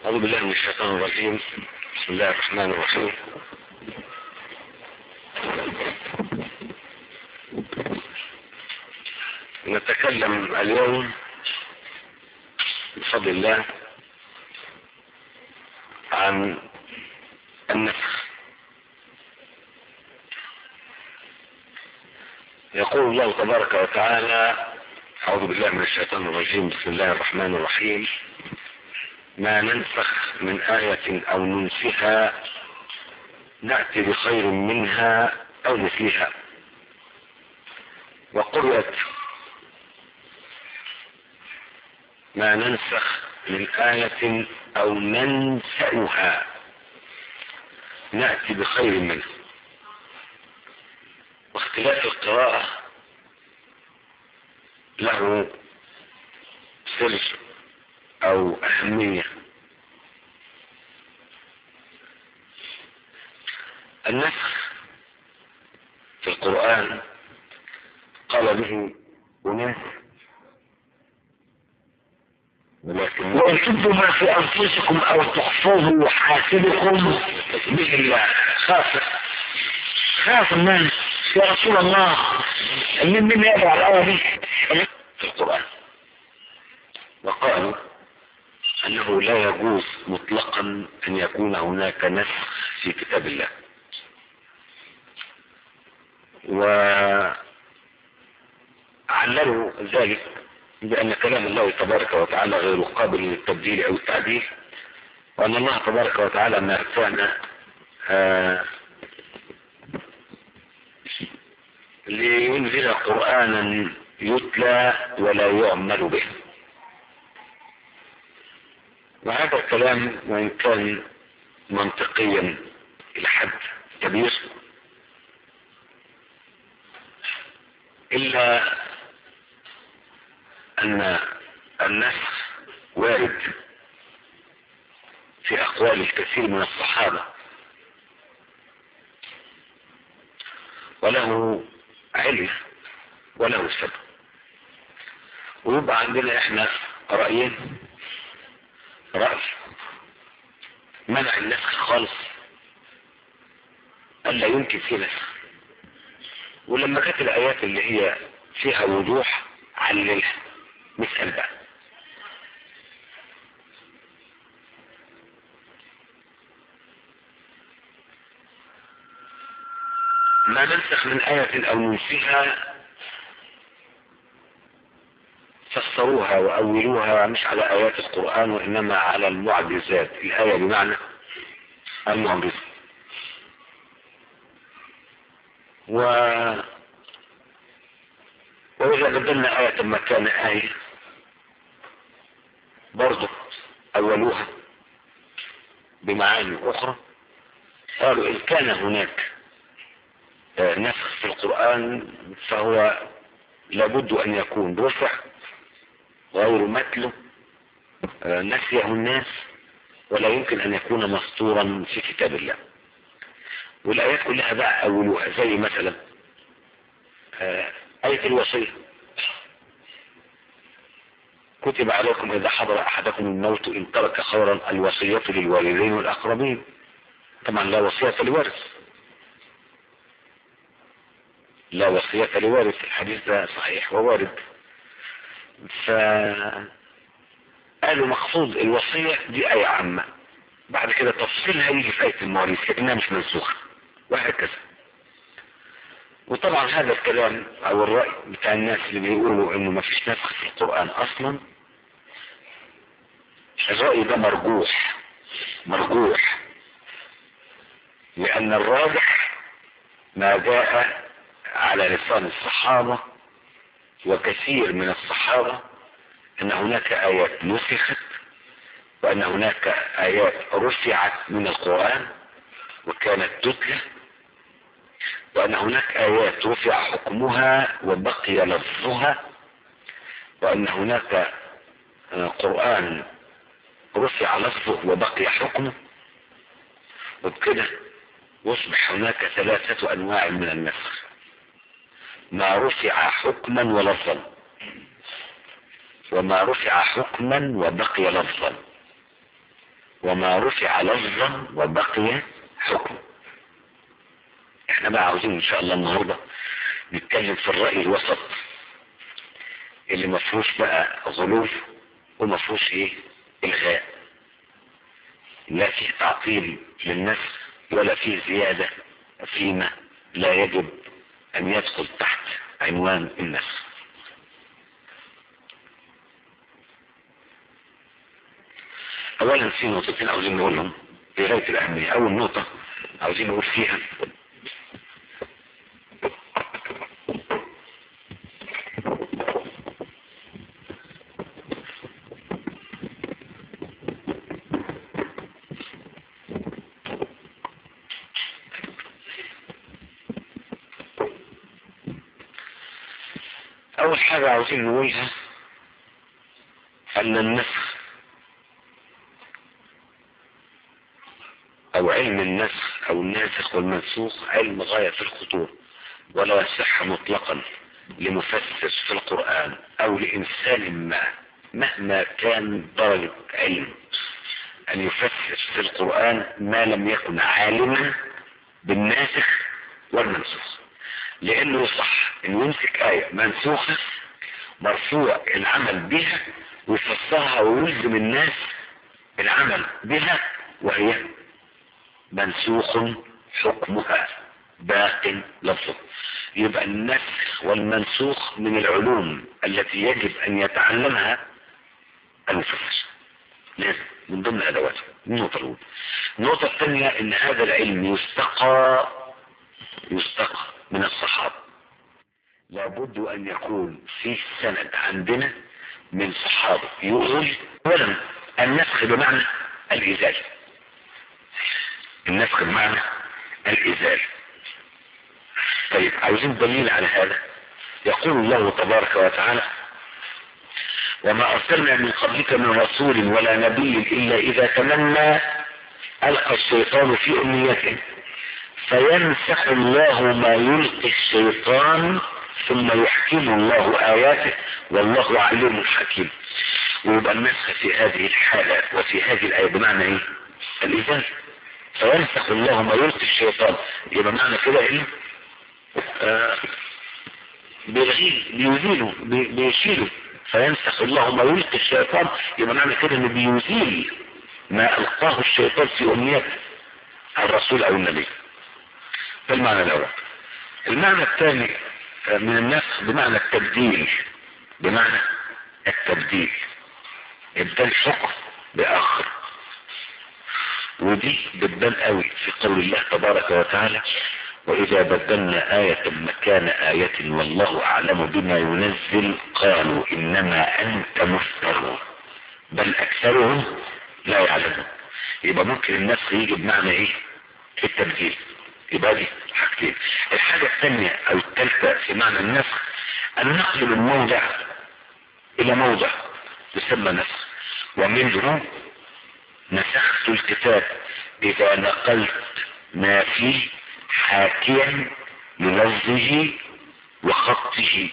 أعوذ بالله من الشيطان الرجيم بسم الله الرحمن الرحيم نتكلم اليوم بفضل الله عن النفخ يقول الله تبارك وتعالى أعوذ بالله من الشيطان الرجيم بسم الله الرحمن الرحيم ما ننسخ من آية أو ننسها نأتي بخير منها أو مثلها وقرأت ما ننسخ من آية أو ننسأها نأتي بخير منها واختلاف القراءة له سر او اهمية النسخ في القرآن قال به أناس ولكن وإن تبدوا ما في أنفسكم أو تخفوه يحاسبكم به الله خاف خاف الناس يا رسول الله من من يقرأ الآية دي في القرآن وقالوا أنه لا يجوز مطلقا أن يكون هناك نسخ في كتاب الله وعللوا ذلك بأن كلام الله تبارك وتعالى غير قابل للتبديل أو التعديل وأن الله تبارك وتعالى ما كان آه لينزل قرآنا يتلى ولا يعمل به وهذا الكلام وإن كان منطقيا إلى حد كبير إلا أن النسخ وارد في أقوال الكثير من الصحابة وله علم وله سبب ويبقى عندنا احنا رأيين رأي منع النسخ خالص ألا يمكن فيه نسخ ولما كانت الآيات اللي هي فيها وضوح عللها نسأل بقى ما ننسخ من آية أو ننسيها فسروها وأولوها مش على آيات القرآن وإنما على المعجزات الآية بمعنى المعجزة و وإذا بدلنا آية مكان آية برضه أولوها بمعاني أخرى قالوا إن كان هناك نسخ في القرآن فهو لابد أن يكون رفع غير متله نسيه الناس ولا يمكن أن يكون مسطورا في كتاب الله والآيات كلها بقى أولوها زي مثلا آية الوصية كتب عليكم إذا حضر أحدكم الموت إن ترك خيرا الوصية للوالدين والأقربين طبعا لا وصية لوارث لا وصية لوارث الحديث ده صحيح ووارد ف قالوا مقصود الوصية دي آية عامة بعد كده تفصيلها يجي في آية المواريث لكنها مش منسوخة وهكذا وطبعا هذا الكلام او الرأي بتاع الناس اللي بيقولوا انه ما فيش نسخ في القرآن اصلا الرأي ده مرجوح مرجوح لان الراجح ما جاء على لسان الصحابة وكثير من الصحابة ان هناك ايات نسخت وان هناك ايات رفعت من القرآن وكانت تتلى وأن هناك آيات رفع حكمها وبقي لفظها وأن هناك قرآن رفع لفظه وبقي حكمه وبكده يصبح هناك ثلاثة أنواع من النسخ ما رفع حكما ولفظا وما رفع حكما وبقي لفظا وما رفع لفظا وبقي حكم احنا بقى عاوزين ان شاء الله النهاردة نتكلم في الرأي الوسط اللي ما فيهوش بقى غلو وما فيهوش ايه الغاء لا فيه تعطيل للنفس ولا فيه زيادة فيما لا يجب ان يدخل تحت عنوان النفس اولا في نقطتين عاوزين نقولهم في غاية الاهمية اول نقطة عاوزين نقول فيها اول حاجة عاوزين نقولها ان النسخ او علم النسخ او الناسخ والمنسوخ علم غاية في الخطورة ولا يصح مطلقا لمفسر في القرآن او لانسان ما مهما كان درجة علم ان يفسر في القرآن ما لم يكن عالما بالناسخ والمنسوخ لانه صح ان يمسك آية منسوخة مرفوع العمل بها ويفسرها ويلزم الناس العمل بها وهي منسوخ حكمها باق لفظه يبقى النسخ والمنسوخ من العلوم التي يجب ان يتعلمها المفسر لازم من ضمن ادواته النقطة الاولى النقطة الثانية ان هذا العلم يستقى يستقى من الصحابة لابد ان يكون في سند عندنا من صحابة يقول اولا النسخ بمعنى الازالة النسخ بمعنى الازالة طيب عاوزين دليل على هذا يقول الله تبارك وتعالى وما ارسلنا من قبلك من رسول ولا نبي الا اذا تمنى القى الشيطان في امنيته فينسخ الله ما يلقي الشيطان ثم يحكم الله آياته والله عليم حكيم ويبقى النسخ في هذه الحالة وفي هذه الآية بمعنى ايه الإزالة فينسخ الله ما يلقي الشيطان يبقى معنى كده ايه آه بيلغيه بيزيله بي- بيشيله فينسخ الله ما يلقي الشيطان يبقى معنى كده انه بيزيل ما ألقاه الشيطان في أمنية الرسول أو النبي ده المعنى الأول المعنى الثاني من النسخ بمعنى التبديل بمعنى التبديل ابدال حكم بآخر ودي بتبان قوي في قول الله تبارك وتعالى وإذا بدلنا آية مكان آية والله أعلم بما ينزل قالوا إنما أنت مفتر بل أكثرهم لا يعلمون يبقى ممكن النسخ يجي بمعنى إيه التبديل يبقى دي حاجتين الحاجة الثانية او الثالثة في معنى النسخ النقل من موضع الى موضع يسمى نسخ ومنه نسخت الكتاب اذا نقلت ما فيه حاكيا للفظه وخطه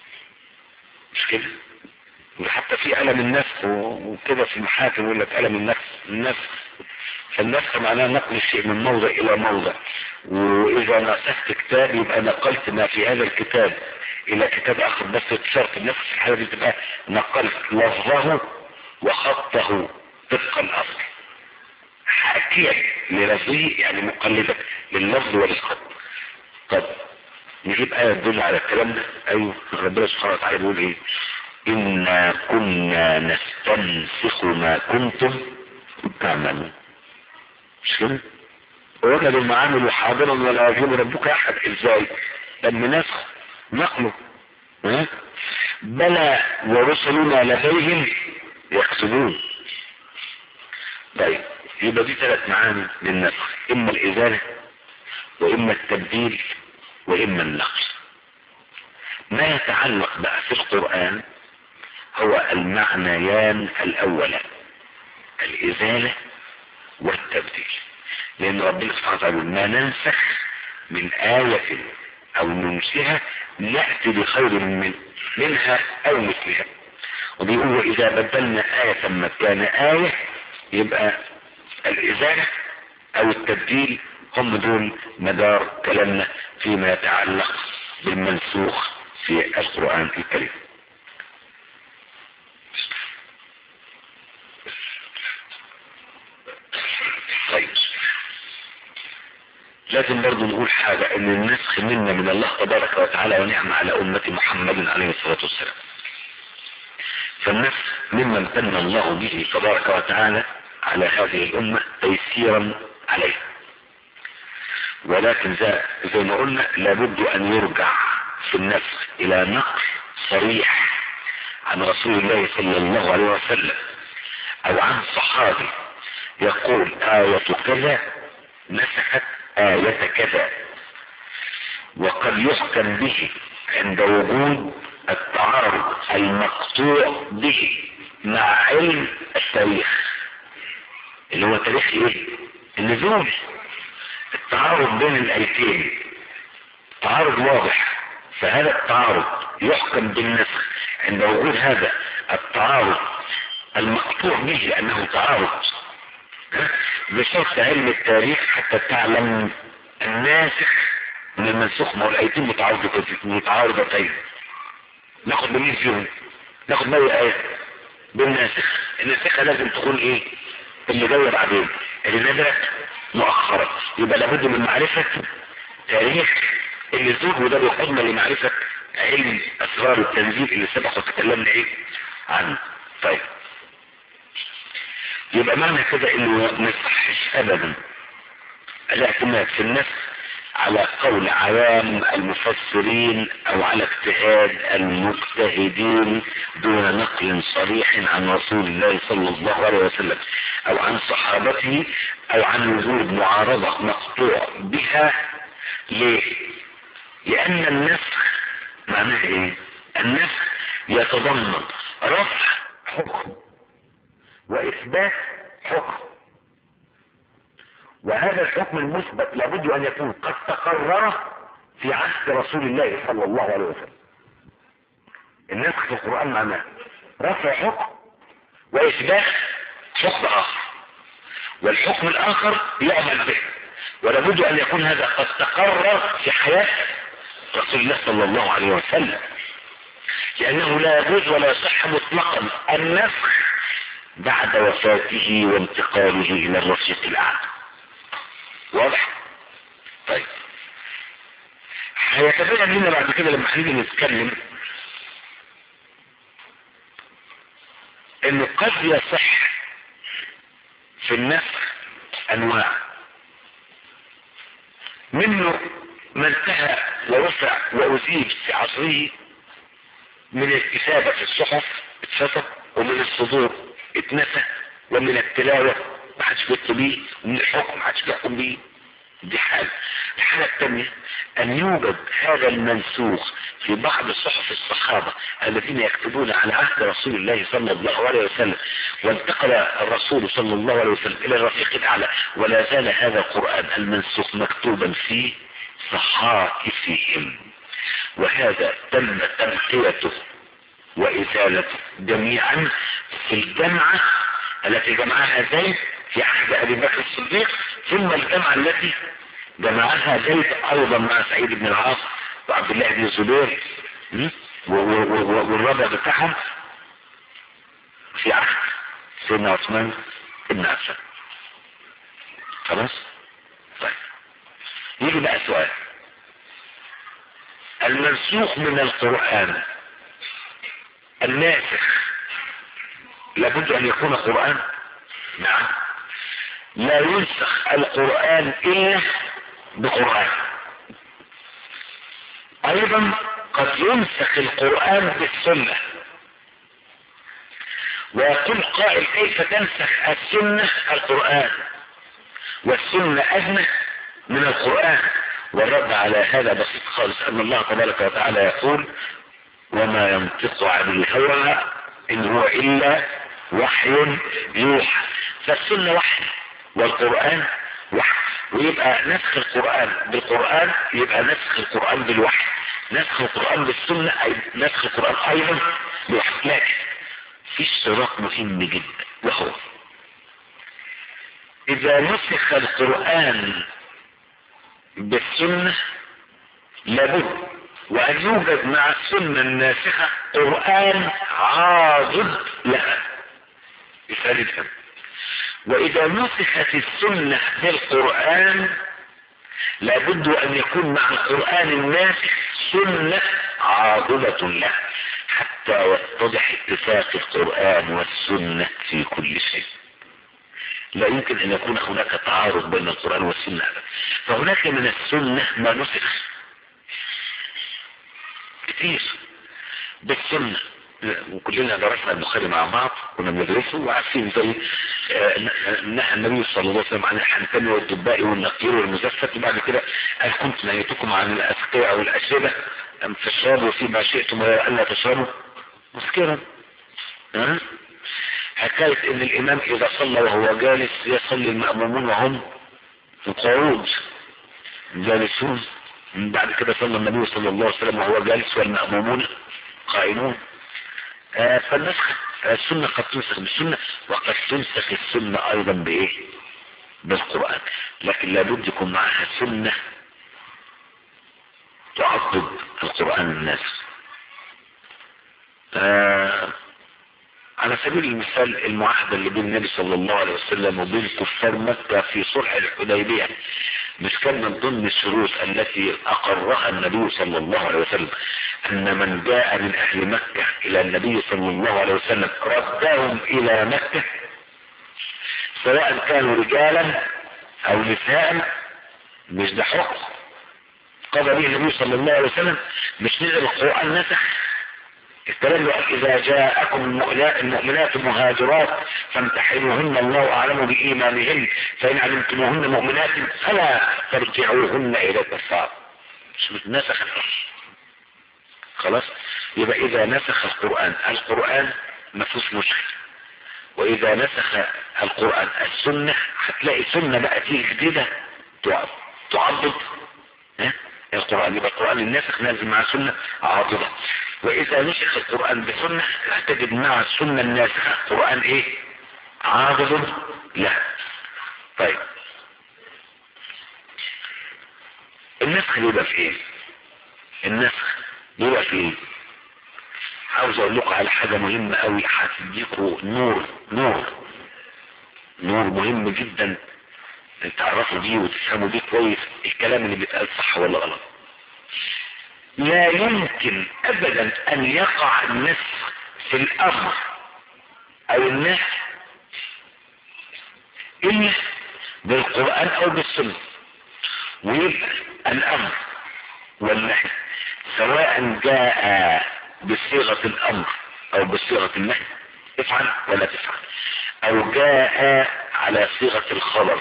مش كده وحتى في قلم النسخ وكده في المحاكم يقول لك قلم النسخ النسخ فالنسخ معناه نقل الشيء من موضع الى موضع واذا نسخت كتاب يبقى نقلت ما في هذا الكتاب الى كتاب اخر بس بشرط النسخ في الحالة دي تبقى نقلت لفظه وخطه طبق الاصل حاكيا للفظه يعني مقلدا لللفظ والخط طب نجيب آية تدل على الكلام ده أيوه ربنا سبحانه وتعالى بيقول إيه إنا كنا نستنسخ ما كنتم تعملون مش كده وجدوا ما عملوا حاضرا ولا يظلم ربك احد ازاي لما نسخ نقله ها؟ بلى ورسلنا لديهم يكتبون طيب يبقى دي ثلاث معاني للنسخ اما الازاله واما التبديل واما النقل ما يتعلق بقى في القران هو المعنيان الاولان الازاله والتبديل لان ربنا سبحانه وتعالى ما ننسخ من آية او ننسها نأتي بخير من منها او مثلها وبيقول واذا بدلنا آية مكان آية يبقى الإزالة أو التبديل هم دول مدار كلامنا فيما يتعلق بالمنسوخ في القرآن الكريم طيب لازم برضو نقول حاجة ان النسخ منا من الله تبارك وتعالى ونعم على امة محمد عليه الصلاة والسلام فالنسخ مما امتن الله به تبارك وتعالى على هذه الامة تيسيرا عليها ولكن زي, زي ما قلنا لابد ان يرجع في النسخ الى نقل صريح عن رسول الله صلى الله عليه وسلم او عن صحابي يقول آية كذا نسخت آية كذا وقد يحكم به عند وجود التعارض المقطوع به مع علم التاريخ اللي هو تاريخ ايه النزول التعارض بين الايتين تعارض واضح فهذا التعارض يحكم بالنسخ عند وجود هذا التعارض المقطوع به لانه تعارض بشرط علم التاريخ حتى تعلم الناسخ من المنسوخ ما هو الايتين متعارضتين ناخد بمين فيهم ناخد باقي ايه بالناسخ الناسخة لازم تكون ايه اللي جاية بعدين اللي نزلت مؤخرا يبقى لابد من معرفة تاريخ النزول وده بيقودنا لمعرفة علم اسرار التنزيل اللي سبق وتكلمنا ايه عنه طيب يبقى معنى كده انه ما يصحش ابدا الاعتماد في النفس على قول عوام المفسرين او على اجتهاد المجتهدين دون نقل صريح عن رسول الله صلى الله عليه وسلم او عن صحابته او عن وجود معارضة مقطوع بها ليه لان النسخ معناه ايه النسخ يتضمن رفع حكم واثبات حكم وهذا الحكم المثبت لابد ان يكون قد تقرر في عهد رسول الله صلى الله عليه وسلم النسخ في القرآن معناه رفع حكم واثبات حكم اخر والحكم الاخر يعمل به ولابد ان يكون هذا قد تقرر في حياة رسول الله صلى الله عليه وسلم لانه لا يجوز ولا يصح مطلقا النسخ بعد وفاته وانتقاله الى الرفيق الاعلى واضح طيب هيتبين لنا بعد كده لما هنيجي نتكلم انه قد يصح في النسخ انواع منه ما انتهى ورفع وازيل في عصره من الكتابة في الصحف اتفتت ومن الصدور اتنسى ومن التلاوة ما حدش بيكتب بيه ومن الحكم ما حدش بيحكم بيه دي حالة الحالة الثانية ان يوجد هذا المنسوخ في بعض صحف الصحابة الذين يكتبون على عهد رسول الله صلى الله عليه وسلم وانتقل الرسول صلى الله عليه وسلم الى الرفيق الاعلى ولا زال هذا القرآن المنسوخ مكتوبا في صحائفهم وهذا تم تنقيته وإزالته جميعا في الجمعة التي جمعها زيد في عهد أبي بكر الصديق ثم الجمعة التي جمعها زيد أيضا مع سعيد بن العاص وعبد الله بن الزبير والرابع بتاعهم في عهد سيدنا عثمان بن عفان خلاص طيب يجي بقى سؤال المنسوخ من القرآن الناسخ لابد ان يكون قرآن نعم لا ينسخ القرآن الا بقرآن ايضا قد ينسخ القرآن بالسنة ويقول قائل كيف تنسخ السنة القرآن والسنة ادنى من القرآن والرد على هذا بسيط خالص ان الله تبارك وتعالى يقول وما ينطق عن الهوى ان هو الا وحي يوحى فالسنة وحي والقرآن وحي ويبقى نسخ القرآن بالقرآن يبقى نسخ القرآن بالوحي نسخ القرآن بالسنة أي نسخ القرآن ايضا بالوحي لكن في اشتراك مهم جدا وهو اذا نسخ القرآن بالسنة لابد وان يوجد مع السنة الناسخة قرآن عاضد لها يسألتها واذا نسخت السنة بالقرآن لابد ان يكون مع القرآن الناسخ سنة عاضدة له حتى يتضح اتفاق القرآن والسنة في كل شيء لا يمكن ان يكون هناك تعارض بين القرآن والسنة فهناك من السنة ما نسخ كتير بالسنة وكلنا درسنا البخاري مع بعض كنا بندرسه وعارفين زي نهى النبي صلى الله عليه وسلم عن الحنتم والدباء والنقير والمزفت وبعد كده قال كنت نهيتكم عن الاسقية والاشربة ام تشربوا فيما شئتم الا تشربوا مسكرا ها حكاية ان الامام اذا صلى وهو جالس يصلي المأمومون وهم في القعود جالسون بعد كده صلى النبي صلى الله عليه وسلم وهو جالس والمأمومون قائمون آه فالنسخ السنة قد تنسخ بالسنة وقد تنسخ السنة ايضا بايه بالقرآن لكن لابد يكون معها سنة تعضد القرآن الناسخ آه على سبيل المثال المعاهدة اللي بين النبي صلى الله عليه وسلم وبين كفار مكة في صلح الحديبية مش كان من ضمن الشروط التي اقرها النبي صلى الله عليه وسلم ان من جاء من اهل مكة الى النبي صلى الله عليه وسلم ردهم الى مكة سواء كانوا رجالا او نساء مش ده حكم قضى به النبي صلى الله عليه وسلم مش نزل القرآن نسخ الكلام قال اذا جاءكم المؤمنات مهاجرات فامتحنوهن الله اعلم بايمانهن فان علمتموهن مؤمنات فلا ترجعوهن الى الكفار مش نسخ خلاص يبقى اذا نسخ القرآن القرآن ما فيهوش مشكل واذا نسخ القرآن السنة هتلاقي سنة بقى تيجي جديدة تعضد القرآن يبقى القرآن الناسخ نازل مع سنة عاضدة واذا نسخ القرآن بسنة هتجد مع السنة الناسخة قرآن ايه عاضد لا طيب النسخ بيبقى في ايه النسخ بيبقى في ايه عاوز اقول لكم على حاجة مهمة قوي هتديكوا نور نور نور مهم جدا تعرفوا دي وتفهموا دي كويس الكلام اللي بيتقال صح ولا غلط لا يمكن ابدا ان يقع النسخ في الامر او النهي الا بالقرآن او بالسنة ويبقى الامر والنهي سواء جاء بصيغة الامر او بصيغة النهي افعل ولا تفعل او جاء على صيغة الخبر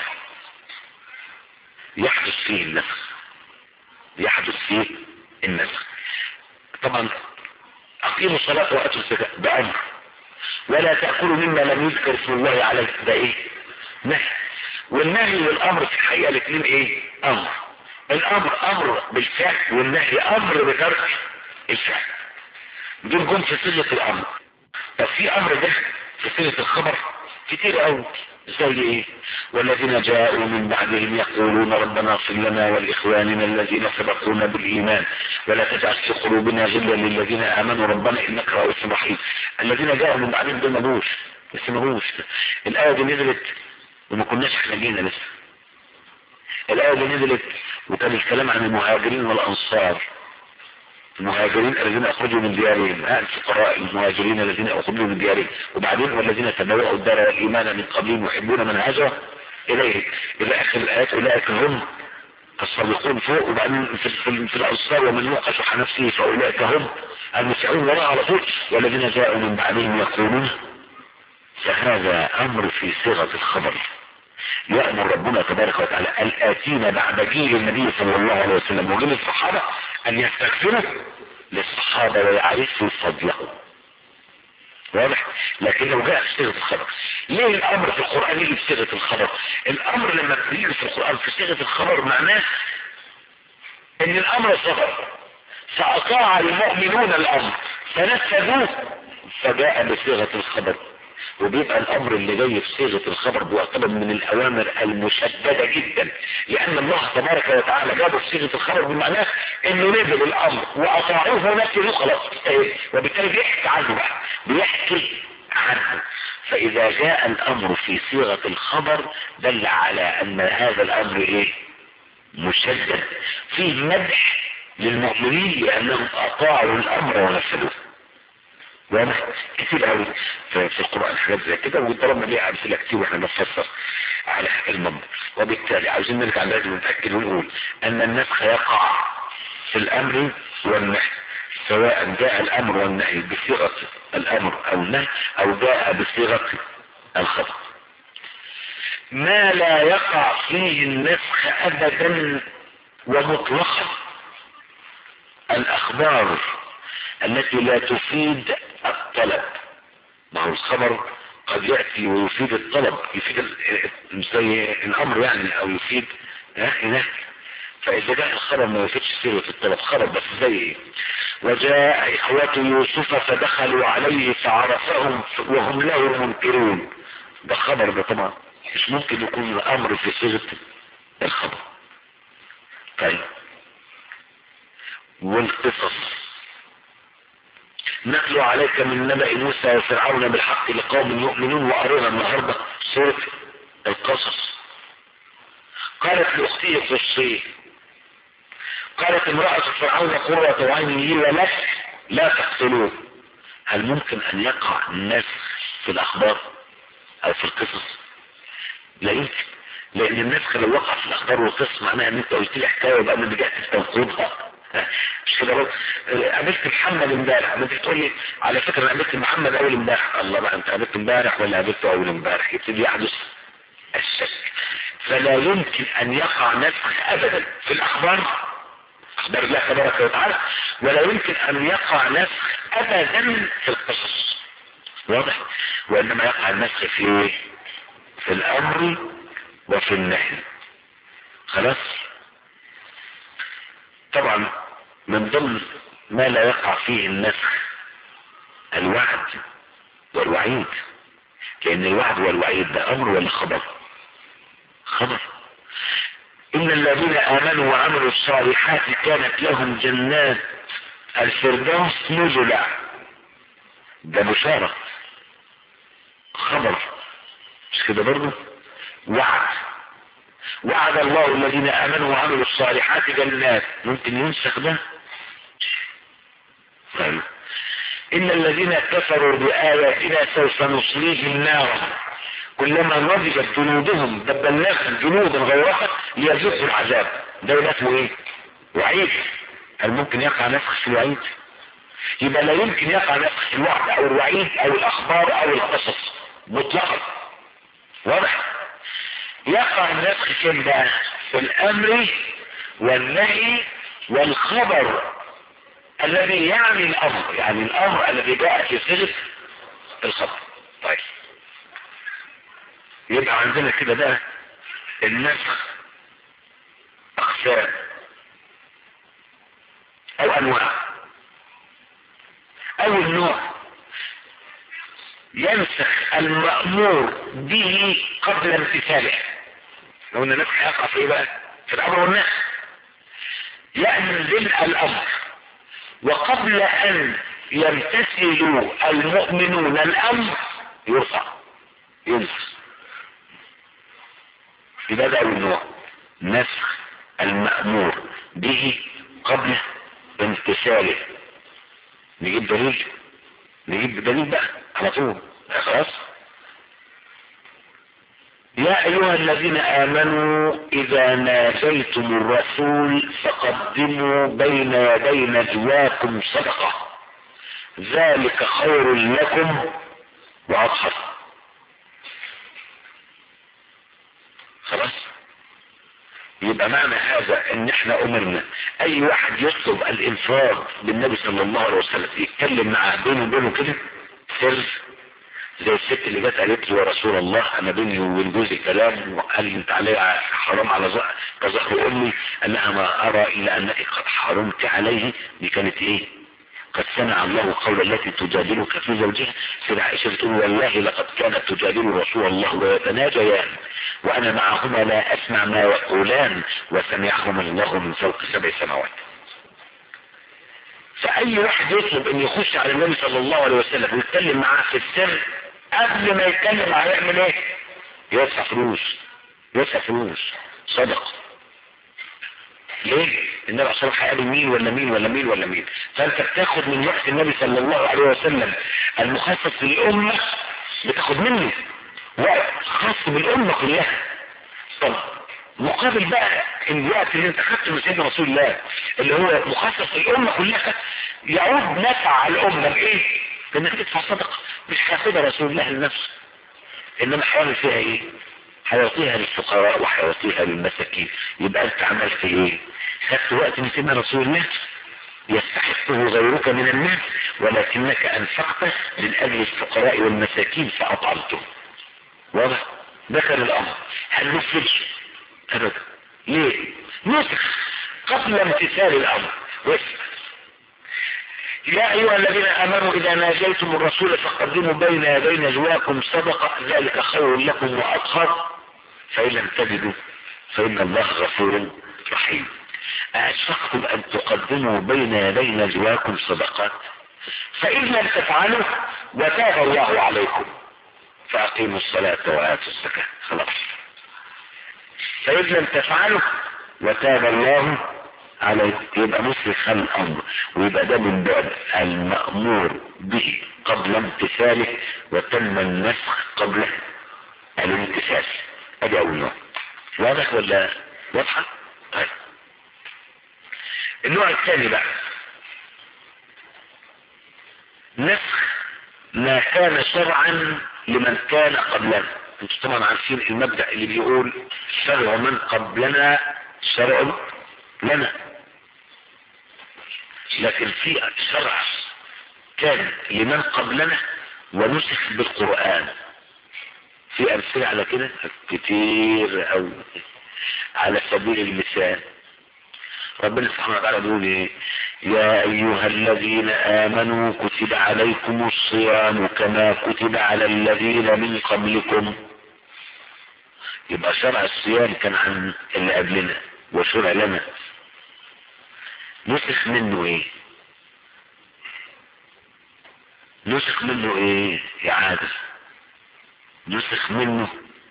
يحدث فيه النسخ يحدث فيه النسخ طبعا اقيموا الصلاة واتوا الزكاة بامر ولا تأكلوا مما لم يذكر اسم الله عليه ده ايه نهي والنهي والامر في الحقيقة الاثنين ايه امر الامر امر بالفعل والنهي امر بترك الفعل دول جم في صيغة الامر طب في امر ده في صيغة الخبر كتير قوي زي ايه والذين جاءوا من بعدهم يقولون ربنا اغفر لنا ولاخواننا الذين سبقونا بالايمان ولا تجعل في قلوبنا غلا للذين امنوا ربنا انك رؤوف رحيم الذين جاءوا من بعدهم دول مبوش بس مبوش الايه دي نزلت وما كناش احنا جينا لسه الايه دي نزلت وكان الكلام عن المهاجرين والانصار المهاجرين الذين اخرجوا من ديارهم الفقراء المهاجرين الذين اخرجوا من ديارهم وبعدين والذين تبوأوا الدار والايمان من قبلهم يحبون من هاجر اليه الى اخر الايات اولئك هم الصادقون فوق وبعدين في, في, في الانصار ومن يوقع شح نفسه فاولئك هم المسعون وراء على طول والذين جاءوا من بعدهم يقولون فهذا امر في صيغه الخبر يأمر ربنا تبارك وتعالى الآتين بعد جيل النبي صلى الله عليه وسلم وجيل الصحابة أن يستغفروا للصحابة ويعرفوا فضله واضح لكن لو جاء في صيغة الخبر ليه الأمر في القرآن يجي في صيغة الخبر الأمر لما بيجي في القرآن في صيغة الخبر معناه ان الأمر صغر فأطاع المؤمنون الأمر فنفذوه فجاء بصيغة الخبر وبيبقى الامر اللي جاي في صيغة الخبر بيعتبر من الاوامر المشددة جدا لان الله تبارك وتعالى جابه في صيغة الخبر بمعناه انه نزل الامر واطاعوه ونفذوا خلاص وبالتالي بيحكي عنه بقى بيحكي عنه فاذا جاء الامر في صيغة الخبر دل على ان هذا الامر ايه مشدد فيه مدح للمؤمنين لانهم اطاعوا الامر ونفذوه واضح كتير قوي في, في القرآن حاجات زي كده وضربنا ليها امثله كتير واحنا بنفسر على المنبر وبالتالي عاوزين نرجع لازم نتاكد ونقول ان النسخ يقع في الامر والنهي سواء جاء الامر والنهي بصيغه الامر او النهي او جاء بصيغه الخبر ما لا يقع فيه النسخ ابدا ومطلقا الاخبار التي لا تفيد الطلب ما هو الخبر قد يأتي ويفيد الطلب يفيد زي الامر يعني او يفيد هناك فاذا جاء الخبر ما يفيدش صيغه الطلب خبر بس زي ايه وجاء اخوة يوسف فدخلوا عليه فعرفهم وهم له منكرون ده خبر ده طبعا مش ممكن يكون الامر في صيغه الخبر طيب والقصص نتلو عليك من نبأ موسى وفرعون بالحق لقوم يؤمنون وأرونا النهاردة سورة القصص قالت لأختي قصي قالت امرأة فرعون قرة عين لي ولك لا تقتلوه هل ممكن أن يقع النسخ في الأخبار أو في القصص لا يمكن لأن النسخ لو وقع في الأخبار والقصص معناها أن أنت قلت لي حكاية وبقى أنا رجعت تنقضها مش كده بقى قابلت محمد امبارح ما تقول لي على فكره انا قابلت محمد اول امبارح الله بقى انت قابلت امبارح ولا قابلته اول امبارح يبتدي يحدث الشك فلا يمكن ان يقع نسخ ابدا في الاخبار اخبار الله تبارك وتعالى ولا يمكن ان يقع نسخ ابدا في القصص واضح وانما يقع النسخ في في الامر وفي النهي خلاص طبعا من ضمن ما لا يقع فيه النسخ الوعد والوعيد لان الوعد والوعيد ده امر ولا خبر خبر ان الذين امنوا وعملوا الصالحات كانت لهم جنات الفردوس نزلا ده بشارة خبر مش كده برضه وعد وعد الله الذين امنوا وعملوا الصالحات جنات ممكن ينسخ ده طيب ان الذين كفروا باياتنا سوف نصليهم نارا كلما نضجت جنودهم دبلناهم جنودا غيرها ليذوقوا العذاب ده يبقى اسمه ايه وعيد هل ممكن يقع نسخ في الوعيد يبقى لا يمكن يقع نسخ في الوعد او الوعيد او الاخبار او القصص مطلقا واضح يقع النسخ فين بقى في الامر والنهي والخبر الذي يعني الامر يعني الامر الذي جاء في صيغه الخبر طيب يبقى عندنا كده بقى النسخ اقسام او انواع اول نوع ينسخ المأمور به قبل امتثاله لو ان النسخ يقع في ايه بقى في الامر والنهي ينزل الامر وقبل ان يمتثلوا المؤمنون الامر يرفع ينسخ يبقى ده اول نوع نسخ المأمور به قبل امتثاله نجيب دليل نجيب دليل بقى على طول خلاص يا ايها الذين امنوا اذا ناجيتم الرسول فقدموا بين يدي نجواكم صدقة ذلك خير لكم واطهر خلاص يبقى معنى هذا ان احنا امرنا اي واحد يطلب الانفاق بالنبي صلى الله عليه وسلم يتكلم معاه بينه وبينه كده سر زي الست اللي جت قالت لي يا رسول الله انا بيني وبين جوزي كلام وقال لي انت علي حرام على كظهر امي انها ما ارى الا انك قد حرمت عليه دي كانت ايه قد سمع الله قول التي تجادلك في زوجها سيدة عائشة بتقول والله لقد كانت تجادل رسول الله ويتناجيان وانا معهما لا اسمع ما يقولان وسمعهما الله من فوق سبع سماوات فاي واحد يطلب ان يخش على النبي صلى الله عليه وسلم ويتكلم معاه في السر قبل ما يتكلم معاه يعمل ايه يدفع فلوس يدفع فلوس صدق ليه النبي عليه الصلاه هيقابل مين ولا مين ولا مين ولا مين فانت بتاخد من وقت النبي صلى الله عليه وسلم المخصص للامه بتاخد منه وقت خاص بالامه كلها طب مقابل بقى الوقت اللي انت خدته من سيدنا رسول الله اللي هو مخصص للامه كلها يعود نفع على الامه بايه؟ انك تدفع صدقه مش هياخدها رسول الله لنفسه انما هيعمل فيها ايه؟ هيعطيها للفقراء وهيعطيها للمساكين يبقى انت عملت ايه خدت وقت من سيدنا رسول الله يستحقه غيرك من الناس ولكنك انفقت من اجل الفقراء والمساكين فاطعمته واضح دخل الامر هل نفذ ابدا ليه نسخ قبل امتثال الامر واسمع يا أيها الذين آمنوا إذا ناجيتم الرسول فقدموا بين يدي نجواكم صدقة ذلك خير لكم وأطهر فإن لم تجدوا فإن الله غفور رحيم أشفقتم أن تقدموا بين يدي نجواكم صدقات فإن لم تفعلوا وتاب الله عليكم فأقيموا الصلاة وآتوا الزكاة خلاص فإن لم تفعلوا وتاب الله على يبقى مسلخ الامر ويبقى ده من باب المأمور به قبل امتثاله وتم النسخ قبل الامتثال ادي اول نوع واضح ولا واضحة طيب النوع الثاني بقى نسخ ما كان شرعا لمن كان قبلنا انتم طبعا عارفين المبدأ اللي بيقول شرع من قبلنا شرع لنا لكن في شرع كان لمن قبلنا ونسخ بالقرآن في أمثلة على كده كتير أو على سبيل المثال ربنا سبحانه وتعالى بيقول ايه يا ايها الذين امنوا كتب عليكم الصيام كما كتب على الذين من قبلكم يبقى شرع الصيام كان عن اللي قبلنا وشرع لنا نسخ منه ايه نسخ منه ايه يا عادل نسخ منه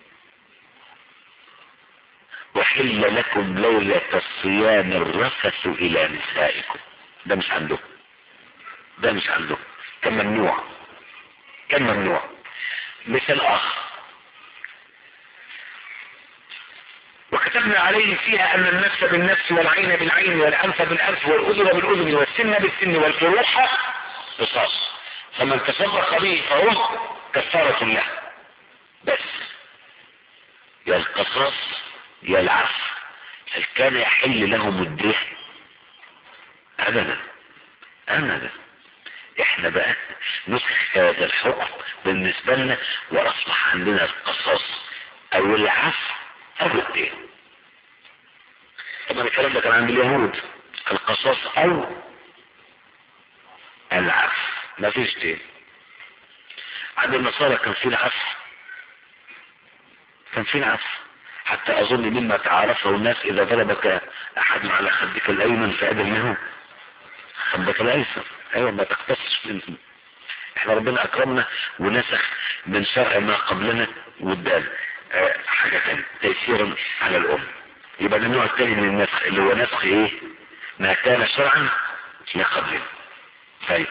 وحل لكم ليلة الصيام الرفث الى نسائكم ده مش عندهم ده مش عندهم كان ممنوع كان ممنوع مثل اخر وكتبنا عليه فيها ان النفس بالنفس والعين بالعين والانف بالانف والاذن بالاذن والسن بالسن والجروح قصاص فمن تصدق به فهو كفارة له بس يا القصاص يا العفو هل كان يحل لهم الدين ابدا ابدا احنا بقى نسخ هذا الحكم بالنسبة لنا واصبح عندنا القصاص او العفو او الدين طبعا الكلام ده كان عند اليهود القصاص او العفو ما فيش دين عند النصارى كان في العفو كان في العفو حتى اظن مما تعارفه الناس اذا ضربك احد على خدك الايمن فادر منه خدك الايسر ايوه ما تقتصش منه احنا ربنا اكرمنا ونسخ من شرع ما قبلنا وادانا اه حاجة تانية تيسيرا على الام يبقى ده النوع الثاني من النسخ اللي هو نسخ ايه ما كان شرعا ما قبلنا طيب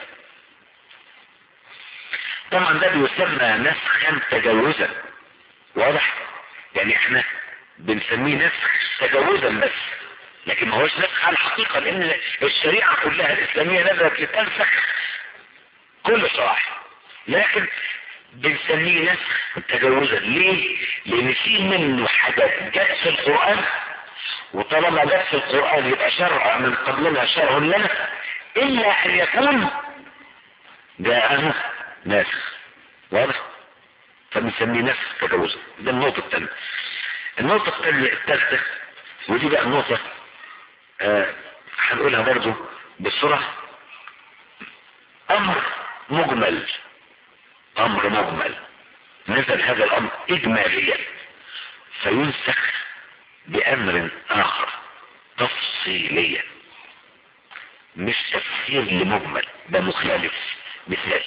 طبعا ده بيسمى نسخا تجوزا واضح يعني احنا بنسميه نسخ تجوزا بس لكن ما هوش نسخ على الحقيقة لان الشريعة كلها الاسلامية نزلت لتنسخ كل صلاح لكن بنسميه نسخ تجوزا ليه لان في منه حاجات جت في القرآن وطالما جت في القرآن يبقى شرع من قبلنا شرع لنا الا ان يكون جاءه ناسخ واضح فبنسميه نسخ تجوزا ده النقطة الثانية النقطة الثانية الثالثة ودي بقى النقطة آه هنقولها برضو بسرعة امر مجمل امر مجمل نزل هذا الامر اجماليا فينسخ بامر اخر تفصيليا مش تفسير لمجمل ده مخالف مثال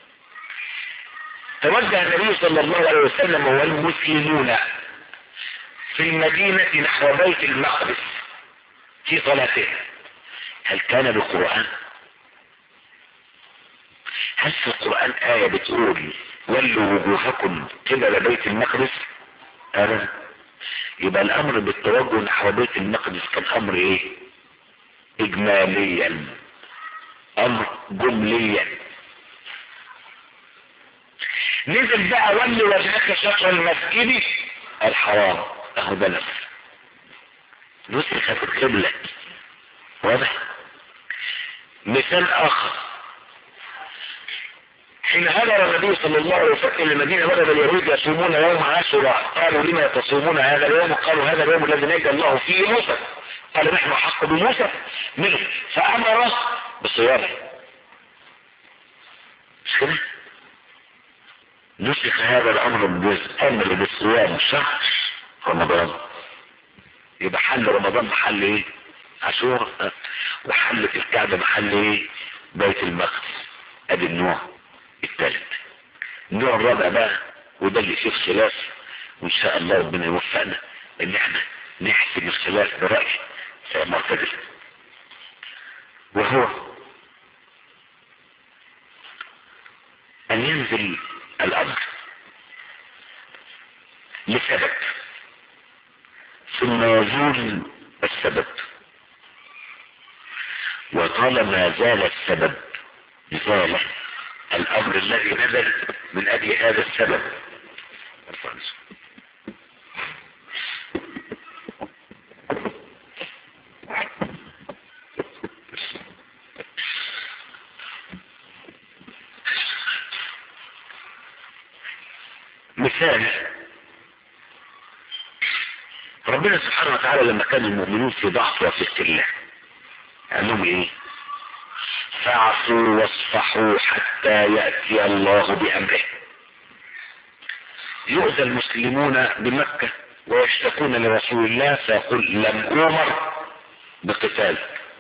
توجه النبي صلى الله عليه وسلم والمسلمون في المدينة نحو بيت المقدس في صلاته هل كان بالقرآن هل في القرآن آية بتقول ولوا وجوهكم قبل بيت المقدس أبدا يبقى الأمر بالتوجه نحو بيت المقدس كان أمر إيه إجماليا أمر جمليا نزل بقى ولي وجهك شطر المسجد الحرام اهو ده نفس نسخت القبلة واضح مثال اخر حين هجر النبي صلى الله عليه وسلم المدينة وجد اليهود يصومون يوم عاشوراء قالوا لما تصومون هذا اليوم قالوا هذا اليوم الذي نجى الله فيه موسى قال نحن حق بموسى منه فامر بصيامه مش كده نسخ هذا الامر بجزء امر بالصيام شهر رمضان يبقى حل رمضان محل ايه عاشوراء وحل الكعبة محل ايه بيت المقدس ادي النوع الثالث النوع الرابع بقى وده اللي فيه خلاف وان شاء الله ربنا يوفقنا ان احنا نحسب الخلاف برأي معتدل وهو ان ينزل الامر لسبب ثم يزول السبب وطالما زال السبب زال الامر الذي نزل من اجل هذا السبب مثال ربنا سبحانه وتعالى لما كان المؤمنون في ضعف وفي قله قال لهم ايه فاعفوا واصفحوا حتى يأتي الله بأمره يؤذى المسلمون بمكة ويشتكون لرسول الله فيقول لم أمر بقتال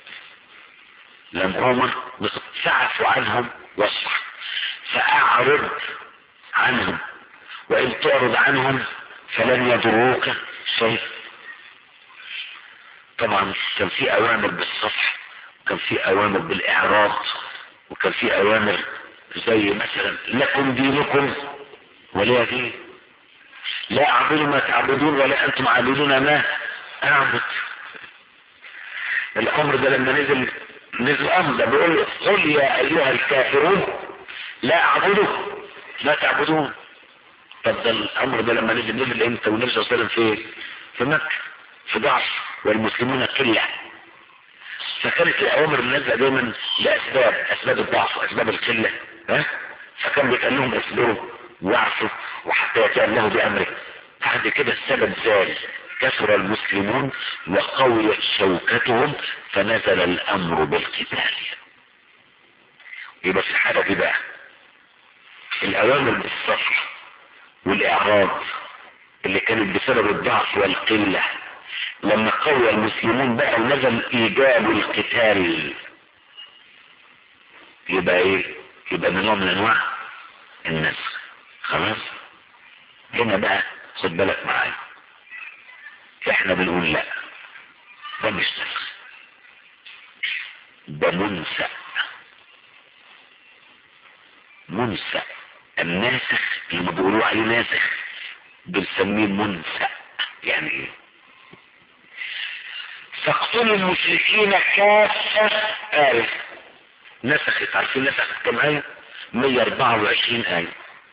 لم أمر بقتال فاعفوا عنهم واصفح فأعرض عنهم وإن تعرض عنهم فلن يضروك شيء طبعا كان في أوامر بالصفح وكان في أوامر بالإعراض وكان في أوامر زي مثلا لكم دينكم ولي دين لا أعبد ما تعبدون ولا أنتم عابدون ما أعبد الأمر ده لما نزل نزل أمر ده بيقول قل يا أيها الكافرون لا أعبد ما تعبدون طب ده الأمر ده لما نزل نزل إمتى ونزل صلى الله عليه وسلم في في مكة في ضعف والمسلمون قلة فكانت الأوامر النازلة دايما لأسباب أسباب الضعف وأسباب القلة ها فكان بيتقال لهم اصبروا واعفوا وحتى يأتي الله بأمره بعد كده السبب زال كثر المسلمون وقويت شوكتهم فنزل الأمر بالقتال يبقى في الحالة دي بقى الأوامر بالصفر والإعراض اللي كانت بسبب الضعف والقلة لما قوي المسلمون بقى نزل ايجاب القتال يبقى ايه يبقى من نوع من انواع النسخ خلاص هنا بقى خد بالك معايا احنا بنقول لا ده مش نسخ ده منسى منسى الناسخ اللي بيقولوا عليه ناسخ بنسميه منسى يعني ايه فاقتلوا المشركين كافة آية نسخت عارفين نسخت كم آية 124 آية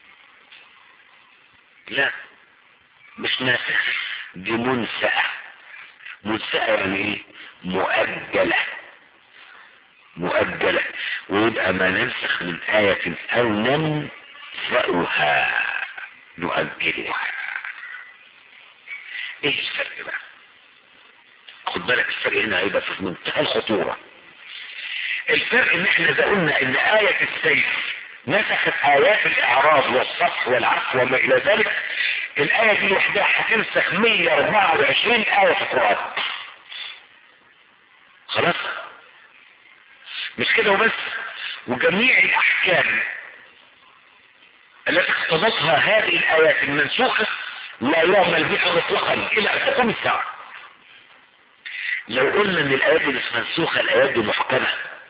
لا مش ناسخ دي منسأة منسأة يعني ايه مؤجلة مؤجلة ويبقى ما ننسخ من آية أو ننسأها نؤجلها ايه الفرق بقى خد بالك الفرق هنا هيبقى في منتهى الخطورة الفرق ان احنا اذا قلنا ان آية السيف نسخت آيات الإعراض والصف والعفو وما إلى ذلك الآية دي لوحدها هتنسخ 124 آية في القرآن خلاص مش كده وبس وجميع الأحكام التي اقتضتها هذه الآيات المنسوخة لا يعمل بها مطلقا إلى أن تقوم الساعة لو قلنا ان الآيات دي مش منسوخة الآيات دي محكمة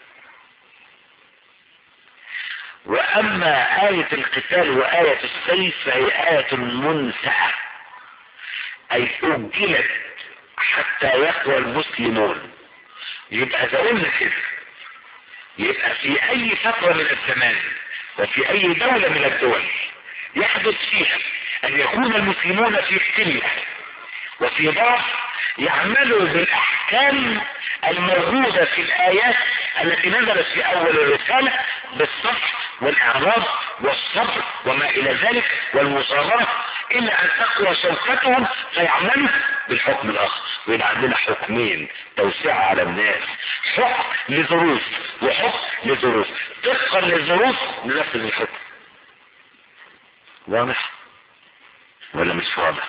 وأما آية القتال وآية السيف فهي آية منسعة أي أجلت حتى يقوى المسلمون يبقى إذا قلنا كده يبقى في أي فترة من الزمان وفي أي دولة من الدول يحدث فيها أن يكون المسلمون في قلة وفي ضعف يعملوا بالأحكام الموجودة في الآيات التي نزلت في أول الرسالة بالصف والإعراض والصبر وما إلى ذلك والمصابرة إلا أن تقوى شوكتهم فيعملوا بالحكم الآخر ويبقى عندنا حكمين توسعة على الناس حكم لظروف وحكم لظروف طبقا للظروف ننفذ الحكم واضح ولا مش واضح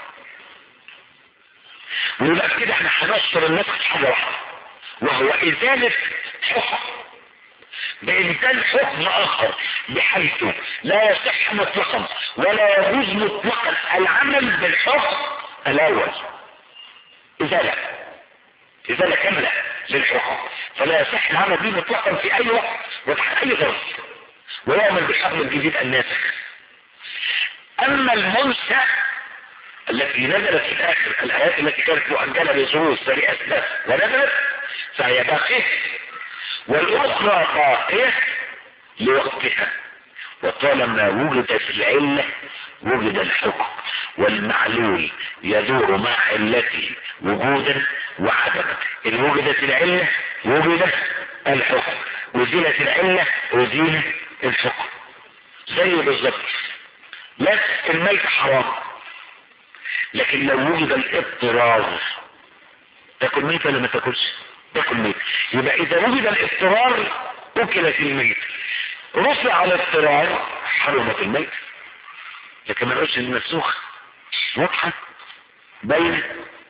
ويبقى كده احنا هنشر الناس في حاجة واحدة وهو ازالة حكم بإنزال حكم آخر بحيث لا يصح مطلقا ولا يجوز مطلقا العمل بالحكم الأول إزالة إزالة كاملة للحكم فلا يصح العمل به مطلقا في أي وقت وتحت أي ظرف ويعمل بالحكم الجديد الناسخ أما المنسى التي نزلت في الآخر الآيات التي كانت مؤجلة لظروف فلأسباب ونزلت فهي باقية والأخرى باقية لوقتها وطالما وجدت العلة وجد الحكم والمعلول يدور مع علته وجودا وعدما إن وجدت العلة وجد الحكم وزيلت العلة وزيل الحكم زي بالظبط لا الميت حرام لكن لو وجد الاضطرار تاكل ميت ولا ما تاكلش تاكل ميت يبقى اذا وجد الاضطرار اكلت الميت رفع الاضطرار حرمت الميت لكن ما نقولش ان مسوخ واضحه باينه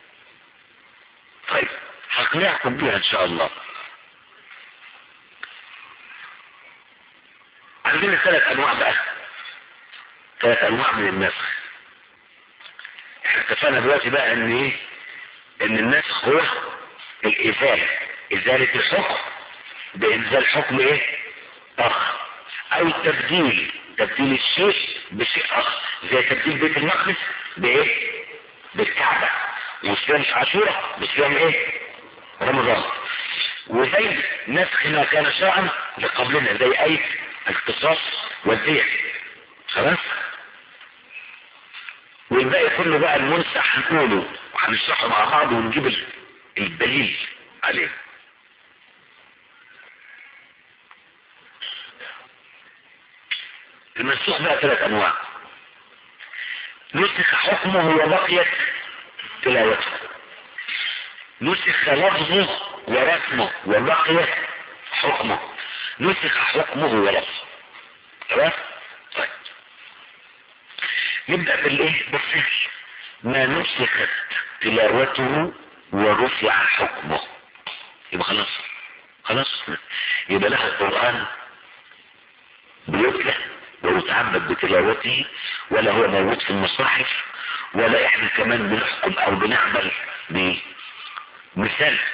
طيب هقنعكم بيها ان شاء الله عندنا ثلاث انواع بقى ثلاث انواع من النسخ احنا اتفقنا دلوقتي بقى ان ايه ان النسخ هو الازالة ازالة الحكم بانزال حكم ايه اخر او تبديل تبديل الشيء بشيء اخر زي تبديل بيت المقدس بايه بالكعبة وصيام عاشوراء بصيام ايه رمضان وزي نسخ ما كان شرعا لقبلنا زي اي القصاص والدية خلاص والباقي كله بقى المنسح هنقوله وهنشرحه مع بعض ونجيب الدليل عليه المنسوخ بقى ثلاث انواع نسخ حكمه وبقيت تلاوته نسخ لفظه ورسمه وبقيت حكمه نسخ حكمه ولفظه خلاص طيب نبدأ بالايه بالسهل ما نسخت تلاوته ورفع حكمه يبقى خلاص خلاص يبقى لها القرآن بيتلى ويتعبد بتلاوته ولا هو موجود في المصاحف ولا احنا كمان بنحكم او بنعمل بمثال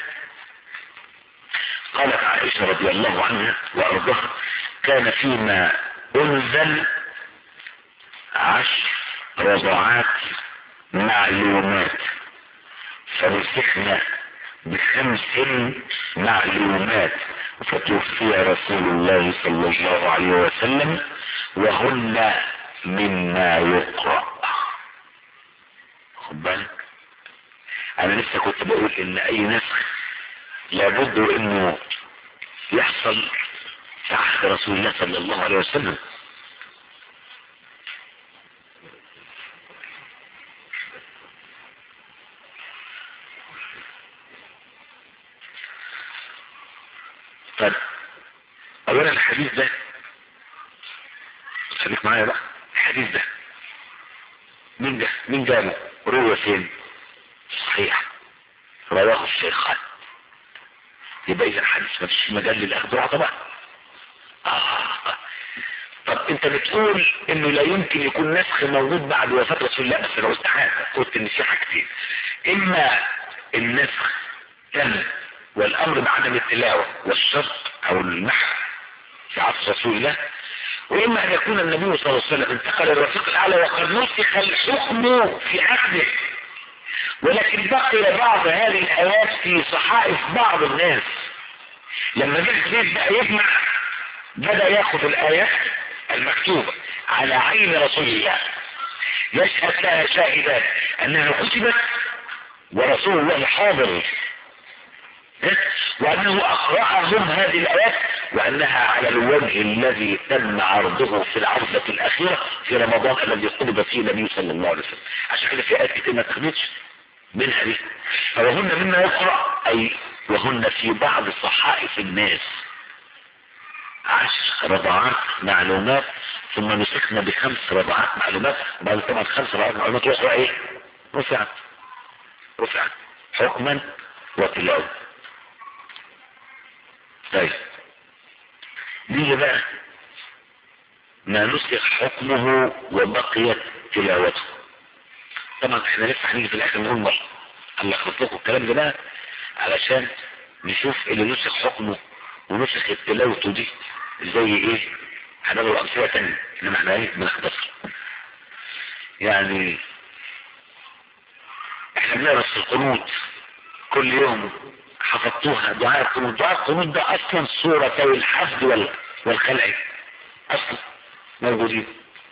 قالت عائشة رضي الله عنها وارضاها كان فيما انزل عشر رضعات معلومات فمسكنا بخمس معلومات فتوفي رسول الله صلى الله عليه وسلم وهن مما يقرأ خد بالك انا لسه كنت بقول ان اي نسخ لابد انه يحصل في عهد رسول الله صلى الله عليه وسلم طيب اولا الحديث ده خليك معايا بقى الحديث ده مين ده مين جابه روى فين صحيح رواه الشيخان يبقى اذا الحديث ما فيش مجال للاخذ والعطاء بقى آه. طب انت بتقول انه لا يمكن يكون نسخ موجود بعد وفاة رسول الله بس لو استحال قلت ان في حاجتين اما النسخ تم والامر بعدم التلاوة والشرط او النحو في عصر رسول الله واما ان يكون النبي صلى الله عليه وسلم انتقل الرفيق الاعلى وقد نسخ الحكم في عهده ولكن بقي بعض هذه الايات في صحائف بعض الناس لما جه الزيت بقى يجمع بدأ ياخذ الايات المكتوبة على عين رسول الله يشهد لها شاهدات انها كتبت ورسول الله حاضر وانه اقرأهم هذه الايات وانها على الوجه الذي تم عرضه في العرضة الاخيرة في رمضان الذي قلب فيه النبي صلى الله عليه وسلم عشان كده في ايات كتير ما تخدتش منها دي فوهن مما يقرأ اي وهن في بعض صحائف الناس عشر رضعات معلومات ثم مسكنا بخمس رضعات معلومات بعد طبعا خمس رضعات معلومات رفع ايه رفعت رفعت حكما وتلاوة طيب نيجي بقى ما نسخ حكمه وبقيت تلاوته طبعا احنا لسه هنيجي في الاخر نقول مرة الله يخلص لكم الكلام ده بقى علشان نشوف اللي نسخ حكمه ونسخ تلاوته دي زي ايه هنضرب امثله تانية انما احنا ايه بنختصر يعني احنا بنقرا في القنوت كل يوم حفظتوها دعاء القنوت دعاء القنوت ده اصلا صورة الحفظ وال... والخلع اصلا موجودين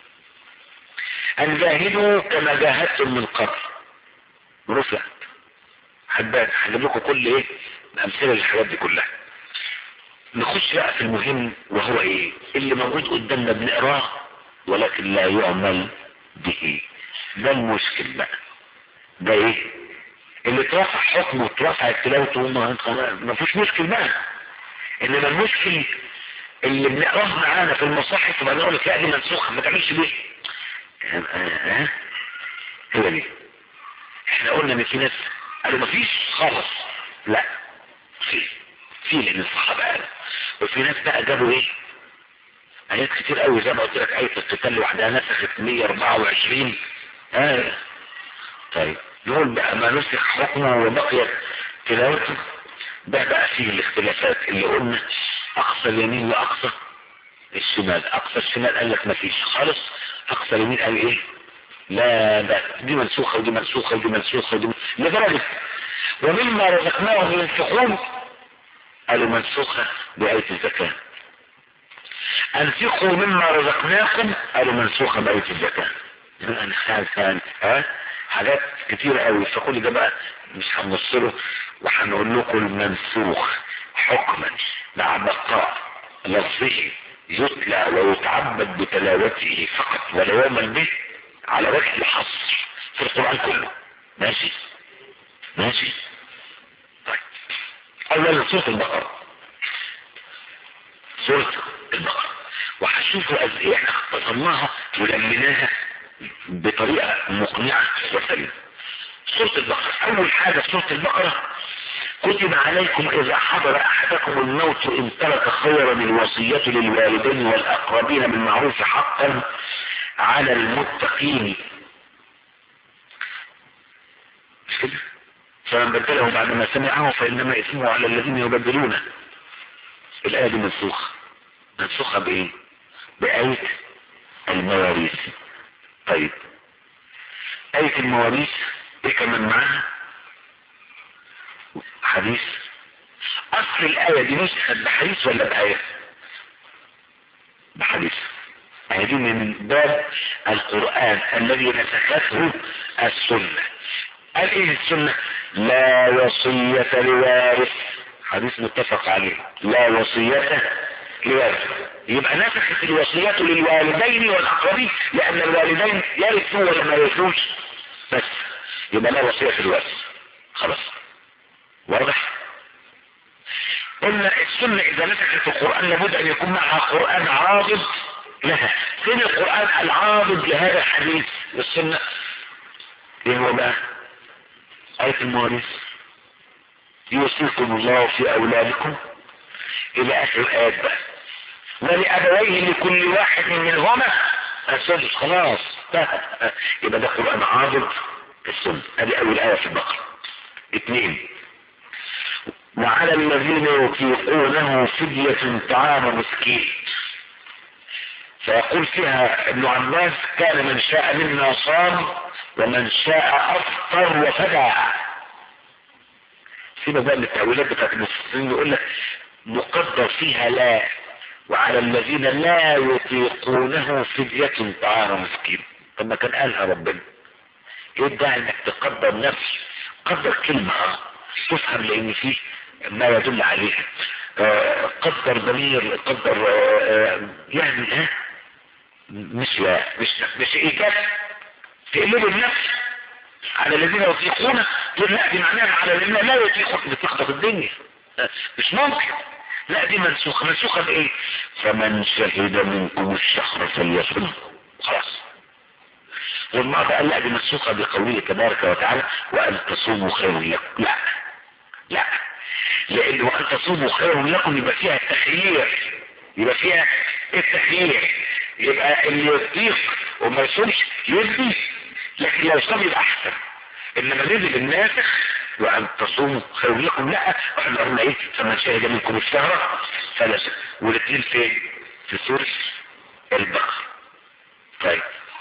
ان جاهدوا كما جاهدتم من قبل رفعت حبات هجيب لكم كل ايه امثله للحاجات دي كلها نخش بقى في المهم وهو ايه اللي موجود قدامنا بنقراه ولكن لا يعمل به ده المشكل بقى ده ايه اللي اترفع حكمه اترفع تلاوته ما فيش مشكل بقى انما المشكل اللي بنقراه معانا في المصاحف وبعدين نقول لك لا دي منسوخه ما تعملش ليه ها هو دي احنا قلنا ان في ناس قالوا ما فيش خالص لا في في لان الصحابه قالوا وفي ناس بقى جابوا ايه ايات كتير قوي زي ما قلت لك ايه القتال لوحدها نسخت 124 اه طيب دول بقى ما نسخ حكمه وبقيت تلاوته ده بقى فيه الاختلافات اللي قلنا اقصى اليمين واقصى الشمال اقصى الشمال قال لك ما فيش خالص اقصى اليمين قال ايه لا ده دي منسوخة ودي منسوخة ودي منسوخة ودي لدرجة ومما رزقناهم ينفقون قالوا منسوخة بآية الزكاة انفقوا مما رزقناكم قالوا منسوخة بآية الزكاة انا خالف ها حاجات كتير قوي فكل ده بقى مش هنوصله وهنقول لكم المنسوخ حكما مع بقاء لفظه يتلى ويتعبد بتلاوته فقط ولا يعمل به على وجه الحصر في القرآن كله ماشي ماشي طيب اولا سورة البقرة سورة البقرة وهشوفوا قد ايه احنا اختصرناها ولميناها بطريقة مقنعة وسليمة سورة البقرة اول حاجة سورة البقرة كتب عليكم اذا حضر احدكم الموت ان ترك خيرا الوصية للوالدين والاقربين بالمعروف حقا على المتقين مش كده فمن بدله بعد ما سمعه فانما اسمه على الذين يبدلونه الايه دي منسوخه منسوخه بايه بايه المواريث طيب آية المواريث ايه كمان معاها حديث اصل الآية دي نسخت بحديث ولا بآية بحديث هذه من باب القرآن الذي نسخته السنة قال ايه السنة لا وصية لوارث حديث متفق عليه لا وصية لوارث يبقى نسخت الوصية للوالدين والأقربين لأن الوالدين يرثوا ولا ما يرثوش بس يبقى لا وصية في الوارث خلاص واضح قلنا السنة اذا نسخت القرآن لابد ان يكون معها قرآن عاضد لها فين القرآن العاضد لهذا الحديث والسنة ايه هو بقى آية المواريث يوصيكم الله في أولادكم إلى آخر الآيات بقى ولأبويه لكل واحد منهما السدس خلاص يبقى ده قرآن عاضد السنة ادي أول آية في البقرة اثنين وعلى الذين يطيقونه فدية طعام مسكين فيقول فيها ابن عباس كان من شاء منا صام ومن شاء افطر وفدع سيبك بقى من التأويلات بتاعت المفسرين يقول لك مقدر فيها لا وعلى الذين لا يطيقونه فدية طعام مسكين طب ما كان قالها ربنا ايه الداعي انك تقدر نفس قدر كلمة اه تفهم لان فيه ما يدل عليها آه قدر ضمير قدر آه آه يعني ها مش لا مش مش ايجاب تقلب النفس على الذين يطيقون تقول لا دي معناها على الذين لا يطيقون بتخطف الدنيا مش ممكن لا دي منسوخة منسوخة بايه فمن شهد منكم الشهر فليصم خلاص والمرة قال لا دي منسوخة بقوله تبارك وتعالى وان تصوموا خير لكم لا لا لان وان تصوموا خير لكم يبقى فيها التخيير يبقى فيها التخيير يبقى اللي يطيق وما يصومش يدي لكن لو صام يبقى احسن انما نزل الناسخ وان تصوموا خير لكم لا احنا قلنا ايه فمن شهد منكم الشهر فلا والاثنين فين في سورة البقرة طيب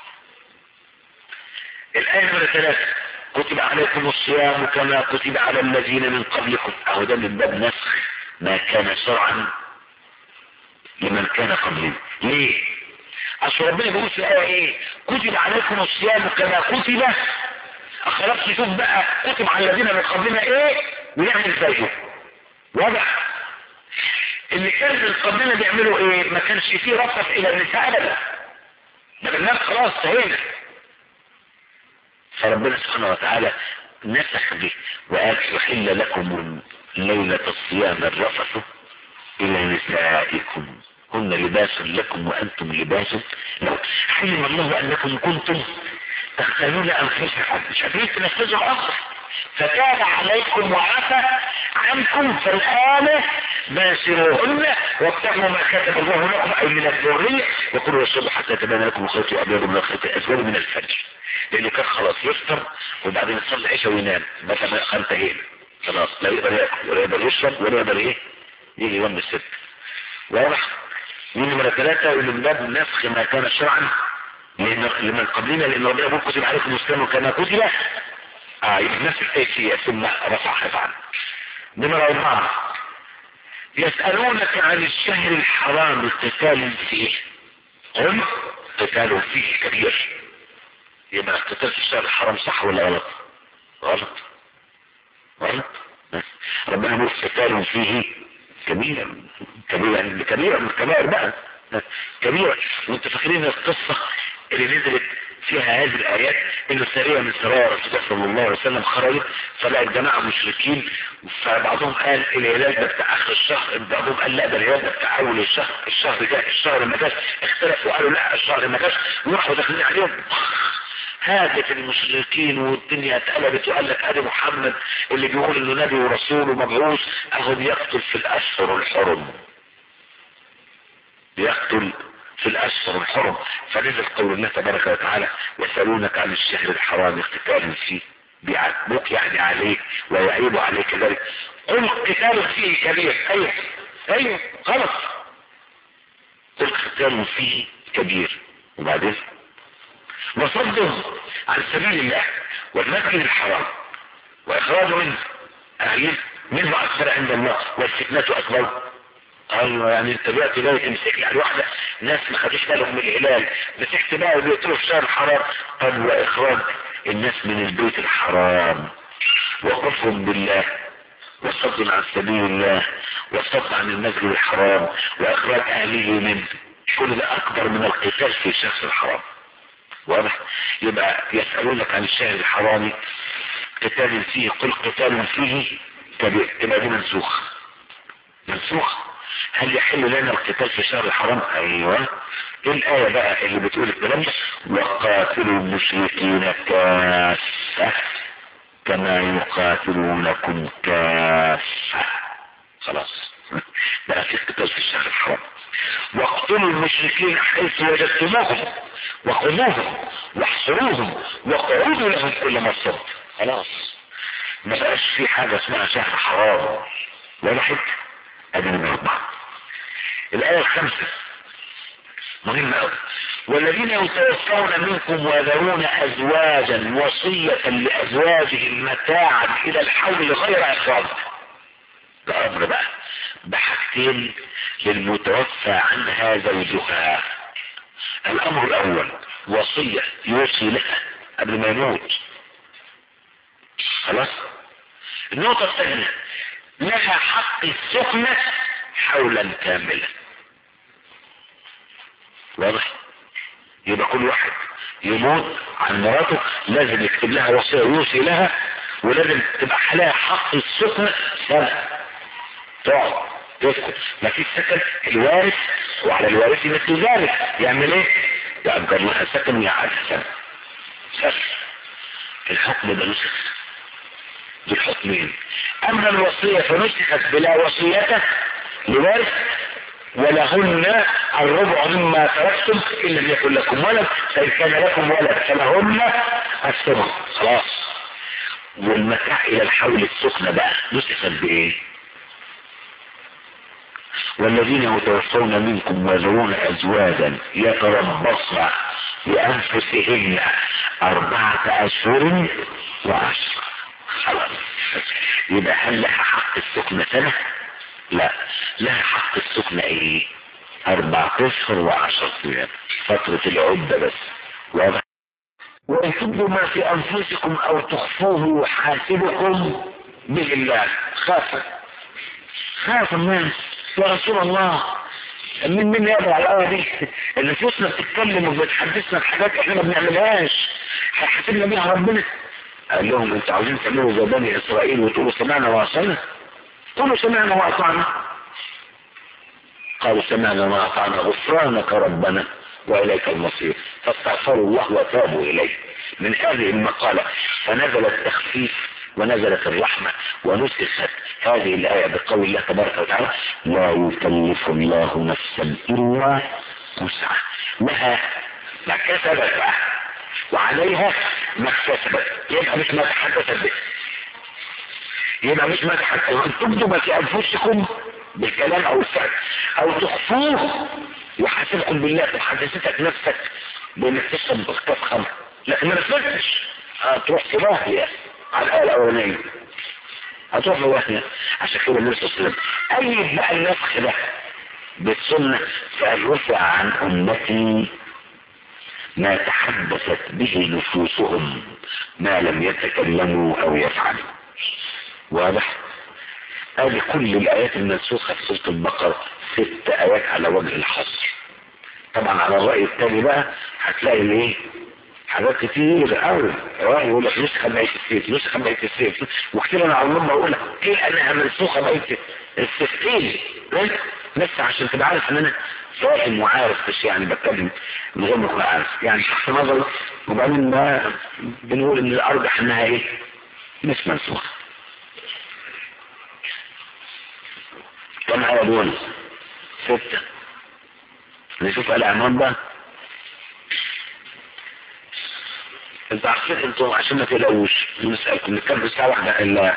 الآية نمرة ثلاثة كتب عليكم الصيام كما كتب على الذين من قبلكم اهو ده من باب نسخ ما كان شرعا لمن كان قبلنا ليه اصل ربنا بيقول في الايه ايه كتب عليكم الصيام كما كتب خلاص نشوف بقى كتب على الذين من قبلنا ايه ونعمل زيه واضح اللي كان من قبلنا بيعملوا ايه ما كانش فيه رفض الى النساء ابدا ده الناس خلاص سهينا فربنا سبحانه وتعالى نسخ به وقال يحل لكم ليلة الصيام الرفث الى نسائكم هن لباس لكم وانتم لباس لو علم الله انكم كنتم تختارون انفسكم مش قادرين تنفذوا الامر فتاب عليكم وعفى عنكم فالآن باشروهن وابتغوا ما كتب الله لكم أي من الذرية وكلوا الصبح حتى يتبين لكم الخيط الأبيض من الخيط الأسود من الفجر لأنه كان خلاص يفطر وبعدين يصلي عشاء وينام مثلا خمسة هيل خلاص لا يقدر ياكل ولا يقدر يشرب ولا يقدر ايه يجي يوم الست واضح دي نمرة ثلاثة من باب نسخ ما كان شرعا لمن قبلنا لأن ربنا يقول كتب عليكم الإسلام كما كتب آه نفس الكيفية ثم رفع خفعا نمرة أربعة يسألونك عن الشهر الحرام القتال فيه قل قتال فيه كبير يبقى قتال في الشهر الحرام صح ولا غلط غلط غلط ربنا يقول قتال فيه كبير كبير يعني كبيرة من الكبائر بقى كبيرة وانت فاكرين القصة اللي نزلت فيها هذه الآيات انه سرية من سرايا رسول الله صلى الله عليه وسلم خرجت فلقى جماعة مشركين فبعضهم قال الهلال ده بتاع اخر الشهر بعضهم قال لا ده الهلال ده بتاع اول الشهر الشهر ده الشهر ما جاش اختلفوا وقالوا لا الشهر ما جاش وراحوا داخلين عليهم هاجت المشركين والدنيا اتقلبت وقال لك ادي محمد اللي بيقول انه نبي ورسول ومبعوث اهو بيقتل في الاشهر الحرم بيقتل في الاشهر الحرم فنزل قول الله تبارك وتعالى يسألونك عن الشهر الحرام قتال فيه بيعاتبوك يعني عليك ويعيب عليك ذلك قل قتال فيه كبير ايوه ايوه غلط قل قتال فيه كبير وبعدين وصدهم عن سبيل الله والمسجد الحرام واخراج منه اهليه منه اكثر عند الله والفتنة اكبر ايوه يعني انت دلوقتي جاي تمسك لي على واحده ناس ما خدوش بالهم من الهلال مسكت بقى وبيقتلوا في شهر الحرام طب واخراج الناس من البيت الحرام وكفرهم بالله وصد عن سبيل الله وصد عن المسجد الحرام واخراج اهله منه كل ده اكبر من القتال في شخص الحرام واضح يبقى يسألونك عن الشهر الحرامي قتال فيه قل قتال فيه كبير تبقى دي منسوخ منسوخ هل يحل لنا القتال في شهر الحرام ايوه ايه الايه بقى اللي بتقول الكلام ده وقاتلوا المشركين كافه كما يقاتلونكم كافه خلاص بقى في قتال في الشهر الحرام واقتلوا المشركين حيث وجدتموهم وخذوهم واحصروهم وقعودوا لهم كل مرصد خلاص ما بقاش في حاجة اسمها شهر حرام ولا حتة ادي من اربعة الآية الخامسة مهمة أوي والذين يتوفون منكم ويذرون أزواجا وصية لأزواجهم متاعا إلى الحول غير إخراج ده أمر بقى بحاجتين للمتوفى عنها زوجها الأمر الأول وصية يوصي لها قبل ما يموت خلاص النقطة الثانية لها حق السكنة حولا كاملا واضح يبقى كل واحد يموت عن مراته لازم يكتب لها وصية يوصي لها ولازم تبقى لها حق السكنة سنة تقعد تسكت ما فيش سكن الوارث وعلى الوارث مثل ذلك يعمل ايه؟ يأجر لها سكن ويقعدها سنة سنة الحكم ده نسخ دول حكمين اما الوصية فنسخت بلا وصيته لوارث ولهن الربع مما تركتم ان لم يكن لكم ولد فان كان لكم ولد فلهن الثمن خلاص والمتاع الى الحول السخنة بقى نسخت بايه والذين يتوفون منكم ويذرون ازواجا يتربصن بانفسهن اربعة اشهر وعشر خلاص يبقى هل لها حق السكنة سنة لا لها حق السكنة ايه اربعة اشهر وعشر ايام فترة العدة بس واضح وان تبدوا ما في انفسكم او تخفوه يحاسبكم به الله خاف خاف الناس يا رسول الله من من يدعى الآية دي النفوسنا بتتكلم وبتحدثنا بحاجات احنا ما بنعملهاش هيحاسبنا بيها ربنا قال لهم انتوا عاوزين تعملوا زي بني اسرائيل وتقولوا سمعنا واطعنا قولوا سمعنا واطعنا قالوا سمعنا واطعنا غفرانك ربنا واليك المصير فاستغفروا الله وتابوا اليه من هذه المقالة فنزل التخفيف ونزلت الرحمة ونسخت هذه الآية بقول الله تبارك وتعالى لا يكلف الله نفسا إلا وسعها لها ما كسبت بقى وعليها ما اكتسبت يبقى مش ما تحدثت به يبقى مش ما تحدثت ان تبدوا ما في انفسكم بالكلام او الفعل او تخفوه يحاسبكم بالله تحدثتك نفسك بانك تشرب بكتاب خمر لكن ما نفذتش هتروح في راهية على الآية الأولانية هتروح في راهية عشان كده النبي صلى الله عليه وسلم أي بقى النسخ ده بالسنة فقال رفع عن أمتي ما تحدثت به نفوسهم ما لم يتكلموا او يفعلوا واضح ادي كل الايات المنسوخة في سورة البقرة ست ايات على وجه الحصر طبعا على الرأي التاني بقى هتلاقي ايه حاجات كتير قوي رأي يقول لك نسخة بقية السيف نسخة بقية السيف وكتير انا عمال بقولها ايه انها منسوخة بقية السيفتين بس عشان تبقى عارف ان انا فاهم وعارف مش يعني بتكلم من غير ما اكون عارف يعني شخص نظري وبعدين ما بنقول ان الارجح انها ايه مش منسوخه كم آية دول ستة نشوف آل عمران بقى انتوا عارفين انتوا عشان ما تقلقوش نسألكم نتكلم الساعة واحدة الا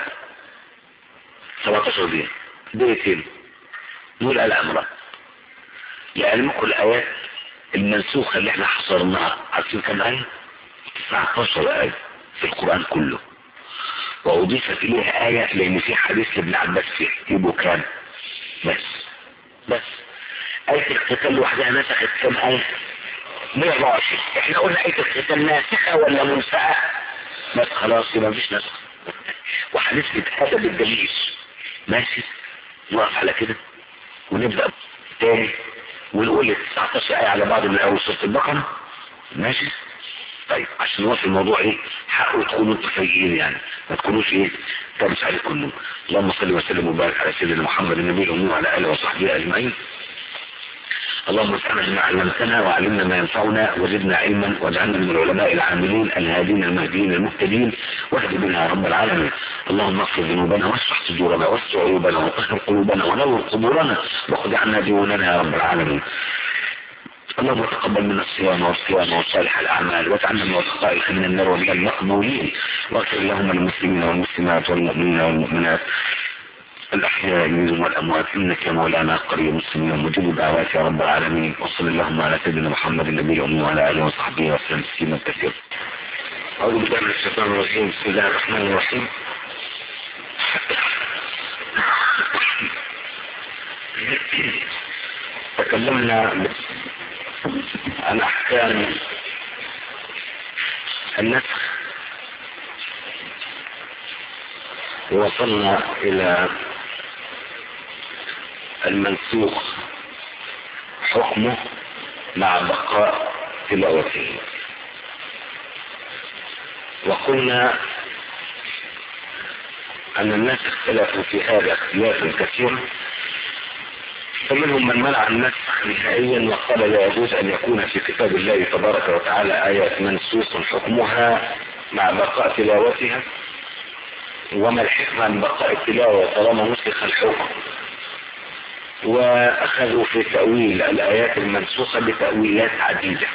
17 دقيقة دقيقتين نقول آل عمران لعلمكم الآيات المنسوخة اللي احنا حصرناها عارفين كم آية 19 آية في القرآن كله وأضيفت إليها آية لأن في حديث لابن عباس فيه يبقوا كام بس بس آية القتال لوحدها نسخت كم آية 124 احنا قلنا آية القتال ناسخة ولا منسخة بس خلاص يبقى مفيش نسخ وهنثبت هذا بالدليل ماشي نقف على كده ونبدأ تاني ونقول 19 آية على بعض من أول سورة البقرة ماشي طيب عشان نوصل الموضوع ايه حقه تكونوا انتوا فايقين يعني ما تكونوش ايه تابس عليكم النوم اللهم صل وسلم وبارك على سيدنا محمد النبي الامي وعلى اله وصحبه اجمعين اللهم انفعنا بما علمتنا وعلمنا ما ينفعنا وزدنا علما واجعلنا من العلماء العاملين الهادين المهديين المهتدين واهد بنا يا رب العالمين اللهم اغفر ذنوبنا واشرح صدورنا واستر عيوبنا وطهر قلوبنا ونور قبورنا واخذ عنا ديوننا يا رب العالمين اللهم تقبل منا الصيام والصيام وصالح الاعمال واجعلنا من وثقائك من النار ومن المقبولين واغفر اللهم للمسلمين والمسلمات والمؤمنين والمؤمنات الأحياء منهم والأموات إنك يا مولانا قريب مسلم مجيب دعوات يا رب العالمين وصل اللهم على سيدنا محمد النبي الأمي وعلى آله وصحبه وسلم تسليما كثيرا أعوذ بالله من الشيطان الرجيم بسم الله الرحمن الرحيم تكلمنا عن أحكام النسخ ووصلنا إلى المنسوخ حكمه مع بقاء تلاوته وقلنا أن الناس اختلفوا في هذا اختلافا كثيرا فمنهم من منع النسخ نهائيا وقال لا يجوز أن يكون في كتاب الله تبارك وتعالى آيات منسوخ حكمها مع بقاء تلاوتها وما الحكمة من بقاء التلاوة طالما نسخ الحكم واخذوا في تأويل الآيات المنسوخة بتأويلات عديدة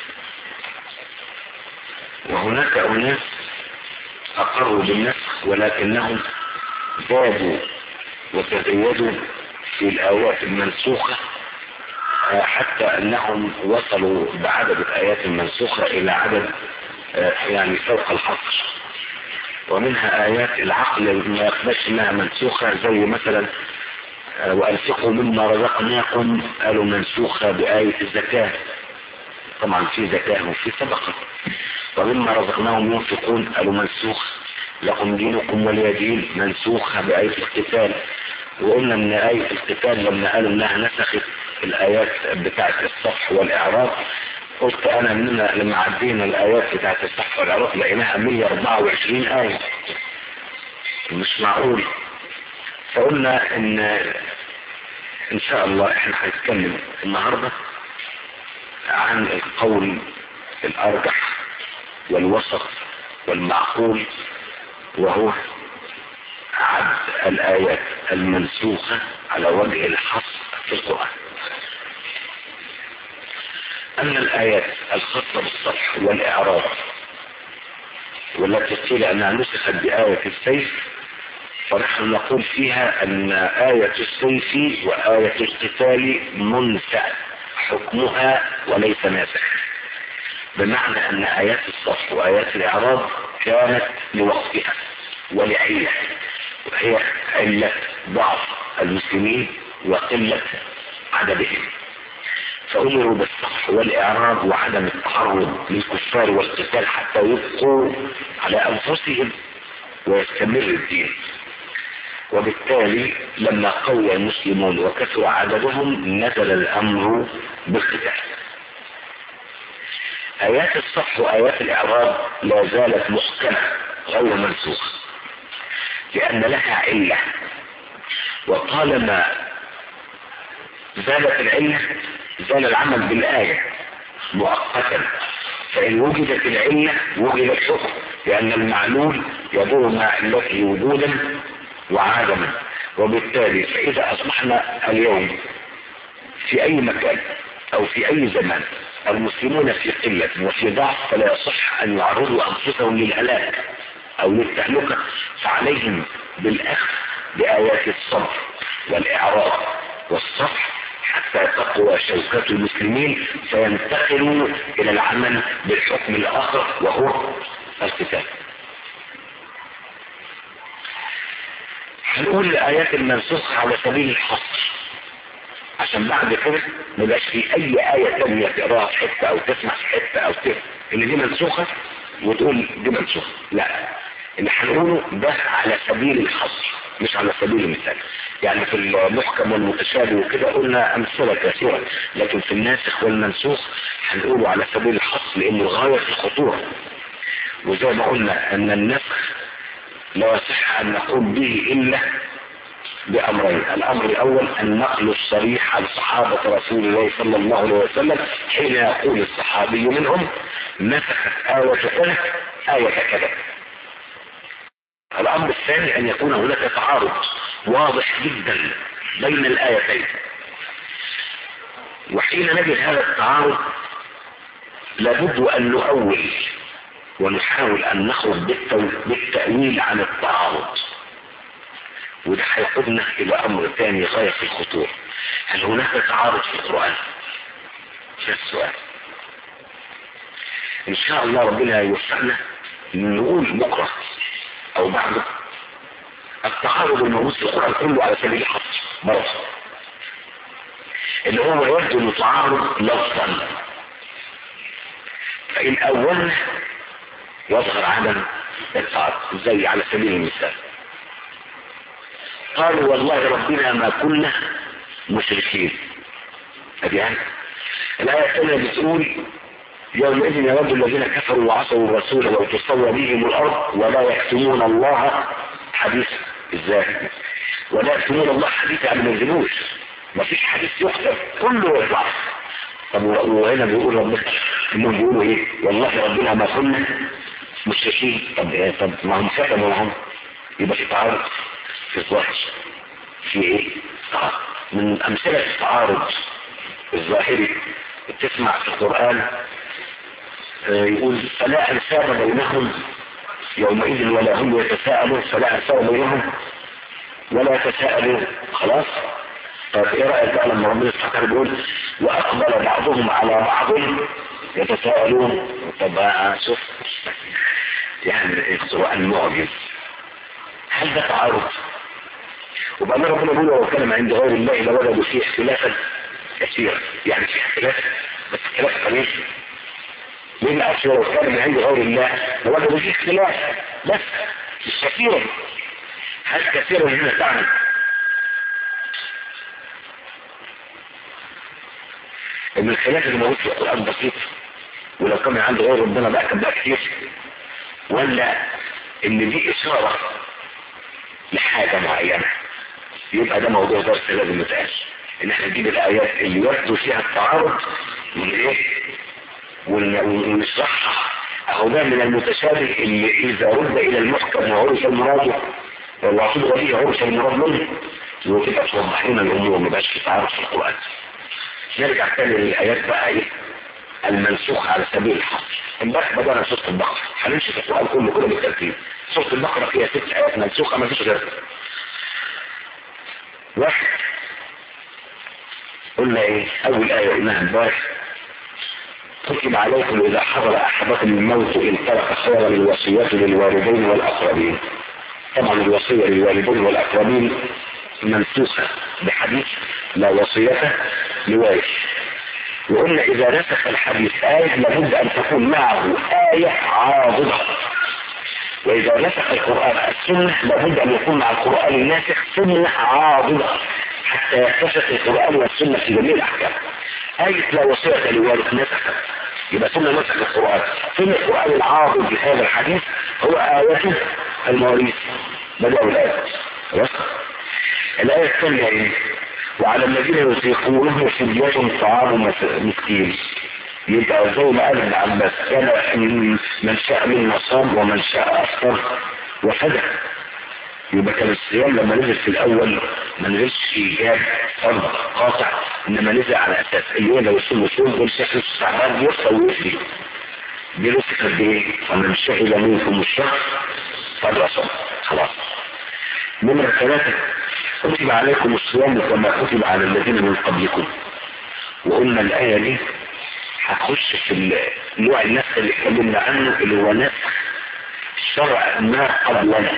وهناك أناس أقروا بالنسخ ولكنهم زادوا وتزيدوا في الآيات المنسوخة حتى أنهم وصلوا بعدد الآيات المنسوخة إلى عدد يعني فوق الحصر ومنها آيات العقل ما يقبلش انها منسوخة زي مثلا وأنفقوا مما رزقناكم قالوا منسوخة بآية الزكاة طبعا في زكاة وفي صدقة ومما رزقناهم ينفقون قالوا منسوخ لكم دينكم ولي دين منسوخة بآية القتال وقلنا ان آية القتال لما قالوا انها نسخت الآيات بتاعة الصفح والإعراب قلت انا مننا لما عدينا الآيات بتاعة الصفح والإعراب لقيناها 124 آية مش معقول فقلنا ان ان شاء الله احنا هنتكلم النهاردة عن القول الارجح والوسط والمعقول وهو عد الايات المنسوخة على وجه الحصر في القرآن اما الايات الخاصة بالصفح والاعراب والتي قيل انها نسخت بآية السيف فنحن نقول فيها ان آية السيف وآية القتال منسى حكمها وليس ناسخ بمعنى ان آيات الصف وآيات الإعراض كانت لوقتها ولعلة وهي علة ضعف المسلمين وقلة عددهم فأمروا بالصح والإعراض وعدم التعرض للكفار والقتال حتى يبقوا على أنفسهم ويستمر الدين وبالتالي لما قوى المسلمون وكثر عددهم نزل الأمر بالقتال آيات الصح وآيات الإعراب لا زالت محكمة غير منسوخة لأن لها علة وطالما زالت العلة زال العمل بالآية مؤقتا فإن وجدت العلة وجد الحكم لأن المعلول يدور مع علته وجودا وعدما وبالتالي فإذا أصبحنا اليوم في أي مكان أو في أي زمان المسلمون في قلة وفي ضعف فلا يصح أن يعرضوا أنفسهم للهلاك أو للتهلكة فعليهم بالأخذ بآيات الصبر والإعراض والصفح حتى تقوى شوكة المسلمين فينتقلوا إلى العمل بالحكم الآخر وهو القتال هنقول الآيات المنسوخة على سبيل الحصر عشان بعد كده ما يبقاش في أي آية تانية تقراها في حتة أو تسمع في حتة أو كده إن دي منسوخة وتقول دي منسوخة لا اللي هنقوله ده على سبيل الحصر مش على سبيل المثال يعني في المحكم والمتشابه وكده قلنا امثله كثيره لكن في الناسخ والمنسوخ هنقوله على سبيل الحصر لانه غايه في الخطوره وزي ما قلنا ان النسخ لا يصح ان نقوم به الا بأمرين الأمر الأول النقل الصريح عن صحابة رسول الله صلى الله عليه وسلم حين يقول الصحابي منهم نسخت آية كذا آية كذا الأمر الثاني أن يكون هناك تعارض واضح جدا بين الآيتين وحين نجد هذا التعارض لابد أن نؤول ونحاول أن نخرج بالتأويل عن التعارض وده هيقودنا الى امر ثاني غاية في الخطورة هل هناك تعارض في القرآن ده السؤال ان شاء الله ربنا يوفقنا نقول بكرة او بعده التعارض الموجود في القرآن كله على سبيل الحصر برضه اللي هو يبدو انه تعارض لفظا فان اولنا يظهر عدم التعارض زي على سبيل المثال قالوا والله ربنا ما كنا مشركين ادي يعني الآية الثانية بتقول يومئذ يود الذين كفروا وعصوا الرسول وتسوى بهم الأرض ولا يكتمون الله حديثا ازاي ولا يكتمون الله حديثا يعني ما ينزلوش ما فيش حديث يكتب كله يطلع طب وهنا بيقول ربنا انهم بيقولوا ايه والله ربنا ما كنا مشركين طب ايه طب ما هم كتموا هم يبقى في تعارض في الظاهر في ايه من امثلة التعارض الظاهري تسمع في القرآن يقول فلا انساب بينهم يومئذ ولا هم يتساءلون فلا انساب بينهم ولا يتساءلون خلاص طب ايه رأيك بقى لما ربنا سبحانه بيقول واقبل بعضهم على بعض يتساءلون طب شوف يعني القرآن معجز هل ده تعارض وبعدين ربنا بيقول لو كان عند غير الله لوجدوا فيه اختلافا كثيرا يعني في اختلاف بس اختلاف قليل ليه ما قالش لو كان من عند غير الله لوجدوا فيه اختلاف بس مش كثيرا هل كثيرا هنا تعني ان الخلاف اللي موجود في القرآن بسيط ولو كان من عند غير ربنا بقى كان بقى كتير ولا ان دي اشارة لحاجة معينة يبقى ده موضوع درس لازم يتقال ان احنا نجيب الايات اللي يبدو فيها التعارض من ايه ونشرحها اهو ده من المتشابه اللي اذا رد الى المحكم وعرف المراد والوعصود وليه عرف المراد منه وتبقى توضح لنا الامور ما بقاش في تعارض في القران نرجع تاني للايات بقى ايه المنسوخة على سبيل الحصر امبارح بدأنا سورة البقرة هنمشي في القرآن كله كله بالترتيب سورة البقرة فيها ست آيات منسوخة ما فيش غيرها واحد قلنا ايه اول آية قلناها امبارح كتب عليكم اذا حضر احدكم الموت ان ترك خيرا الوصية للوالدين والاقربين طبعا الوصية للوالدين والاقربين منسوخة بحديث لا وصية لوارث وقلنا اذا نسخ الحديث آية لابد ان تكون معه آية عاضدة واذا نسخ القرآن السنة لابد ان يكون مع القرآن الناسخ سنة عاضدة حتى يكتشف القرآن والسنة في جميع الاحكام آية لا وصية لوارث نسخت يبقى سنة نسخ القرآن سنة القرآن العاضد بهذا الحديث هو آية المواريث بدأوا الآية الآية الثانية ايه وعلى الذين يطيقونه فدية طعام مسكين يبقى زي ما قال ابن عباس كان من شاء منا صام ومن شاء افطر وفدى يبقى كان الصيام لما نزل في الاول ما نزلش في جاب فرض قاطع انما نزل على اساس اللي لو يصوم يصوم دول شهر الشعبان يفطر ويفدي دي نسخ قد ايه؟ ومن شهد منكم الشهر فليصم خلاص نمرة ثلاثة كتب عليكم الصيام كما كتب على الذين من قبلكم وقلنا الآية دي هتخش في نوع النسخ اللي اتكلمنا عنه اللي هو نسخ شرع ما قبلنا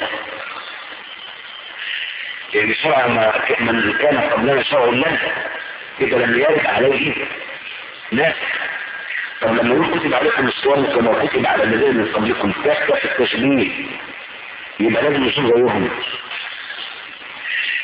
يعني شرع ما من كان قبلنا شرع الله إذا لم يرد عليه ناسخ طب لما يقول كتب عليكم الصيام كما كتب على الذين من قبلكم تحت التشبيه يبقى لازم يصوم زيهم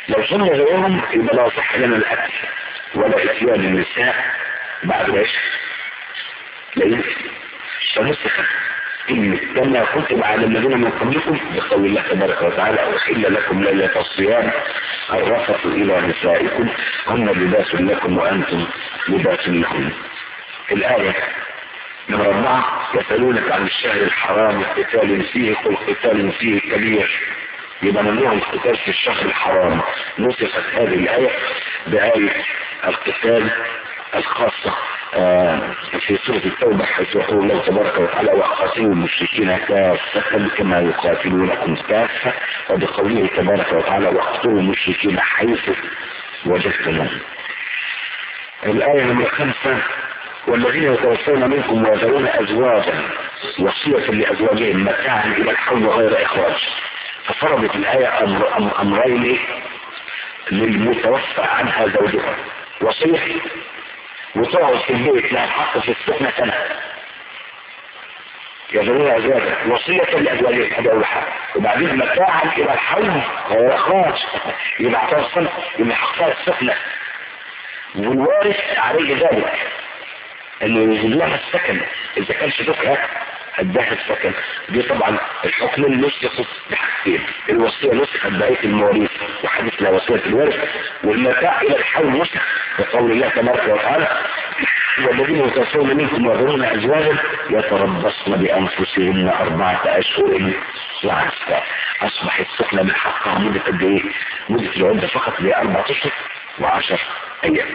لو صرنا زيهم يبقى لا يصح لنا الاكل ولا اتيان النساء بعد العشاء لا يمكن فنسخ إن كما كتب على الذين من قبلكم بقول الله تبارك وتعالى أحل لكم ليلة الصيام الرفث إلى نسائكم هن لباس لكم وأنتم لباس لهم الآية نمرة أربعة يسألونك عن الشهر الحرام قتال فيه قل قتال فيه كبير يبقى ممنوع القتال في الشهر الحرام نسخت هذه الآية بآية القتال الخاصة آه في سورة التوبة حيث يقول الله تبارك وتعالى وقاتلوا المشركين كافة كما يقاتلونكم كافة وبقوله تبارك وتعالى واقتلوا المشركين حيث وجدتموهم الآية نمرة خمسة والذين يتوفون منكم ويذرون أزواجا وصية لأزواجهم متاعا إلى الحول غير إخراج ففرضت الآية أمر أمر أمرين للمتوفى عنها زوجها وصية وتقعد في البيت لها الحق في السكنة سنة يذرون أزواجا وصية لأزواجهم هذا أول حاجة وبعدين متاعا إلى الحول غير إخراج يبقى اعترف يبقى حقها السكنة والوارث عليه ذلك انه يجيب لها السكن اذا كان شبكها اداها السكن دي طبعا الحكم نسخ بحاجتين الوصيه نسخت بقيه المواريث وحديث لا وصيه الوارث والمتاع الى الحول نسخ بقول الله تبارك وتعالى والذين يتوفون منكم ويذرون ازواجا يتربصن بانفسهن اربعه اشهر وعشرة اصبح السكنه من حقها مده قد ايه؟ مده العده فقط لاربعه اشهر وعشر ايام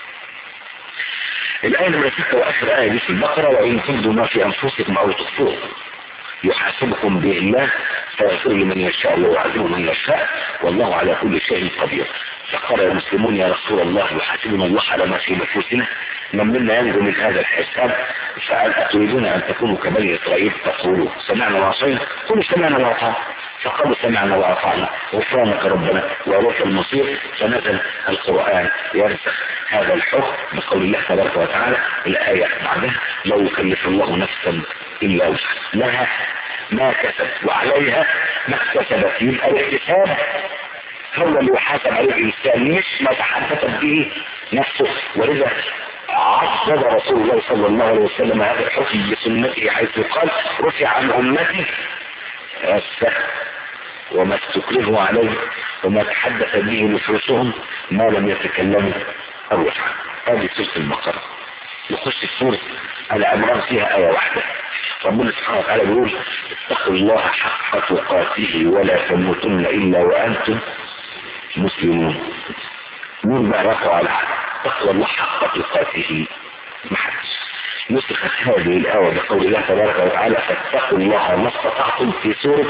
الآية نمرة ستة وآخر آية دي في البقرة وإن تبدوا ما في أنفسكم أو تخفوه يحاسبكم به الله فيغفر لمن يشاء ويعذب من يشاء والله على كل شيء قدير فقال المسلمون يا رسول الله يحاسبنا الله على ما في نفوسنا من منا ينجو من هذا الحساب فهل أتريدون أن تكونوا كبني إسرائيل تقولوا سمعنا وعصينا قولوا سمعنا وأطعنا فقالوا سمعنا وأطعنا غفرانك ربنا وإليك المصير فنزل القرآن يرسخ هذا الحكم بقول الله تبارك وتعالى الآية بعدها لا يكلف الله نفسا إلا وسعها لها ما كسبت وعليها ما اكتسبت يبقى الاكتساب هو اللي يحاسب عليه الإنسان مش ما تحدثت به نفسه ولذا عضد رسول الله صلى الله عليه وسلم هذا الحكم بسنته حيث قال رفع عن أمتي السهل وما استكرهوا عليه وما تحدث به نفوسهم ما لم يتكلموا أو يفعل هذه سورة البقرة نخش في سورة العمران فيها آية واحدة ربنا سبحانه وتعالى بيقول اتقوا الله حق تقاته ولا تموتن إلا وأنتم مسلمون مين بقى رفعوا على تقوى الله حق تقاته ما حدش نسخت هذه الآية بقول الله تبارك وتعالى فاتقوا الله ما استطعتم في سورة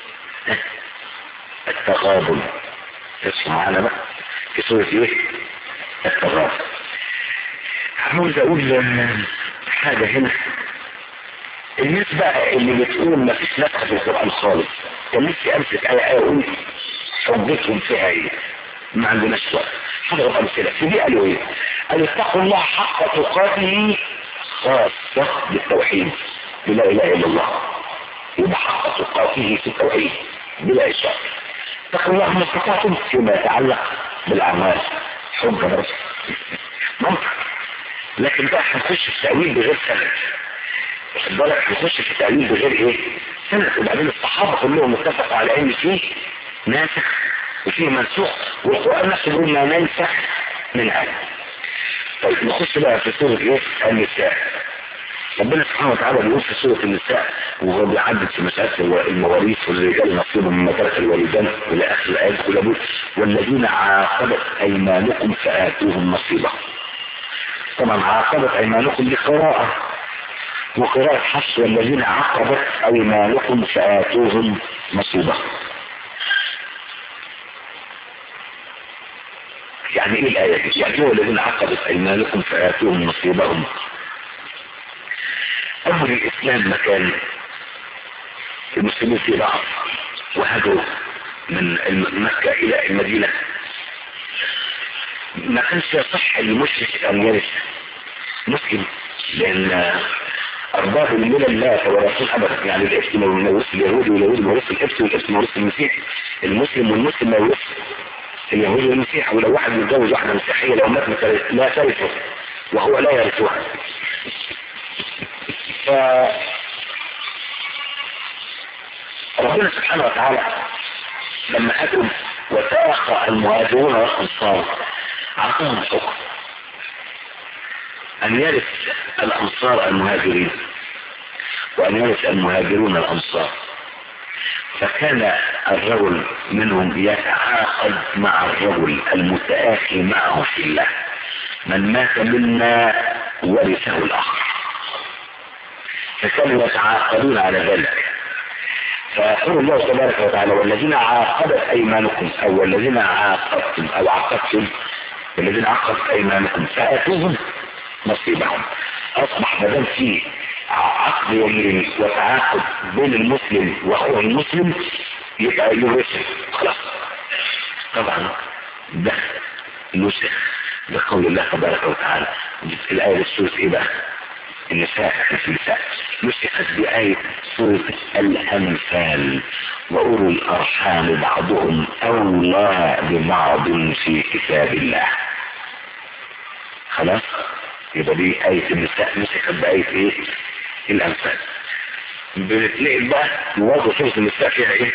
التغابن اسمع معانا بقى في سورة ايه التغابن عاوز اقول حاجة هنا الناس بقى اللي بتقول ما فيش نسخ في القرآن خالص كان نفسي امسك اي ايه اقول حجتهم فيها ايه ما عندناش وقت حضرت امثله في دي قالوا ايه قالوا اتقوا الله حق تقاته خاصة بالتوحيد بلا اله الا الله يبقى حق تقاته في التوحيد بلا اشراك اتقوا الله ما استطعتم فيما يتعلق بالاعمال حب بس ممكن لكن بقى هنخش في تأويل بغير سند واخد بالك هنخش في تأويل بغير ايه سند وبعدين الصحابة كلهم اتفقوا على ان فيه ناسخ وفيه منسوخ والقرآن نفسه بيقول ما ننسخ من آية طيب نخش بقى في سورة ايه النساء ربنا سبحانه وتعالى بيقول في سورة النساء وهو بيعدد في مسألة المواريث والرجال نصيب مما ترك الوالدان إلى آخر الآيات كلها بيقول والذين عاقبت أيمانكم فآتوهم نصيبهم طبعا عاقبت أيمانكم دي قراءة وقراءة حفص والذين عاقبت أيمانكم فآتوهم نصيبهم يعني ايه الآية دي؟ يعني هو الذين عقدت أيمانكم فآتوهم نصيبهم أمر الإسلام مكان المسلمين في ضعف وهجروا من مكة إلى المدينة ما كانش يصح للمشرك أن يرث مسلم لأن أرباب الملل لا يتورثون أبدا يعني الإبس مورث اليهودي واليهودي مورث الإبس والإبس مورث المسيحي المسلم والمسلم مورث اليهود والمسيح ولو واحد متجوز واحدة مسيحية لو مات مثلا لا ترثه وهو لا يرثها ف ربنا سبحانه وتعالى لما أتوا وتاخى المهاجرون والأنصار عطاهم حكم أن يرث الأنصار المهاجرين وأن يرث المهاجرون الأنصار فكان الرجل منهم يتعاقد مع الرجل المتآخي معه في الله من مات منا ورثه الآخر فكانوا يتعاقدون على ذلك فيقول الله تبارك وتعالى والذين عاقبت ايمانكم او والذين عاقبتم او عاقبتم والذين عاقبت ايمانكم فاتوهم نصيبهم اصبح ما دام في عقد يمين وتعاقد بين المسلم واخوه المسلم يبقى يورثه خلاص طبعا ده نسخ بقول الله تبارك وتعالى في الايه السوره ايه بقى النساء احنا في النساء نسخت بآية سورة الأنفال وأولو الأرحام بعضهم أولى ببعض في كتاب الله خلاص يبقى دي آية النساء نسخت بآية إيه الأنفال بنتنقل بقى نوضع سورة النساء فيها إيه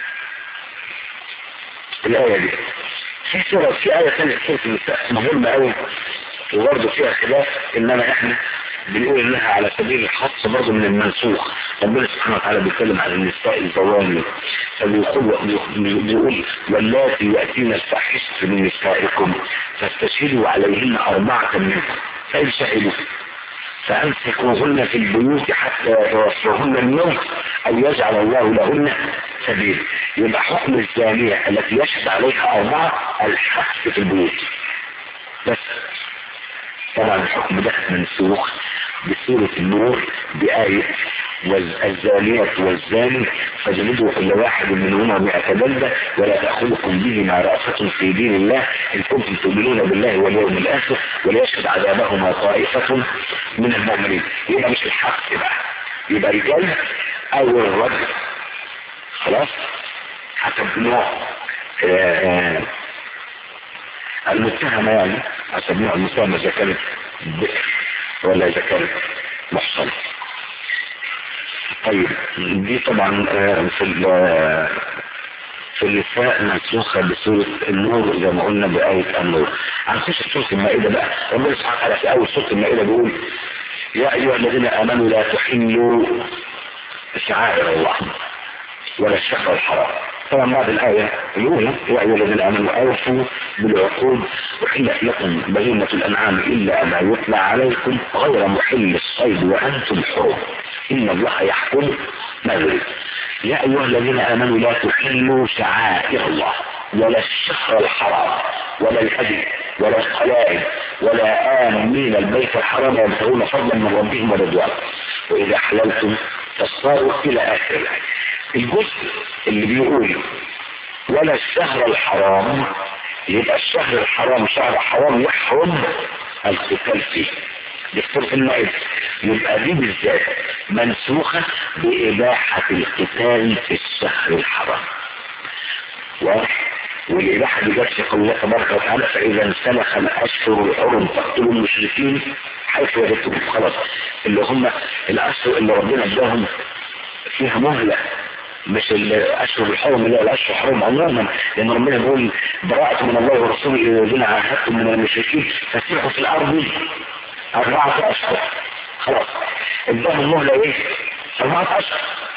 الآية دي في سورة في آية ثانية سورة النساء مهمة أوي وبرضه فيها خلاف إنما إحنا بنقول انها على سبيل الخاص برضه من المنسوخ ربنا سبحانه وتعالى بيتكلم عن النساء الزواني فبيقول بيقول واللاتي ياتين الفاحشه من نسائكم فاستشهدوا عليهن اربعه منكم فان شهدوا فامسكوهن في البيوت حتى يتوفاهن الموت او يجعل الله لهن سبيل يبقى حكم الزانيه التي يشهد عليها اربعه الحبس في البيوت بس طبعا الحكم ده منسوخ بسورة النور بآية والزانية والزاني فجلدوا كل واحد منهما مئة جلدة ولا تأخذكم بهما رأفة في دين الله إن كنتم تؤمنون بالله واليوم الآخر وليشهد عذابهما طائفة من المؤمنين يبقى مش الحق بقى يبقى رجال أو الرجل خلاص حسب نوع المتهمة يعني حسب نوع المتهمة إذا كانت بكر ولا إذا كانت محصنة طيب دي طبعا في في النساء منسوخة بسورة النور زي ما قلنا بآية النور هنخش في سورة المائدة بقى ربنا سبحانه وتعالى في أول سورة المائدة بيقول يا أيها الذين آمنوا لا تحلوا شعائر الله ولا الشهر الحرام طبعا بعد الآية الأولى يا أيها الذين آمنوا أوفوا بالعقود أحلت لكم بهيمة الأنعام إلا ما يتلى عليكم غير محل الصيد وأنتم حرم إن الله يحكم ما يريد يا أيها الذين آمنوا لا تحلوا شعائر الله ولا الشهر الحرام ولا الهدي ولا القلائد ولا آمين البيت الحرام يبتغون فضلا من ربهم ورضوانا وإذا حللتم فاصطادوا إلى آخر الآية الجزء اللي بيقول ولا الشهر الحرام يبقى الشهر الحرام شهر حرام يحرم القتال فيه دكتور في المائدة يبقى دي بالذات منسوخة بإباحة القتال في الشهر الحرام واضح والإباحة دي جت في قول الله تبارك وتعالى فإذا انسلخ الأشهر الحرم فاقتلوا المشركين حيث وجدتم خلاص اللي هم الأشهر اللي ربنا اداهم فيها مهلة مش الاشهر الحرم اللي هي الاشهر الحرم عموما لان ربنا بيقول براءة من الله ورسوله الذين عاهدتم من المشركين فسيحوا في الارض اربعة اشهر خلاص اداهم المهلة ايه؟ اربعة اشهر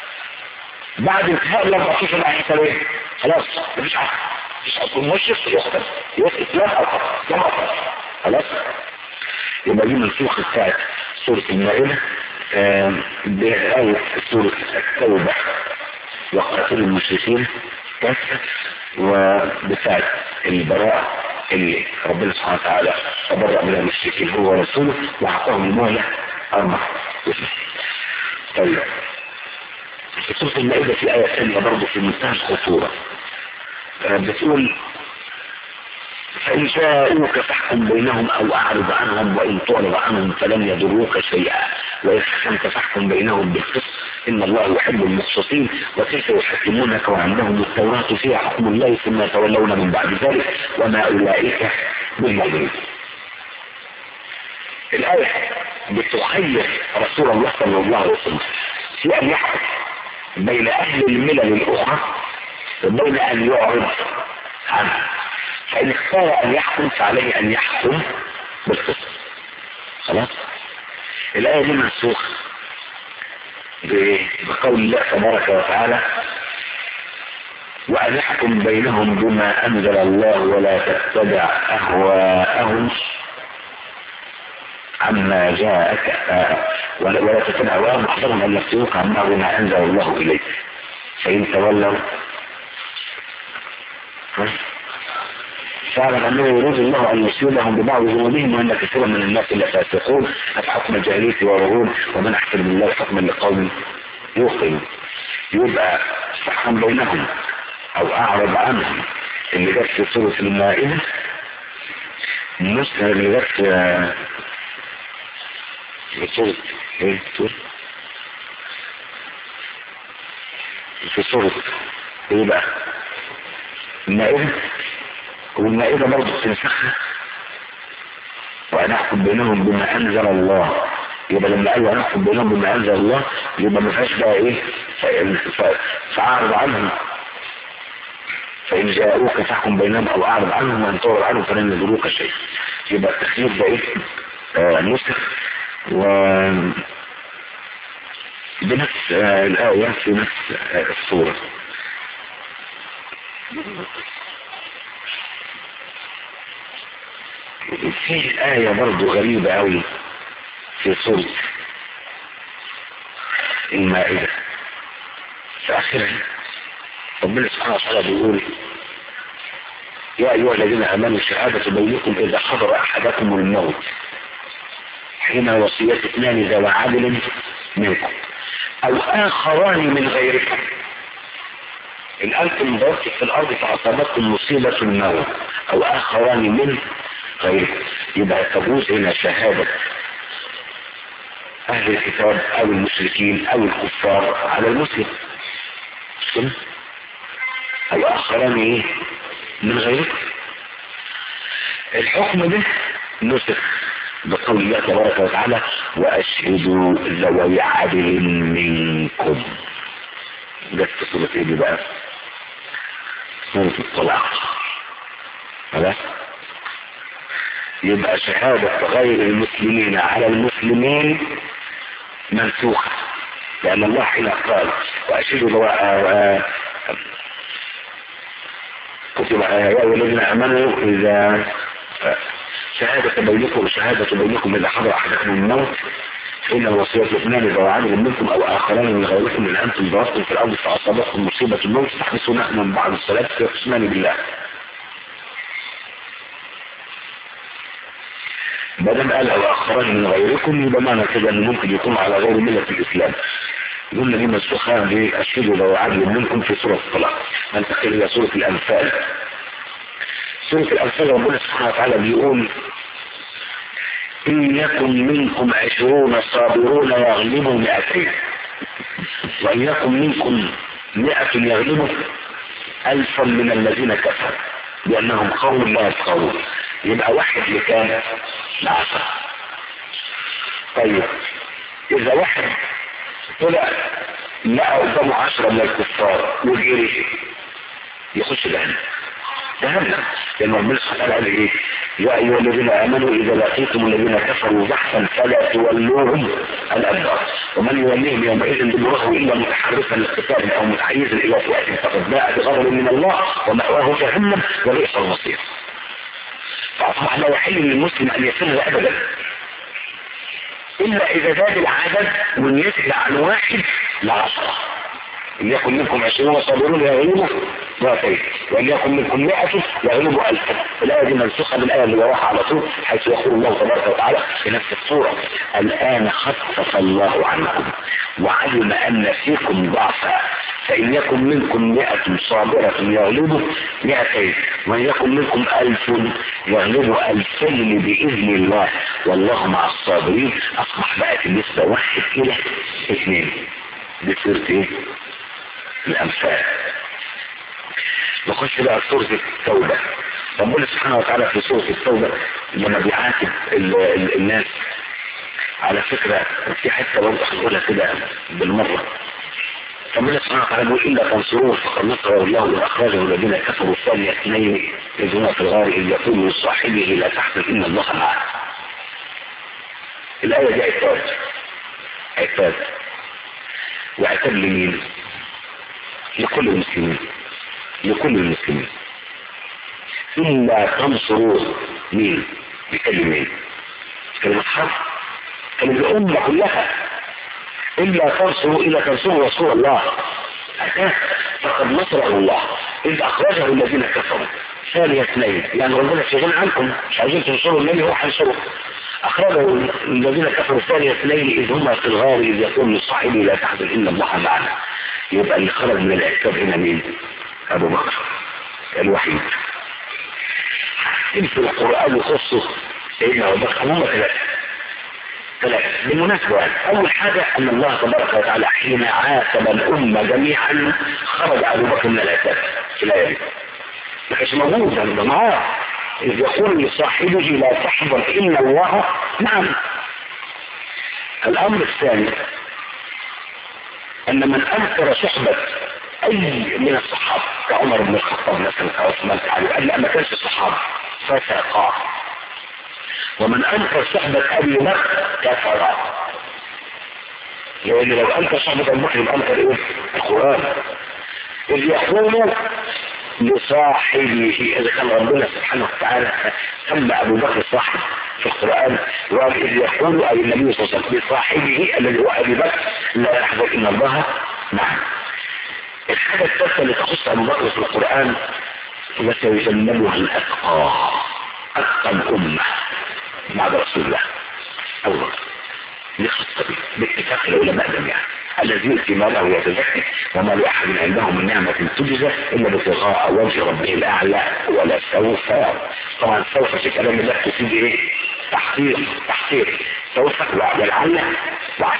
بعد انتهاء الاربع اشهر بقى يحصل ايه؟ خلاص مفيش حاجة مفيش حاجة المشرك يقتل يقتل لا اقتل لا اقتل خلاص يبقى دي منسوخ بتاعت سورة المائدة بآية سورة التوبة وقاتل المشركين كافة وبتاعت البراءة اللي ربنا سبحانه وتعالى تبرأ من المشركين هو ورسوله وأعطاهم المهلة أربع طيب في سورة المائدة في آية ثانية برضه في منتهى الخطورة بتقول فإن جاءوك فاحكم بينهم أو أعرض عنهم وإن تعرض عنهم فلن يضروك شيئا وإن حكمت فاحكم بينهم بالقسط إن الله يحب المقسطين وكيف يحكمونك وعندهم التوراة فيها حكم الله ثم يتولون من بعد ذلك وما أولئك بالمؤمنين الآية بتخير رسول الله صلى الله عليه وسلم في أن يحكم بين أهل الملل الأخرى وبين أن يعرض عنها فإن اختار أن يحكم فعليه أن يحكم بالقسط خلاص الآية دي منسوخة بقول الله تبارك وتعالى وأن يحكم بينهم بما أنزل الله ولا تتبع أهواءهم عما جاءك آه ولا, ولا تتبع أهواءهم واحذرهم أن يفتنوك عما بما أنزل الله إليك فإن تولوا فاعلم انه يريد الله ان يصيبهم ببعض ذنوبهم وان كثيرا من الناس لفاسقون افحكم الجاهليه يورون ومن احسن من الله حكما لقوم يوقنون يبقى فحكم بينهم او اعرض عنهم اللي جت في سوره المائده المسلم اللي جت في سوره ايه سوره في سوره ايه بقى المائده والمائدة برضه تنسخها وأن أحكم بينهم بما أنزل الله يبقى لما قال وأن أحكم بينهم بما أنزل الله يبقى ما فيهاش بقى إيه فأعرض عنهم فإن جاءوك فاحكم بينهم أو أعرض عنهم وأن تعرض عنهم فلن يضروك شيء يبقى التخيير ده إيه آه نسخ و بنفس آه الآية في نفس آه الصورة في آية برضو غريبة أوي في سورة المائدة في آخرها ربنا سبحانه وتعالى بيقول يا أيها الذين آمنوا شهادة بينكم إذا حضر أحدكم الموت حين وصية اثنان ذوى عدل منكم أو آخران من غيركم إن أنتم ضربتم في الأرض فأصابتكم مصيبة الموت أو آخران من غيره يبقى تجوز هنا شهادة أهل الكتاب أو المشركين أو الكفار على المسلم مسلم أو آخران إيه من غيره الحكم ده نسخ بقول الله تبارك وتعالى وأشهدوا ذوي عدل منكم جت في سورة ايه دي بقى سورة الطلاق خلاص يبقى شهادة غير المسلمين على المسلمين منسوخة لأن الله حين قال وأشهدوا كتب يا أيها الذين آمنوا إذا شهادة بينكم شهادة بينكم إذا حضر أحدكم الموت فإن الوصية اثنان إذا وعدوا منكم أو آخرين من غيركم إن أنتم ضربتم في الأرض فأصابتكم مصيبة الموت تحبسون من بعض الصلاة فيقسمان بالله ما دام قال او اخرين من غيركم يبقى معنى كده ان ممكن يكون على غير مله الاسلام قلنا دي مسخه لاشهدوا لو عدل منكم في سوره الطلاق ننتقل الى سوره الانفال سوره الانفال ربنا سبحانه وتعالى بيقول ان يكن منكم عشرون صابرون يغلبوا مئتين وان يكن منكم مئة يغلبوا الفا من الذين كفروا لانهم قوم لا يفقهون يبقى واحد لكام لعشرة طيب اذا واحد طلع لقى قدامه عشرة من الكفار وجري يخش جهنم جهنم لان ربنا سبحانه وتعالى قال ايه يا ايها الذين امنوا اذا لقيتم الذين كفروا زحفا فلا تولوهم الادبار ومن يوليهم يومئذ دبره الا متحرفا للقتال او متحيزا الى فئه فقد باء بغضب من الله ومأواه جهنم وبئس المصير فأصبح لا يحل للمسلم أن يفر أبدا إلا إذا زاد العدد من يسأل عن واحد لعشرة إن يكن منكم عشرون صابرون يغلبوا ضعفين وإن يكن منكم مئة يغلبوا ألفا الآية دي منسوخة بالآية اللي وراها على طول حيث يقول الله تبارك وتعالى في نفس الصورة الآن خفف الله عنكم وعلم أن فيكم ضعفا فإن يكن منكم مئة صابرة يغلبوا مئتين وإن يكن منكم ألف يغلبوا ألفين بإذن الله والله مع الصابرين أصبح بقت النسبة واحد إلى اثنين دي سورة ايه الامثال نخش بقى في سورة التوبة ربنا سبحانه وتعالى في سورة التوبة لما بيعاتب ال- ال- الناس على فكرة في حتة برضه هنقولها كده بالمرة ربنا سبحانه وتعالى بيقول إلا تنصروه فقد نصره الله وأخرجه الذين كفروا الثانية اثنين إذ هما في الغار إذ يقول لصاحبه لا تحزن إن الله معنا الآية دي عتاب عتاب وعتاب لمين؟ لكل المسلمين لكل المسلمين إلا تنصروه مين؟ بيكلم مين؟ كلمة حرب كلمة الأمة كلها إلا تنصروا إلا تنصروا رسول الله أتاه فقد نصره الله إذ أخرجه الذين كفروا ثاني اثنين يعني ربنا شغال عنكم مش عايزين تنصروا النبي هو هينصره أخرجه الذين كفروا ثاني اثنين إذ هما في الغار إذ يقول لصاحبه لا تحزن إن الله معنا يبقى اللي خرج من العتاب هنا مين؟ أبو بكر الوحيد في القرآن يخصه سيدنا أبو بكر هم ثلاثة ثلاثة بالمناسبة أول حاجة أن الله تبارك وتعالى حين عاتب الأمة جميعا خرج أبو بكر من العتاب في الآية دي ما كانش موجود يعني ده معاه إذ يقول لصاحبه لا تحزن إن الله معنا الأمر الثاني أن من أنكر صحبة أي من الصحابة كعمر بن الخطاب مثلا كعثمان علي قال لا ما كانش الصحابة فسقا ومن أنكر صحبة أبي بكر كفر لأن لو أنكر صحبة أبي بكر يبقى أنكر إيه؟ القرآن إذ يقول لصاحبه إذا كان ربنا سبحانه وتعالى سمى أبو بكر صاحب في القرآن وقال إذ يقول أي النبي صلى الله عليه وسلم لصاحبه الذي هو أبي بكر لا يحزن إن الله معنا الحاجة الثالثة اللي تخص أبو بكر في القرآن وسيجنبها الأتقى أتقى الأمة بعد رسول الله أبو بكر دي خاصة بيه باتفاق العلماء جميعا الذي يؤتي ماله يتزكي وما لأحد عنده من نعمة تجزى إلا ابتغاء وجه ربه الأعلى ولا سوف طبعا سوف في كلام الله تفيد إيه؟ تحقيق تحقيق سوف ولعل وعسى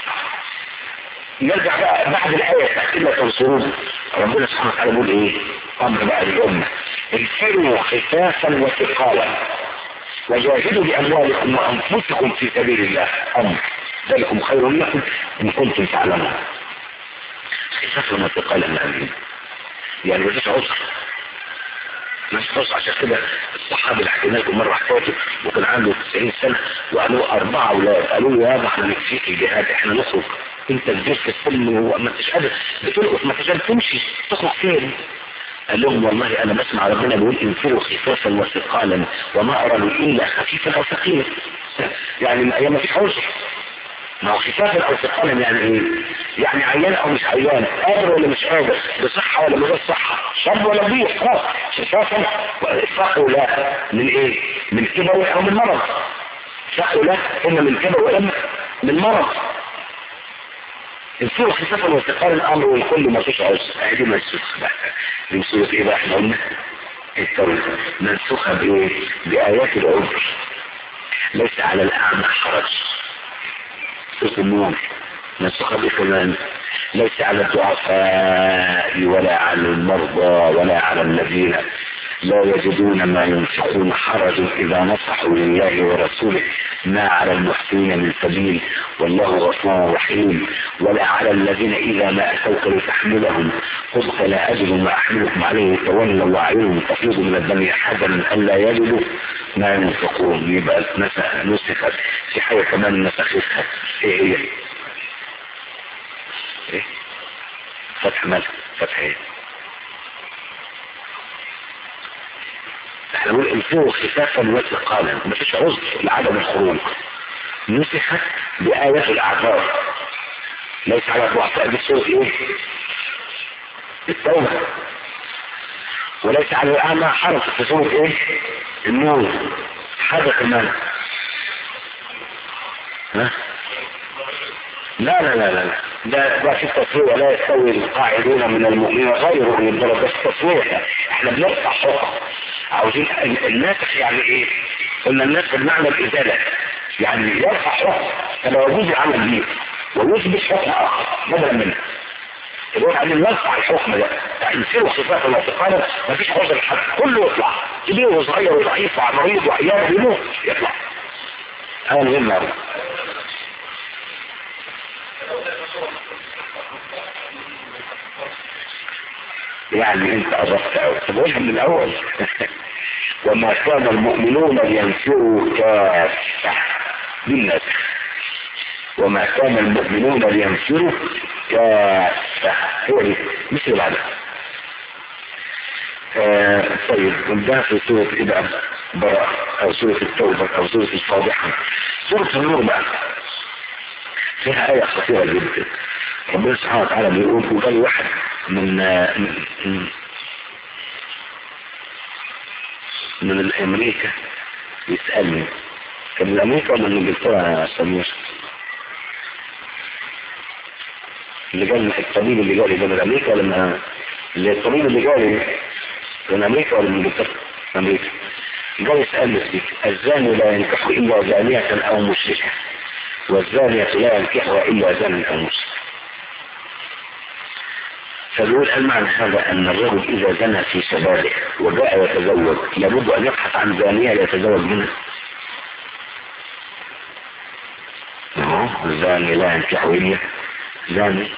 نرجع بقى بعد الآية تحكي لنا تنصرون ربنا سبحانه وتعالى بيقول إيه؟ أمر بقى للأمة انفروا خفافا وثقالا وجاهدوا بأموالكم وأنفسكم في سبيل الله أمر ذلكم خير لكم إن كنتم تعلمون خفافا وثقالا يعني يعني ما فيش عذر ما فيش عذر عشان كده الصحابي اللي حكينا لكم مرة حكايته وكان عنده 90 سنة وقالوا أربعة أولاد قالوا له يابا احنا نكفيك الجهاد احنا نخرج انت كبير في السن وما انتش قادر بتلقط ما انتش قادر تمشي تخرج فين قال لهم والله انا بسمع ربنا بيقول انفروا خفافا وثقالا وما ارى الا خفيفا او ثقيلا يعني هي ما فيش عذر ما هو خفافا او ثقالا يعني ايه؟ يعني عيان او مش عيان قادر ولا مش قادر بصحة ولا من غير صحة شاب ولا ضيق اه خفافا ثقوا لا من ايه؟ من كبر او من مرض ثقوا لا اما من كبر واما من مرض السورة خفافا وثقال الامر والكل ما فيش عذر ادي منسوخ بقى دي سورة ايه بقى احنا قلنا التوبة منسوخة بايه؟ بآيات العذر ليس على الأعمى حرج سورة النور منسوخة بكمان ليس على الضعفاء ولا على المرضى ولا على الذين لا يجدون ما ينفقون حرج إذا نصحوا لله ورسوله ما على المحسنين من سبيل والله غفور رحيم ولا على الذين إذا ما أتوك لتحملهم قلت لا أجد ما أحملكم عليه تولوا وأعينهم تفيض من الدم حزنا ألا يجدوا ما ينفقون يبقى نسخت في حاجة كمان نسختها إيه هي؟ إيه؟ فتح مالك فتح إيه؟ احنا نقول انفروا خفافا وثقالا ما فيش عذر لعدم الخروج نسخت بآيات الأعذار ليس على الضعفاء بالسوء ايه التوبة وليس على الأعمى حرج في سورة ايه النور حاجة كمان ها لا لا لا لا لا ده ده في التصوير لا يستوي القاعدون من المؤمنين غير من الدرجة بس التصوير احنا بنرفع حكم عاوزين الناسخ يعني ايه قلنا الناسخ بمعنى الازالة يعني يرفع حكم فلا يجوز العمل به ويثبت حكم اخر بدلا منه يقول عن النص على الحكم ده تنسير صفات الاعتقاد مفيش عذر لحد كله يطلع كبير وصغير وضعيف ومريض وعيان ويموت يطلع هذا مهم قوي يعني انت قربت قوي طب قولها من الاول وما كان المؤمنون لينفروا كافة بالناس وما كان المؤمنون لينفروا كافة هو دي مثل بعدها آه طيب ده في سورة ايه بقى براء او سورة التوبة او سورة الفاضحة سورة النور بقى فيها آية خطيرة جدا ربنا سبحانه وتعالى بيقول وجاي واحد من من من الامريكا يسألني كان من امريكا ولا من انجلترا يا سمير اللي جالي الطبيب اللي جالي ده من امريكا ولا من اللي الطبيب اللي جالي من امريكا ولا من انجلترا من امريكا جاي يسألني فيك الزاني لا ينكح الا زانية او مشركة والزانية لا ينكحها الا زان او مشرك فبيقول هل معنى هذا ان الرجل اذا زنى في شبابه وجاء يتزوج لابد ان يبحث عن زانية يتزوج منها الزاني لا ينكح الا زاني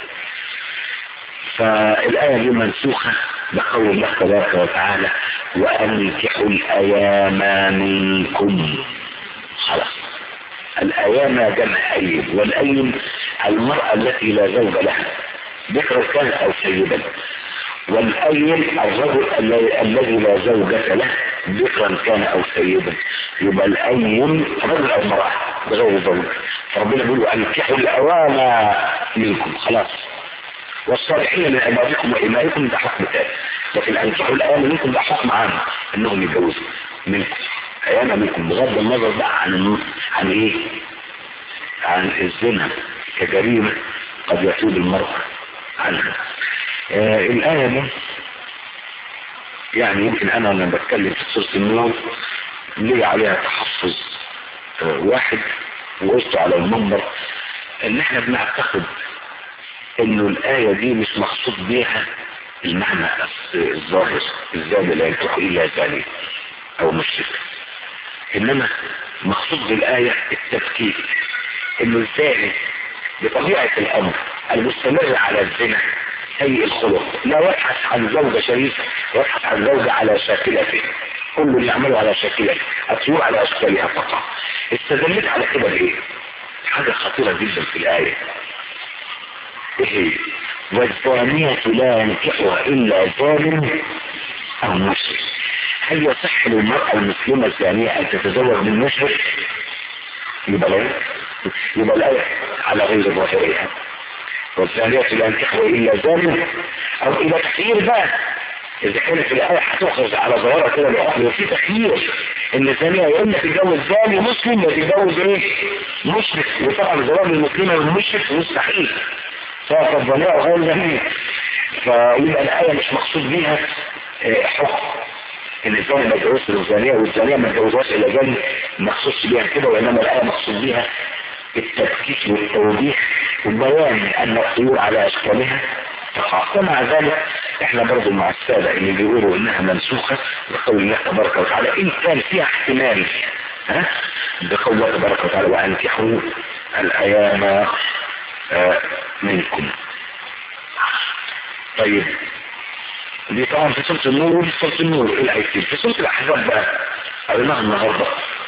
فالآية دي منسوخة بقول الله تبارك وتعالى وأنكحوا الأيام منكم خلاص الأيام جمع أيم والأيم المرأة التي لا زوج لها ذكر كانت أو سيدا والأيم الرجل الذي لا زوجة له ذكرا كان أو سيدا يبقى الأيم رجل أو امرأة بغير زوج فربنا بيقول أنكحوا الأوام منكم خلاص والصالحين من عبادكم وإمائكم ده حكم ثاني لكن أنكحوا الأيام منكم ده حكم عام أنهم يتجوزوا منكم أيام منكم بغض النظر بقى عن عن إيه؟ عن الزنا كجريمة قد يتوب المرء عنها آه الآية دي يعني يمكن أنا لما بتكلم في سورة النور لي عليها تحفظ آه واحد وقلت على المنبر ان احنا بنعتقد انه الآية دي مش مقصود بيها المعنى الظاهر الزاني لا ينكح الا زاني او مشرك انما مقصود بالآية التفكير انه الزاني بطبيعة الامر المستمر على الزنا سيء الخلق لا يبحث عن زوجة شريفة يبحث عن زوجة على شاكلته كل اللي يعمله على شاكلته الطيور على اشكالها فقط استدلت على كده بايه حاجة خطيرة جدا في الآية ايه والزانية لا ينكحها الا ظالم او مشرك هل يصح للمرأة المسلمة الزانية ان تتزوج من مشرك يبقى لا يبقى الآية على غير ظاهرها والزانية لا ينكحها الا ظالم او الى تخيير بقى اذا كانت الآية هتخرج على ظاهرة كده لوحده وفي تخيير ان الزانية يا اما تتجوز زاني مسلم يا تتجوز ايه مشرك وطبعا زواج المسلمة والمشرك مستحيل سواء الزانية او غير زانية فيبقى الآية مش مقصود بيها اه حكم ان الزاني ما يتجوزش للزانية والزانية ما يتجوزهاش الا زاني ما خصوصش بيها كده وانما الآية مقصود بيها التفكيك والتوضيح وبيان ان الطيور على اشكالها ومع ذلك احنا برضو مع السادة اللي بيقولوا انها منسوخة بقول الله تبارك وتعالى ان كان فيها احتمال ها بقول الله تبارك وتعالى وانكحوا الايام آه منكم طيب دي طبعا في سورة النور ودي سورة النور ايه الايتين في سورة الاحزاب بقى قريناها النهارده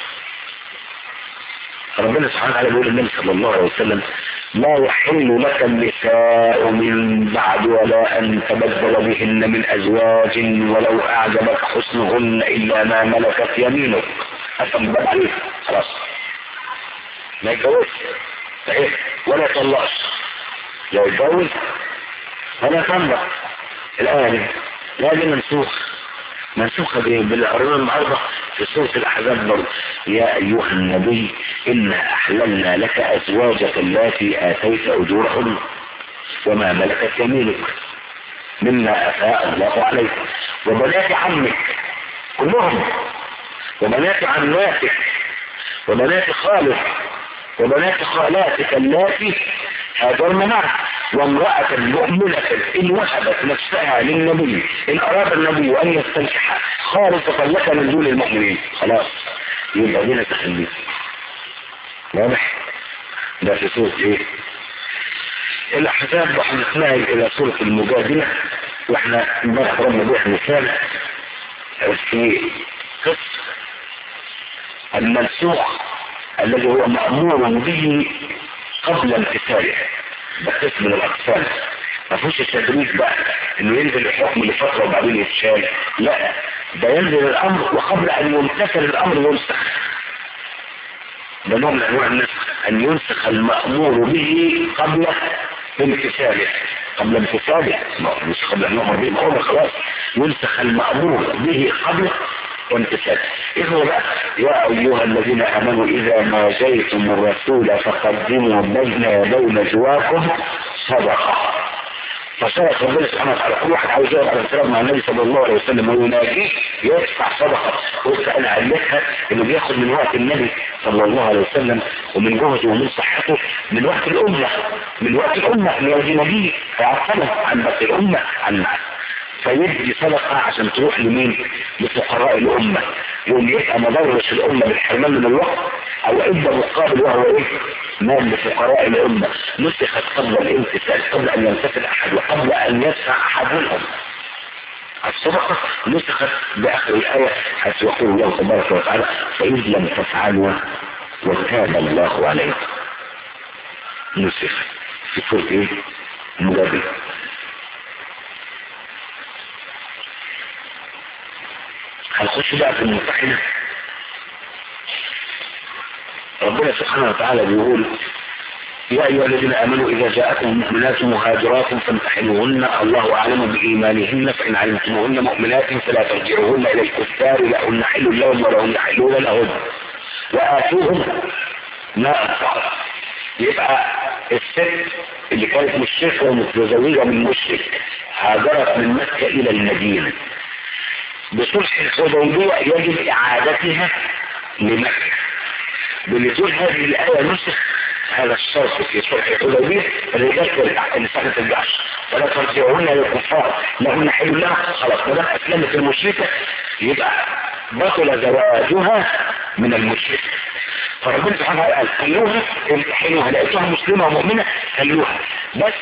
ربنا سبحانه وتعالى بيقول النبي صلى الله عليه وسلم لا يحل لك النساء من بعد ولا أن تبدل بهن من أزواج ولو أعجبك حسنهن إلا ما ملكت يمينك أفهم بقى عليك خلاص ما يتجوزش صحيح ولا يطلقش لو يتجوز ولا يطلق الآية دي لا دي منسوخ منسوخة بالقرآن النهارده في سورة الأحزاب برضه يا أيها النبي إنا أحللنا لك أزواجك التي آتيت أجورهن وما ملكت يمينك مما أفاء الله عليك وبنات عمك كلهم وبنات عماتك وبنات خالك وبنات خالاتك اللاتي هاجرن معك وامرأة مؤمنة إن وهبت نفسها للنبي إن أراد النبي أن يستنكحها خالصة لك من دون المؤمنين خلاص يبقى دينا تخليه واضح ده في سورة ايه الاحزاب واحنا نتنقل الى سورة المجادلة واحنا امبارح ضربنا بيها مثال في قصة المنسوخ الذي هو مأمور به قبل امتثاله ده قسم من الاقسام ما فيهوش التدريج بقى انه ينزل الحكم لفتره وبعدين يتشال لا ده ينزل الامر وقبل ان يمتثل الامر ينسخ ده نوع من انواع النسخ ان ينسخ المأمور به قبل امتثاله قبل امتثاله مش قبل ان يؤمر به مأمور خلاص ينسخ المأمور به قبل امتثاله إذن بقى يا أيها الذين آمنوا إذا ما جيتم الرسول فقدموا بين يدي نجواكم صدقة فصدق ربنا سبحانه وتعالى كل واحد عاوز يقعد على الكلام مع النبي صلى الله عليه وسلم ويناجيه يدفع صدقه قلت انا علمتها انه بياخد من وقت النبي صلى الله عليه وسلم ومن جهده ومن صحته من وقت الامه من وقت الامه من وقت النبي فيعطله عن بقي الامه عن فيدي صدقة عشان تروح لمين لفقراء الأمة يوم يبقى ما ضرش الأمة بالحرمان من الوقت أو إدى مقابل وهو إيه مال لفقراء الأمة نسخت قبل الامتثال قبل أن يمتثل أحد وقبل أن يدفع أحد منهم الصدقة نسخت بآخر الآية حيث يقول الله تبارك وتعالى فإذ لم تفعلوا وتاب الله عليكم نسخت في سورة إيه؟ مجادلة هنخش بقى في الممتحنة ربنا سبحانه وتعالى بيقول يا أيها الذين آمنوا إذا جاءكم مؤمنات مهاجرات فامتحنوهن الله أعلم بإيمانهن فإن علمتموهن مؤمنات فلا ترجعوهن إلى الكفار لهن حل لهم ولهن يحلون لهن وآتوهم ما أنفقوا يبقى الست اللي كانت مشركة ومتزوجة من مشرك هاجرت من مكة إلى المدينة بصلح الحديبية يجب إعادتها لمكة بنزول هذه الآية نسخ هذا الشرط في صلح الحديبية الرجال ترجع النساء ما ترجعش ولا ترجعون للكفار لهن حل لها خلاص ما دام أسلمت المشركة يبقى بطل زواجها من المشرك فربنا سبحانه وتعالى قال خلوها امتحنوها لقيتوها مسلمة ومؤمنة خلوها بس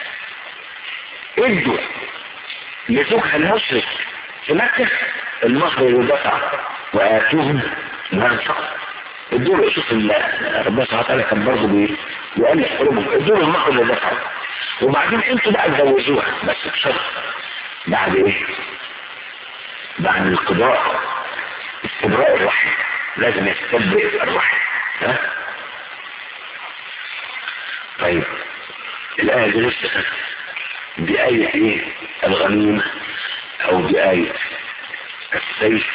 ادوا لزوجها المشرك في مكة المهر يدفع وآتوهم ما انفق ادوا شوف ربنا سبحانه وتعالى كان برضه بيؤلف قلوبهم ادوا المهر اللي دفعوا وبعدين انتوا بقى تزوجوها بس بشرط بعد ايه؟ بعد القضاء استبراء الرحم لازم يستبرئ الرحم ها؟ طيب الآية دي نفسها بآية ايه؟ الغنيمة او بآية السيف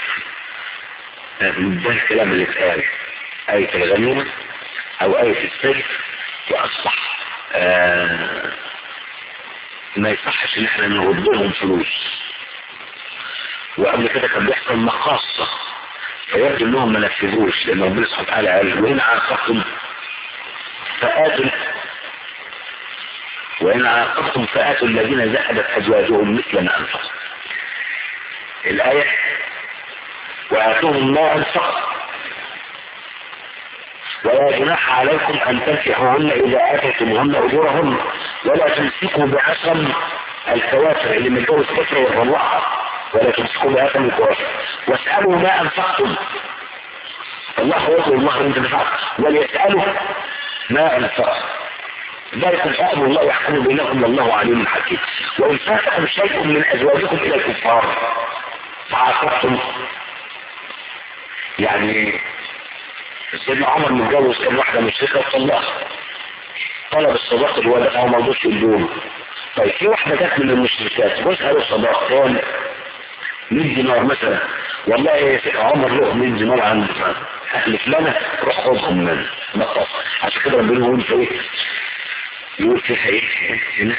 ده الكلام اللي اتقال آية الغنيمة او آية السيف واصبح آه ما يصحش ان احنا نرد لهم فلوس وقبل كده كان بيحصل مقاصة فيبدو انهم ما نفذوش لان ربنا سبحانه وتعالى قال وان عاقبتم فآتوا وإن عاقبتم فآتوا الذين ذهبت أزواجهم مثل ما أنفقوا الآية وآتوهم ما أنفقوا ولا جناح عليكم أن تنكحوهن إذا آتيتموهن أجورهن ولا تمسكوا بعصم الكوافر اللي من جوز كفر والرواحة ولا تمسكوا بعصم الكوافر واسألوا ما أنفقتم الله يقول الله أنت نفعت وليسألوا ما أنفقتم ذلك الحكم الله يحكم بينكم والله عليم حكيم وإن فاتكم شيء من أزواجكم إلى الكفار فعاقبتم يعني سيدنا عمر متجوز كان واحدة مشركة وطلقها طلب الصداق اللي هو دفعه ما رضوش يدوله طيب في واحدة جت من المشركات جوزها له صداق كان 100 دينار مثلا والله يا عمر له 100 دينار عند اهل فلانة روح خذهم من مقص عشان كده ربنا يقول في ايه يقول فيها ايه هنا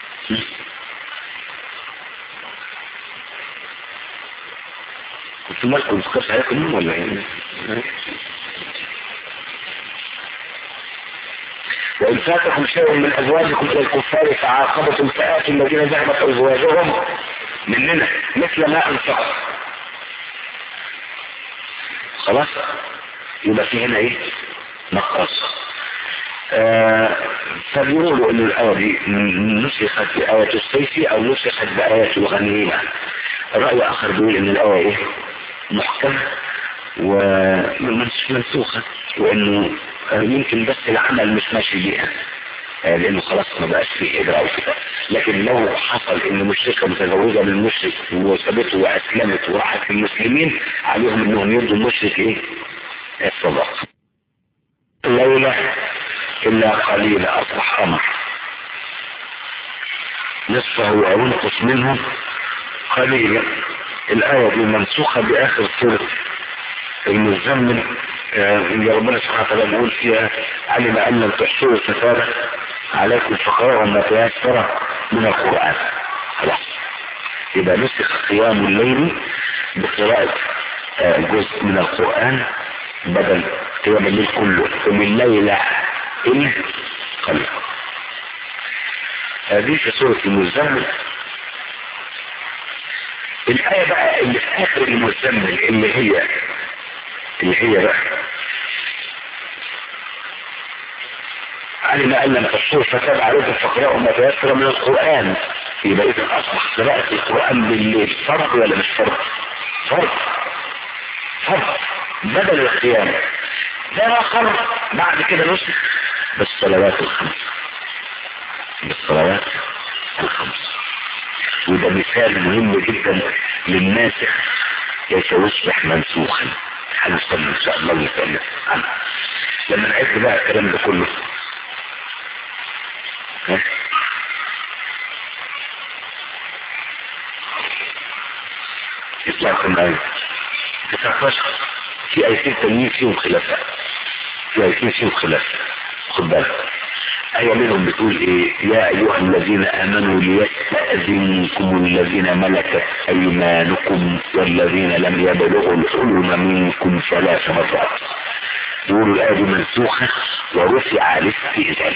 كنت مالكم فكرت عليكم ولا ايه وإن فاتكم شيء من أزواجكم إلى الكفار فعاقبتم فآتوا الذين ذهبت أزواجهم مننا مثل ما أنفقوا خلاص يبقى في هنا ايه نقص آه فبيقولوا ان الايه دي نسخت بآية السيف او نسخت بآية الغنيمة رأي اخر بيقول ان الايه ايه محكمة ومنسوخة وانه يمكن بس العمل مش ماشي بيها لانه خلاص ما بقاش فيه هجرة او كده لكن لو حصل ان مشركة متزوجة من مشرك وسابته واسلمت وراحت للمسلمين عليهم انهم يدوا المشرك ايه الصدق ليلة الا قليلا اصبح امر نصفه او انقص منه قليلا الايه دي منسوخه باخر سوره المزمل اللي ربنا سبحانه وتعالى بيقول فيها علم ان لم تحصوا الكتابه عليكم فقراء ما تيسر من القران خلاص يبقى نسخ قيام الليل بقراءة جزء من القرآن بدل قيام الليل كله ومن ليلة إلا قليل هذه في سورة المزمل الآية بقى اللي في آخر المزمل اللي هي اللي هي بقى علم أن لم تصور فتاب عليكم فقراء ما تيسر من القرآن يبقى إذا أصبح قراءة القرآن بالليل فرض ولا مش فرض؟ فرض فرض بدل القيام ده آخر بعد كده نسخ بالصلوات الخمس بالصلوات الخمس وده مثال مهم جدا للناسخ كيف يصبح منسوخا هنستنى ان شاء الله نتكلم عنه لما نعد بقى الكلام ده كله ها يطلع كم آية 19 في آيتين تانيين فيهم خلافات في آيتين فيهم خلاف خد بالك آية منهم بتقول إيه يا أيها الذين آمنوا ليستأذنكم الذين ملكت أيمانكم والذين لم يبلغوا الحلم منكم ثلاث مرات يقولوا الآية دي منسوخة ورفع الاستئذان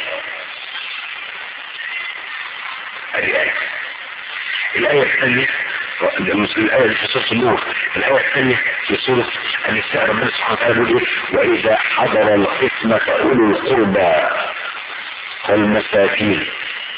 هذه آية الآية الثانية الآية في سورة النور الآية الثانية في سورة النساء ربنا سبحانه وتعالى يقول وإذا حضر القسمة أولو القربى والمساكين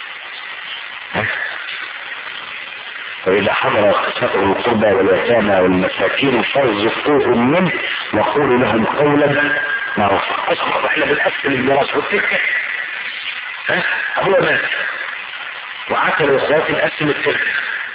وإذا حضر القسمة أولو القربى واليتامى والمساكين فارزقوهم منه وقولوا لهم قولا معروفا أصبح احنا بنقسم الميراث والتركة ها هو مات وعسل اخواتي نقسم التركة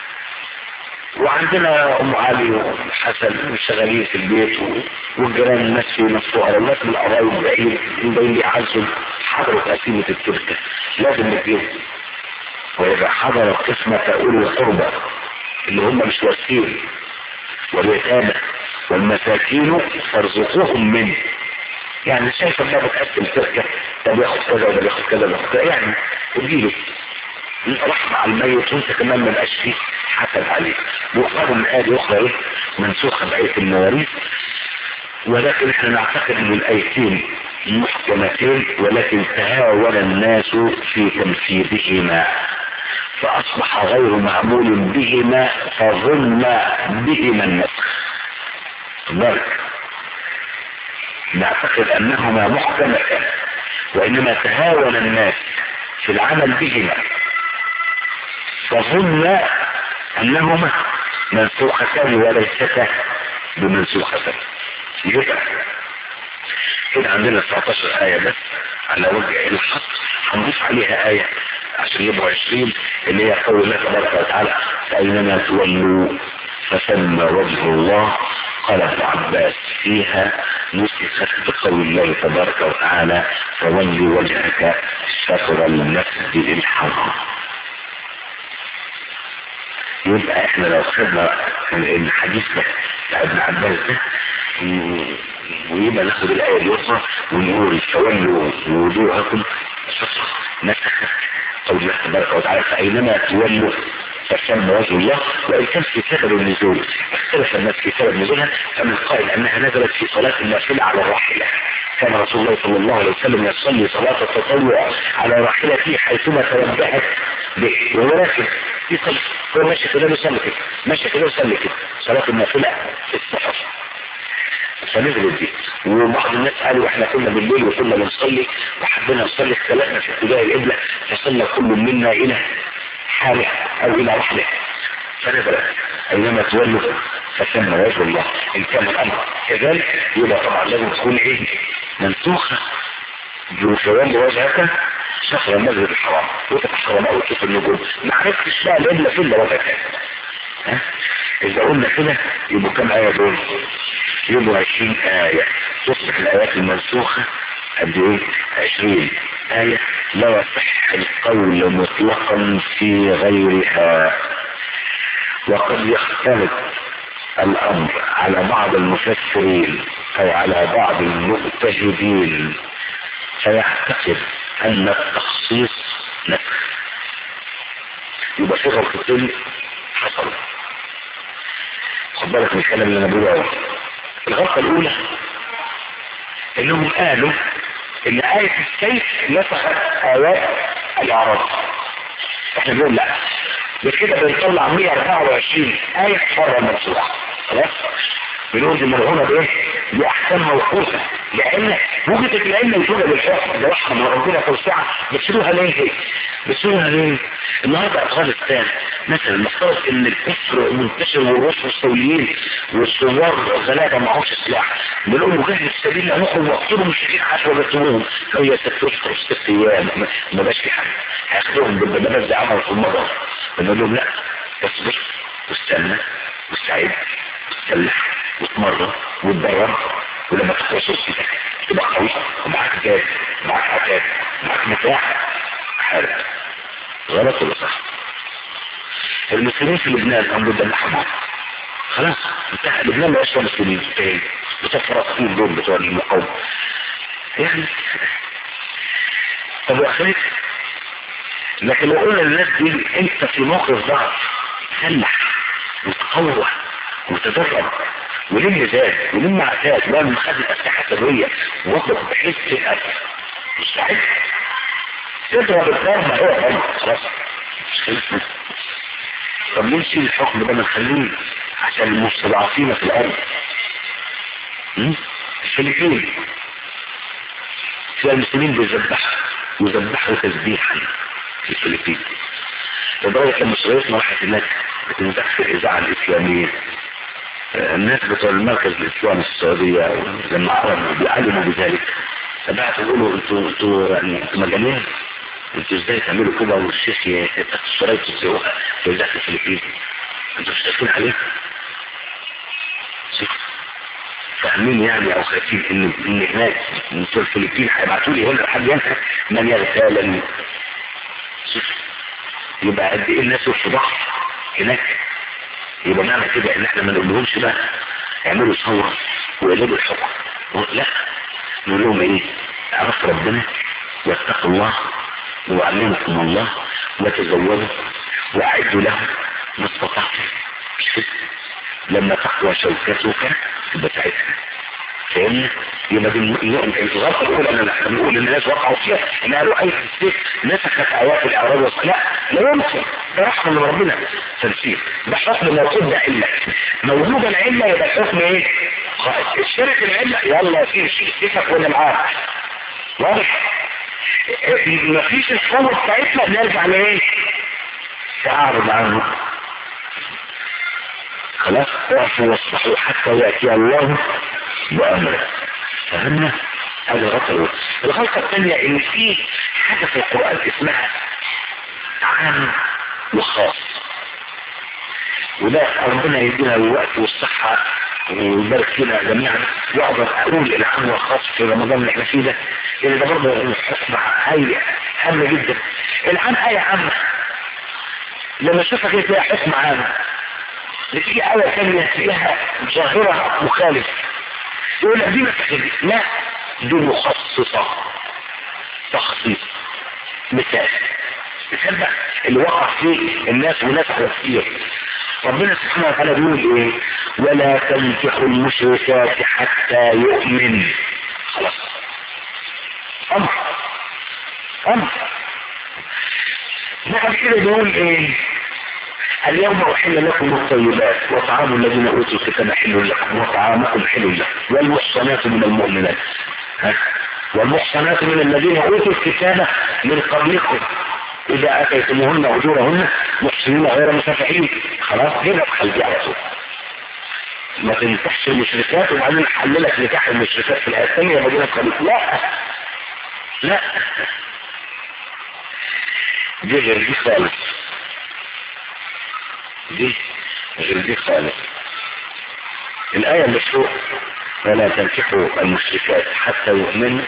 وعندنا ام علي وحسن شغالين في البيت والجيران الناس في نفسه على الناس من القرايب بعيد جايين يعزوا حضروا تقسيمة التركة لازم نديهم وإذا حضر قسمة أولي القربى اللي هم مش وارثين واليتامى والمساكين فارزقوهم منه يعني شايف انها بتقسم تركة ده بياخد كذا وده بياخد كذا وده بياخد كذا يعني اديله رحمة على الميت وانت كمان ما بقاش فيه حسب عليه وقالوا من آية أخرى إيه منسوخة بآية المواريث ولكن احنا نعتقد ان الآيتين محكمتين ولكن تهاون الناس في تنفيذهما فأصبح غير معمول بهما فظن بهما النسخ ذلك نعتقد أنهما محكمتان وإنما تهاون الناس في العمل بهما فظن انهما منسوختان وليستا بمنسوختين يبقى هنا عندنا 19 آية بس على وجه الحصر هنضيف عليها آية عشان يبقوا 20 اللي هي قول الله تبارك وتعالى فأينما تولوا فثم وجه الله قال ابن عباس فيها نسخت بقول الله تبارك وتعالى فولي وجهك شطر المسجد الحرام يبقى احنا لو خدنا الحديث ده بتاع ابن عباس ده ويبقى ناخد الآية الأخرى ونقول تولوا وجوهكم شطر نسخت قول الله تبارك وتعالى فأينما تولوا فثم وجه الله وإن كان في سبب النزول اختلف الناس في سبب نزولها فمن قائل أنها نزلت في صلاة النافلة على الراحلة كان رسول الله صلى الله عليه وسلم يصلي صلاة التطوع على راحلته حيثما توجهت به وهو راكب يصلي هو ماشي كده يصلي كده ماشي كده يصلي كده صلاة النافلة في الصحف فنزلت دي وبعض الناس قالوا احنا كنا بالليل وكنا بنصلي وحبينا نصلي اختلفنا في اتجاه القبلة فصلى كل منا الى حاله او الى رحله فنزل اينما تولوا فثم وجه الله ان كان الامر كذلك يبقى طبعا لازم تكون ايه منسوخه بتولي وجهك شهر المسجد الحرام وتتحرم او تشوف النجوم ما عرفتش بقى الا في الا وجهك ها اذا قلنا كده يبقوا كم ايه دول يبقوا 20 ايه تصبح الايات المنسوخه قد ايه 20 آية لا يصح القول مطلقا في غيرها وقد يختلف الامر على بعض المفسرين او على بعض المجتهدين فيعتقد ان التخصيص نسخ يبقى في غلطتين حصل خد بالك من الكلام اللي انا بقوله الغلطه الاولى انهم قالوا ان آية السيف نسخت آيات الأعراض احنا بنقول لا بكده بنطلع 124 آية بره المنصوصة خلاص بنقول دي مرهونة بايه؟ بأحكام موقوفة لأن وجدت العلة وجودها بالحكم ده رحمة من ربنا توسعة بتشيلوها ليه؟ بتشيلوها ليه؟ النهارده أفغانستان مثلا نفترض إن الكفر منتشر والروس مستوليين والثوار غلابة معهمش سلاح بنقول له جهز السبيل لأنكم وقتلهم الشديد عشان وقتلوهم هي ست أشهر ست أيام ما بقاش في حاجة هياخدوهم بالبلد زي عملوا في المرة بنقول لهم لا اصبر واستنى واستعد وتسلح وتمرن وتدرب ولما تخلص وسيلك تبقى قوي ومعاك جاد معاك عتاد معاك متاح حارب غلط ولا صح المسلمين في لبنان هم ضد الحمار خلاص انتهى لبنان ما يشوى مسلمين تاني بتوع فلسطين دول بتوع المقاومة يعني طب واخرك لكن لو قلنا للناس دي انت في موقف ضعف سلح وتقوى وتدرب ولم ذات ولم عتاد واعمل مخازن اسلحه سريه واطلق بحيث تبقى مستعد تضرب الضربه هو ضرب خلاص مش خلصنا طب ليه نشيل الحكم ده نخليه عشان المستضعفين في الارض الفلبين في المسلمين بيذبحوا ويذبحوا تذبيحا في الفلبين لدرجة لما سويسنا راحت هناك بتنزح في الإذاعة الإسلامية الناس بتوع المركز الإسلامي في السعودية لما عرفوا بيعلموا بذلك فبعتوا يقولوا انتوا انتوا يعني انتوا مجانين انتوا ازاي تعملوا كده والشيخ يفتح الشرايط ويزوقها في إذاعة الفلبين انتوا مش خايفين عليه؟ شوف فاهمين يعني او خايفين ان ان هناك بتوع الفلبين هيبعتوا لي هنا لحد ينفع من يغتالني شوف يبقى قد ايه الناس في ضعف هناك يبقى معنى كده ان احنا ما نقولهمش بقى اعملوا ثوره وقلبوا الحكم لا نقول لهم ايه عرفت ربنا واتقوا الله وعلمكم الله وتزودوا واعدوا لهم ما استطعتم مش كده لما تقوى شوكتك تبقى ساعتها فاهمني يبقى دي الغلطه الاولى ان احنا بنقول ان الناس وقعوا فيها ان قالوا اي السيف نسخت ايات الاعراض والصلاه لا يمكن ده رحمه من ربنا تنسيق ده حكم موجود ده عله موجوده العله يبقى الحكم ايه؟ خائف الشرك العله يلا يا سيدي شيل سيفك وانا معاك واضح؟ مفيش القوه بتاعتنا بنرجع لايه؟ تعارض عنه خلاص اعفوا واصلحوا حتى ياتي الله بأمره فهمنا هذه الغلطة الغلطة الثانية ان في حاجة في القرآن اسمها عام وخاص وده ربنا يدينا الوقت والصحة ويبارك فينا جميعا واقدر اقول العام والخاص في رمضان اللي احنا فيه ده لان ده برضه حكم هاي هامة جدا العام آية عامة لما اشوفها كده تلاقي حكم عام بتيجي آية ثانية فيها ظاهرة مخالف يقول لك دي ما تخليك لا دي مخصصة تخصيص مثال مثال بقى اللي وقع فيه الناس وناس كتير ربنا سبحانه وتعالى بيقول ايه ولا تنكحوا المشركات حتى يؤمن خلاص امر امر بعد كده بيقول ايه اليوم احل لكم الطيبات وطعام الذين اوتوا الكتاب حل لكم وطعامكم حل لكم والمحصنات من المؤمنات ها والمحصنات من الذين اوتوا الكتاب من قبلكم اذا اتيتموهن اجورهن محسنين غير مسافحين خلاص كده خلي على طول ما تنكحش المشركات وبعدين حللك نكاح المشركات في الايه الثانيه مدينه خليط لا لا دي غير دي خالص دي غير دي خالص الآية اللي فوق ولا تنكحوا المشركات حتى يؤمنوا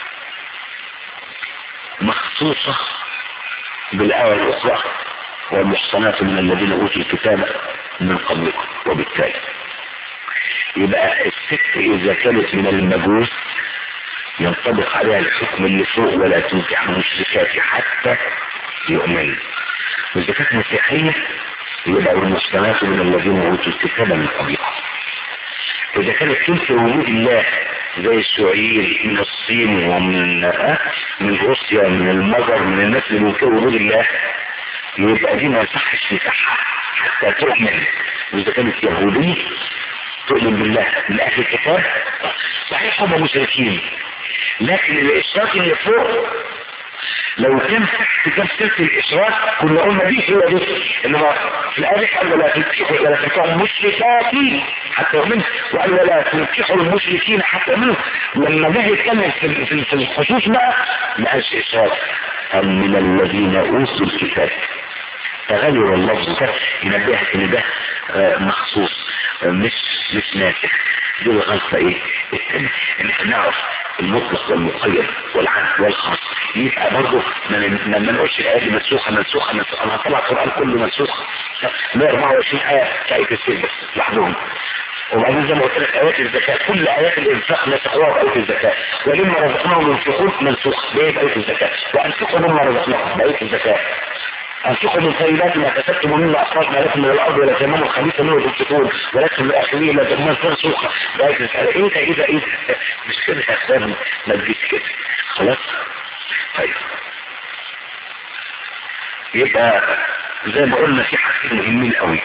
مخصوصة بالآية الأخرى والمحصنات من الذين أوتوا الكتاب من قبلكم وبالتالي يبقى الست إذا كانت من المجوس ينطبق عليها الحكم اللي فوق ولا تنكح المشركات حتى يؤمنوا وإذا كانت مسيحية يبقى المحصنات من الذين أوتوا الكتاب من قبلكم إذا كانت تنكر وجود الله زي السعير من الصين ومن آه من روسيا من المجر من الناس اللي بينكروا وجود الله يبقى دي ما يصحش نكاحها حتى تؤمن وإذا كانت يهودية تؤمن بالله من أهل الكتاب صحيح هم مشركين لكن الإشراك اللي فوق لو كان تحت كان سلسلة الإشراك كنا قلنا دي هي دي إنما في الآية قال ولا تنكحوا ولا تنكحوا المشركات حتى يؤمنوا وقال ولا تنكحوا المشركين حتى يؤمنوا لما جه يتكلم في في- في الخصوص بقى ما قالش إشراك قال من الذين أوتوا الكتاب تغير اللفظ ده ينبهك ان ده آه، مخصوص آه، مش مش ناسخ دي الغلطة ايه الثانية ان احنا نعرف المطلق والمقيد والعام والخاص يبقى برضه ما ن- ما ما نقولش الايه دي منسوخه منسوخه منسوخه انا هطلع القران كله منسوخ 124 ايه في ايه السر بس لوحدهم وبعدين زي ما قلت لك ايات الزكاه كل ايات الانفاق نسخوها بايه الزكاه ولما رزقناهم ينفقون منسوخ بايه بايه الزكاه وانفقوا مما رزقناهم بايه الزكاه أنفقوا من طيبات ما كسبتم ومما أخرجنا لكم من الأرض ولا تيمموا الخبيث منه تنفقون ولكن الآخرين لا تضمن منسوخة بقيت تسأل إيه ده إيه ده إيه ده مش كده يا أخوان ما تجيش كده خلاص طيب يبقى زي ما قلنا في حاجتين مهمين قوي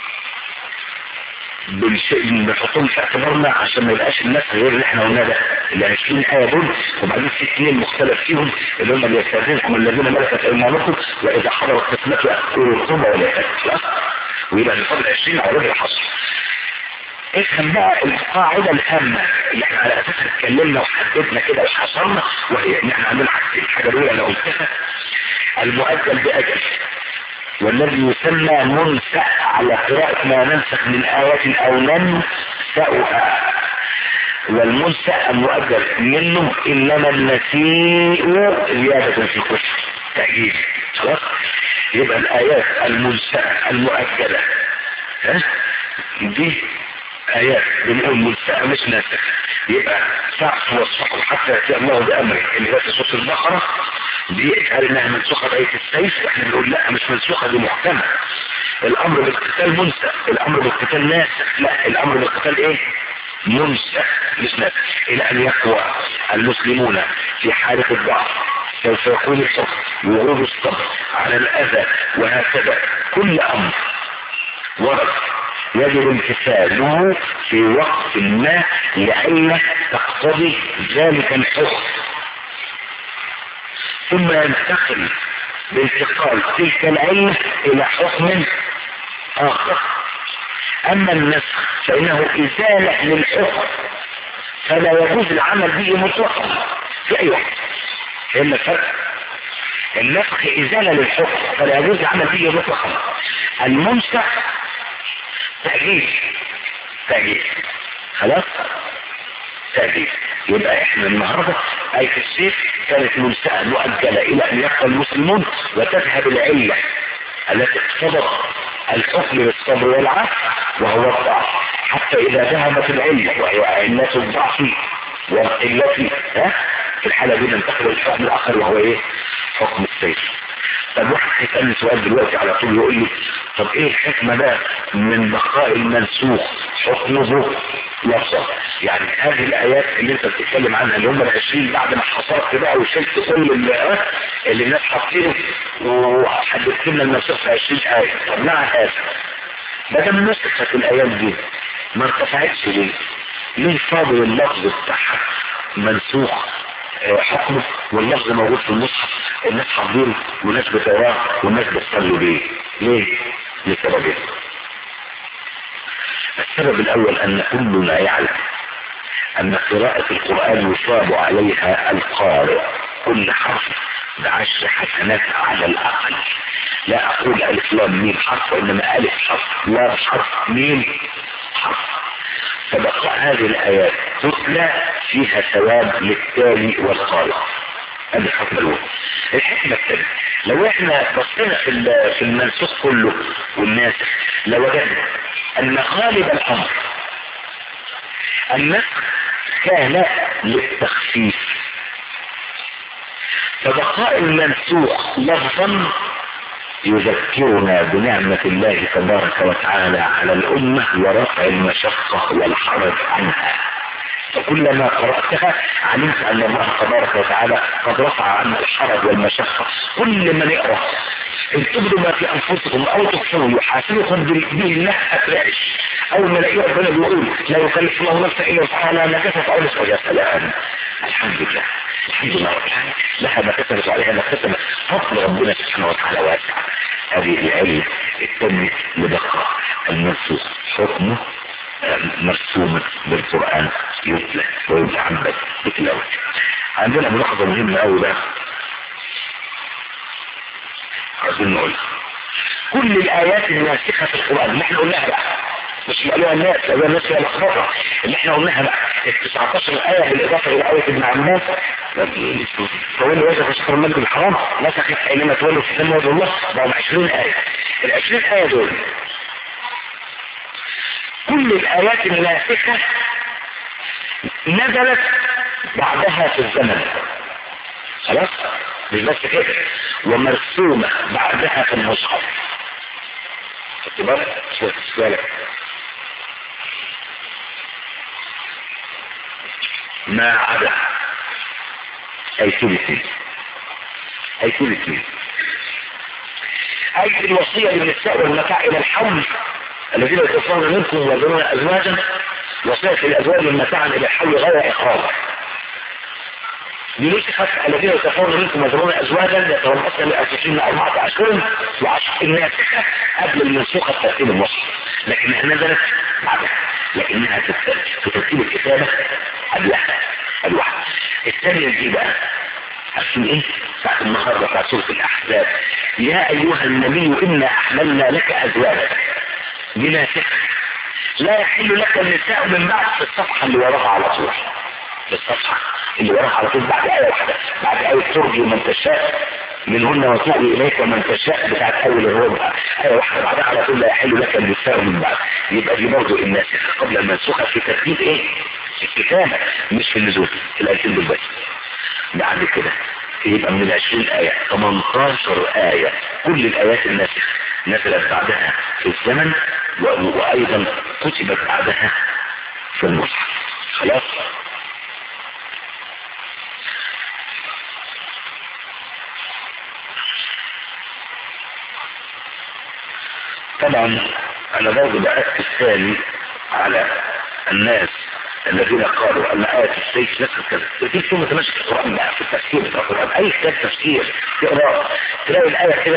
بالشيء اللي بنحطهم في اعتبارنا عشان ما يبقاش الناس غير اللي احنا قلناه ده ال 20 ايه دول وبعدين في اثنين مختلف فيهم اللي هم بيستاذنكم الذين ملكت ايمانكم واذا حضرت قسمته اكلوا الخطبه ولا يأكل خلاص ويبقى اللي فاضل 20 على وجه الحصر افهم بقى القاعده الهامه اللي احنا على اساسها اتكلمنا وحددنا كده وحصرنا وهي ان احنا عندنا حاجتين الحاجه الاولى انا قلتها المؤجل باجل والذي يسمى منسأ على قراءة ما ننسخ من آية أو ننسأها والمنسأ المؤجل منه إنما النسيء زيادة في الكفر تأجيل خلاص يبقى الآيات المنسأة المؤجلة ها دي آيات بنقول منسأة مش ناسخ يبقى سعف وصفه حتى يأتي الله بأمره اللي هي في سورة البقرة دي قال انها منسوخة بآية السيف احنا بنقول لا مش منسوخة دي محكمة الامر بالقتال منسى الامر بالقتال ناسخ لا الامر بالقتال ايه منسى مش ناسخ الى ان يقوى المسلمون في حالة الضعف سوف يكون الحكم وجود الصبر على الاذى وهكذا كل امر ورد يجب امتثاله في وقت ما لعلة تقتضي ذلك الحكم ثم ينتقل بانتقال تلك العلة الى حكم اخر اما النسخ فانه ازالة للحكم فلا يجوز العمل به مطلقا في اي وقت فإن الفرق النسخ ازالة للحكم فلا يجوز العمل به مطلقا الممسح تأجيل تأجيل خلاص تأجيل يبقى احنا النهاردة آية السيف كانت منسأة مؤجلة الى ان يبقى المسلمون وتذهب العلة التي اقتضت الحكم بالصبر والعفو وهو الضعف حتى اذا ذهبت العلة وهي علة الضعف والقلة ها في الحالة دي ننتقل للحكم الاخر وهو ايه حكم السيف طب واحد هيسألني سؤال دلوقتي على طول يقول لي طب ايه الحكمة بقى من بقاء المنسوخ حكمه لفظة يعني هذه الآيات اللي انت بتتكلم عنها اللي هم العشرين بعد ما حصرت بقى وشلت كل اللي, اللي الناس حاطينه وحددت لنا المنسوخ في 20 آية طب مع هذا ما دام نسخت الآيات دي ما ارتفعتش ليه؟ ليه فاضل اللفظ بتاعها منسوخ حكمه واللفظ موجود في المصحف الناس حافظينه والناس بتقراه والناس بتصلي بيه ليه؟ لسببين السبب الاول ان كلنا يعلم ان قراءة القرآن يصاب عليها القارئ كل حرف بعشر حسنات على الاقل لا اقول الف لام ميم حرف وانما الف حرف لام حرف ميم حرف فبقاء هذه الآيات تتلى فيها ثواب للتالي والقارئ هذه الحكمة الأولى الحكمة الثانية لو احنا بصينا في في المنسوخ كله والناسخ لوجدنا أن غالب الأمر النسخ كان للتخفيف فبقاء المنسوخ لفظا يذكرنا بنعمة الله تبارك وتعالى على الأمة ورفع المشقة والحرج عنها فكلما قرأتها علمت أن الله تبارك وتعالى قد رفع عنا الحرج والمشقة كل من يقرأ إن تبدوا ما في أنفسكم أو تخفوه يحاسبكم به الله أتلاقش أول ما الاقي ربنا بيقول لا يكلف الله نفسا إلا وسعها لا نكست أو نسأل يا سلام الحمد لله الحمد لله رب العالمين لها ما كسبت وعليها ما كسبت فضل ربنا سبحانه وتعالى واسع هذه العلة التانية لبقاء المنسوخ حكمه مرسومة بالقرآن يتلى ويتعبد بتلاوته عندنا ملاحظة مهمة أوي بقى عايزين نقول كل الآيات الناسخة في القرآن اللي احنا قلناها بقى مش اللي قالوها الناس قالوها الناس هي لخبطة اللي احنا قلناها بقى ال 19 آية بالإضافة إلى آية ابن عباس تولي وجه في شهر المسجد الحرام نسخت حينما تولوا في سنة وجه الله بقوا 20 آية ال 20 آية دول كل الآيات الناسخة نزلت بعدها في الزمن خلاص مش بس كده ومرسومة بعدها في المصحف خدت بالك شوف بالك ما عدا ايتين اثنين ايتين اثنين اي الوصية للنساء والمتاع الى الحول الذين يتوفون منكم ويذرون ازواجا وصية الازواج والمتاع الى الحول غير اقرار بنسخة الذين يتفرون منكم ويذرون ازواجا يتربصن لانفسهن اربعة اشهر وعشر الناسخة قبل المنسوخة في ترتيب المصحف لكنها نزلت بعدها لكنها في ترتيب الكتابة قبلها الواحد الثانية دي بقى عشان ايه بعد النهارده بتاع سورة الاحزاب يا ايها النبي انا احللنا لك ازواجك دي ناسخة لا يحل لك النساء من بعد في الصفحة اللي وراها على طول في الصفحة اللي وراها على طول بعد آية واحدة بعد آية ترجي من تشاء منهن وتؤوي إليك من تشاء بتاعت أول الربع آية واحدة بعدها على طول لا يحل لك النساء من بعد يبقى دي برضه الناسخة قبل المنسوخة في ترتيب إيه؟ الكتابة مش في النزول في الآيتين دول بس بعد كده يبقى من العشرين آية 18 آية كل الآيات الناسخة نزلت بعدها في الزمن وأيضا كتبت بعدها في المصحف خلاص طبعا انا برضه بأكد ثاني على الناس الذين قالوا ان آية السيف نفس كذا في ثم تمشي في القرآن بقى في التفسير بتاع القرآن اي كتاب تفسير تقرا تلاقي الآية كده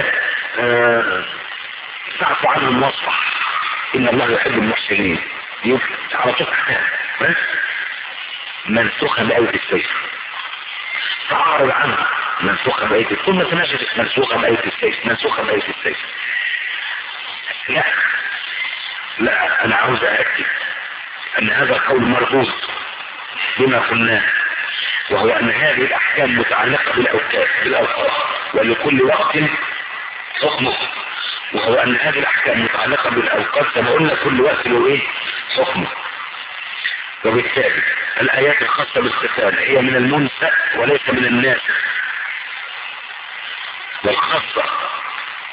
تعفو عنهم واصفح ان الله يحب المحسنين يمكن على طول بس منسوخة بآية السيف فأعرض عنها منسوخة بآية ثم تمشي منسوخة بآية السيف منسوخة بآية السيف لا لا انا عاوز اكد ان هذا القول مربوط بما قلناه وهو ان هذه الاحكام متعلقة بالاوقات بالاوقات ولكل وقت حكمه وهو ان هذه الاحكام متعلقة بالاوقات كما قلنا كل وقت له ايه حكمه وبالتالي الايات الخاصة بالقتال هي من المنسى وليس من الناس والخاصة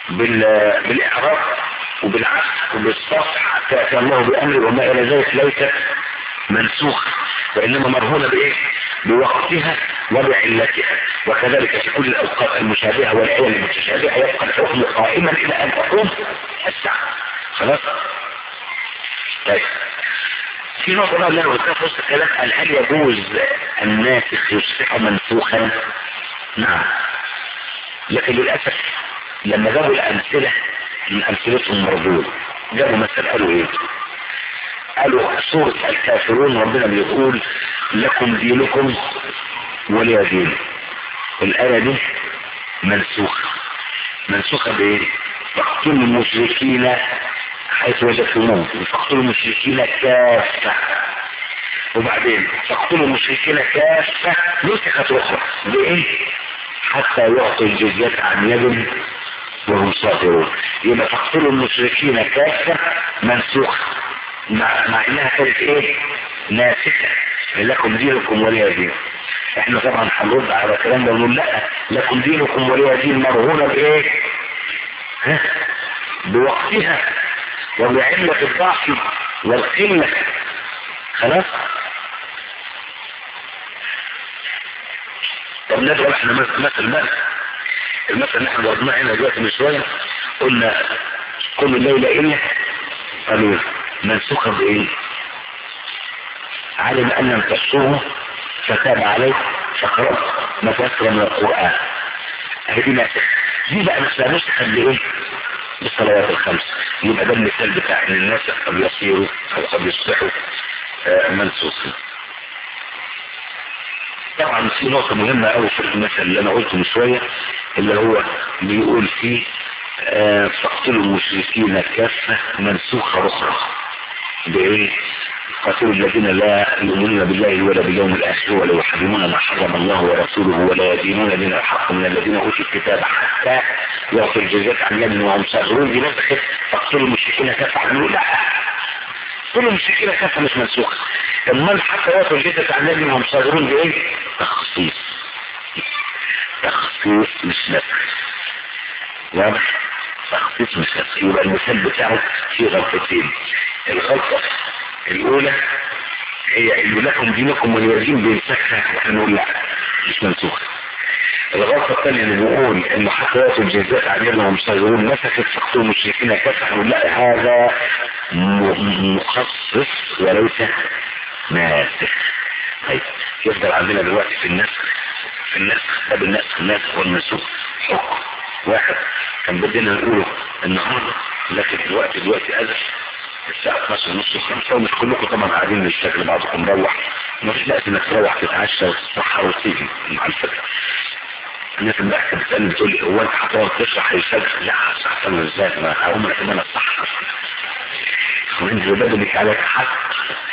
بال... بالاعراب وبالعكس وبالصف حتى ياتي الله بامره وما الى ذلك ليست منسوخه وانما مرهونه بايه بوقتها وبعلتها وكذلك في كل الاوقات المشابهه والعلل المتشابهه يبقى الحكم قائما الى ان تقوم الساعه خلاص طيب في نقطة بقى اللي انا قلتها في وسط الكلام قال هل يجوز الناسخ يصبح منسوخا؟ نعم لكن للأسف لما جابوا الأمثلة من أمثلتهم مردود جابوا مثل قالوا إيه؟ قالوا سورة الكافرون ربنا بيقول لكم دينكم ولي دين الآية دي منسوخة منسوخة بإيه؟ فاقتلوا المشركين حيث وجدتموهم فاقتلوا المشركين كافة وبعدين فاقتلوا المشركين كافة نسخت أخرى بإيه؟ حتى يعطوا الجزية عن يد وهم صاغرون يبقى تقتلوا المشركين كافة منسوخة مع, مع انها كانت ايه ناسخة لكم دينكم ولي دين احنا طبعا هنرد على الكلام ده ونقول لا لكم دينكم ولي دين مرهونة بايه ها بوقتها وبعلة الضعف والقلة خلاص طب نضرب احنا مثل بقى المثل اللي احنا ضربناه هنا دلوقتي من شويه قلنا كل ليله الا قالوا منسوخه بايه؟ علم ان لم تحصوه فتاب عليك فقرأت ما تيسر من القرآن هذه دي ناسخ دي بقى نفسها نسخت بايه؟ بالصلوات الخمس يبقى ده المثال بتاع ان الناس قد يصيروا او قد يصبحوا آه منسوخين طبعا في نقطة مهمة قوي في المثل اللي انا قلته من شوية اللي هو بيقول فيه آه فاقتلوا المشركين كافة منسوخة اخرى بايه قاتلوا الذين لا يؤمنون بالله ولا باليوم الاخر ولا يحرمون ما حرم الله ورسوله ولا يدينون دين الحق من الذين اوتوا الكتاب حتى يعطوا الجزية عن يد وهم صاغرون دي نسخت فاقتلوا المشركين كافة عملوا لا كل المشركين كافة مش منسوخة امال حتى يعطوا الجزية عن يد وهم صاغرون بايه تخصيص تخصيص مش نسخ واضح تخصيص مش نسخ يبقى المثال بتاعه فيه غلطتين الغلطة الاولى هي اللي لكم دينكم والوزين بينسخها واحنا نقول لا مش منسوخة الغلطة الثانية اللي بيقول انه حتى يأتوا الجزاء عليهم صغيرون نسخت فقتوا المشركين كفحوا لا هذا مخصص وليس ناسخ طيب يفضل عندنا دلوقتي في النسخ في النسخ باب النسخ الناسخ والمنسوخ حكم واحد كان بدنا نقوله النهارده لكن الوقت دلوقتي أزف الساعة 12 ونص وخمسة ومش كلكم طبعا قاعدين للشكل بعضكم مروح مفيش وقت انك تروح تتعشى وتتسحر وتيجي مع الفجر الناس اللي بحكي بتسألني بتقول لي هو انت هتقعد تشرح الفجر لا هشرح له ازاي ما هقوم لك ان انا الصحر وانت بدلك عليك حق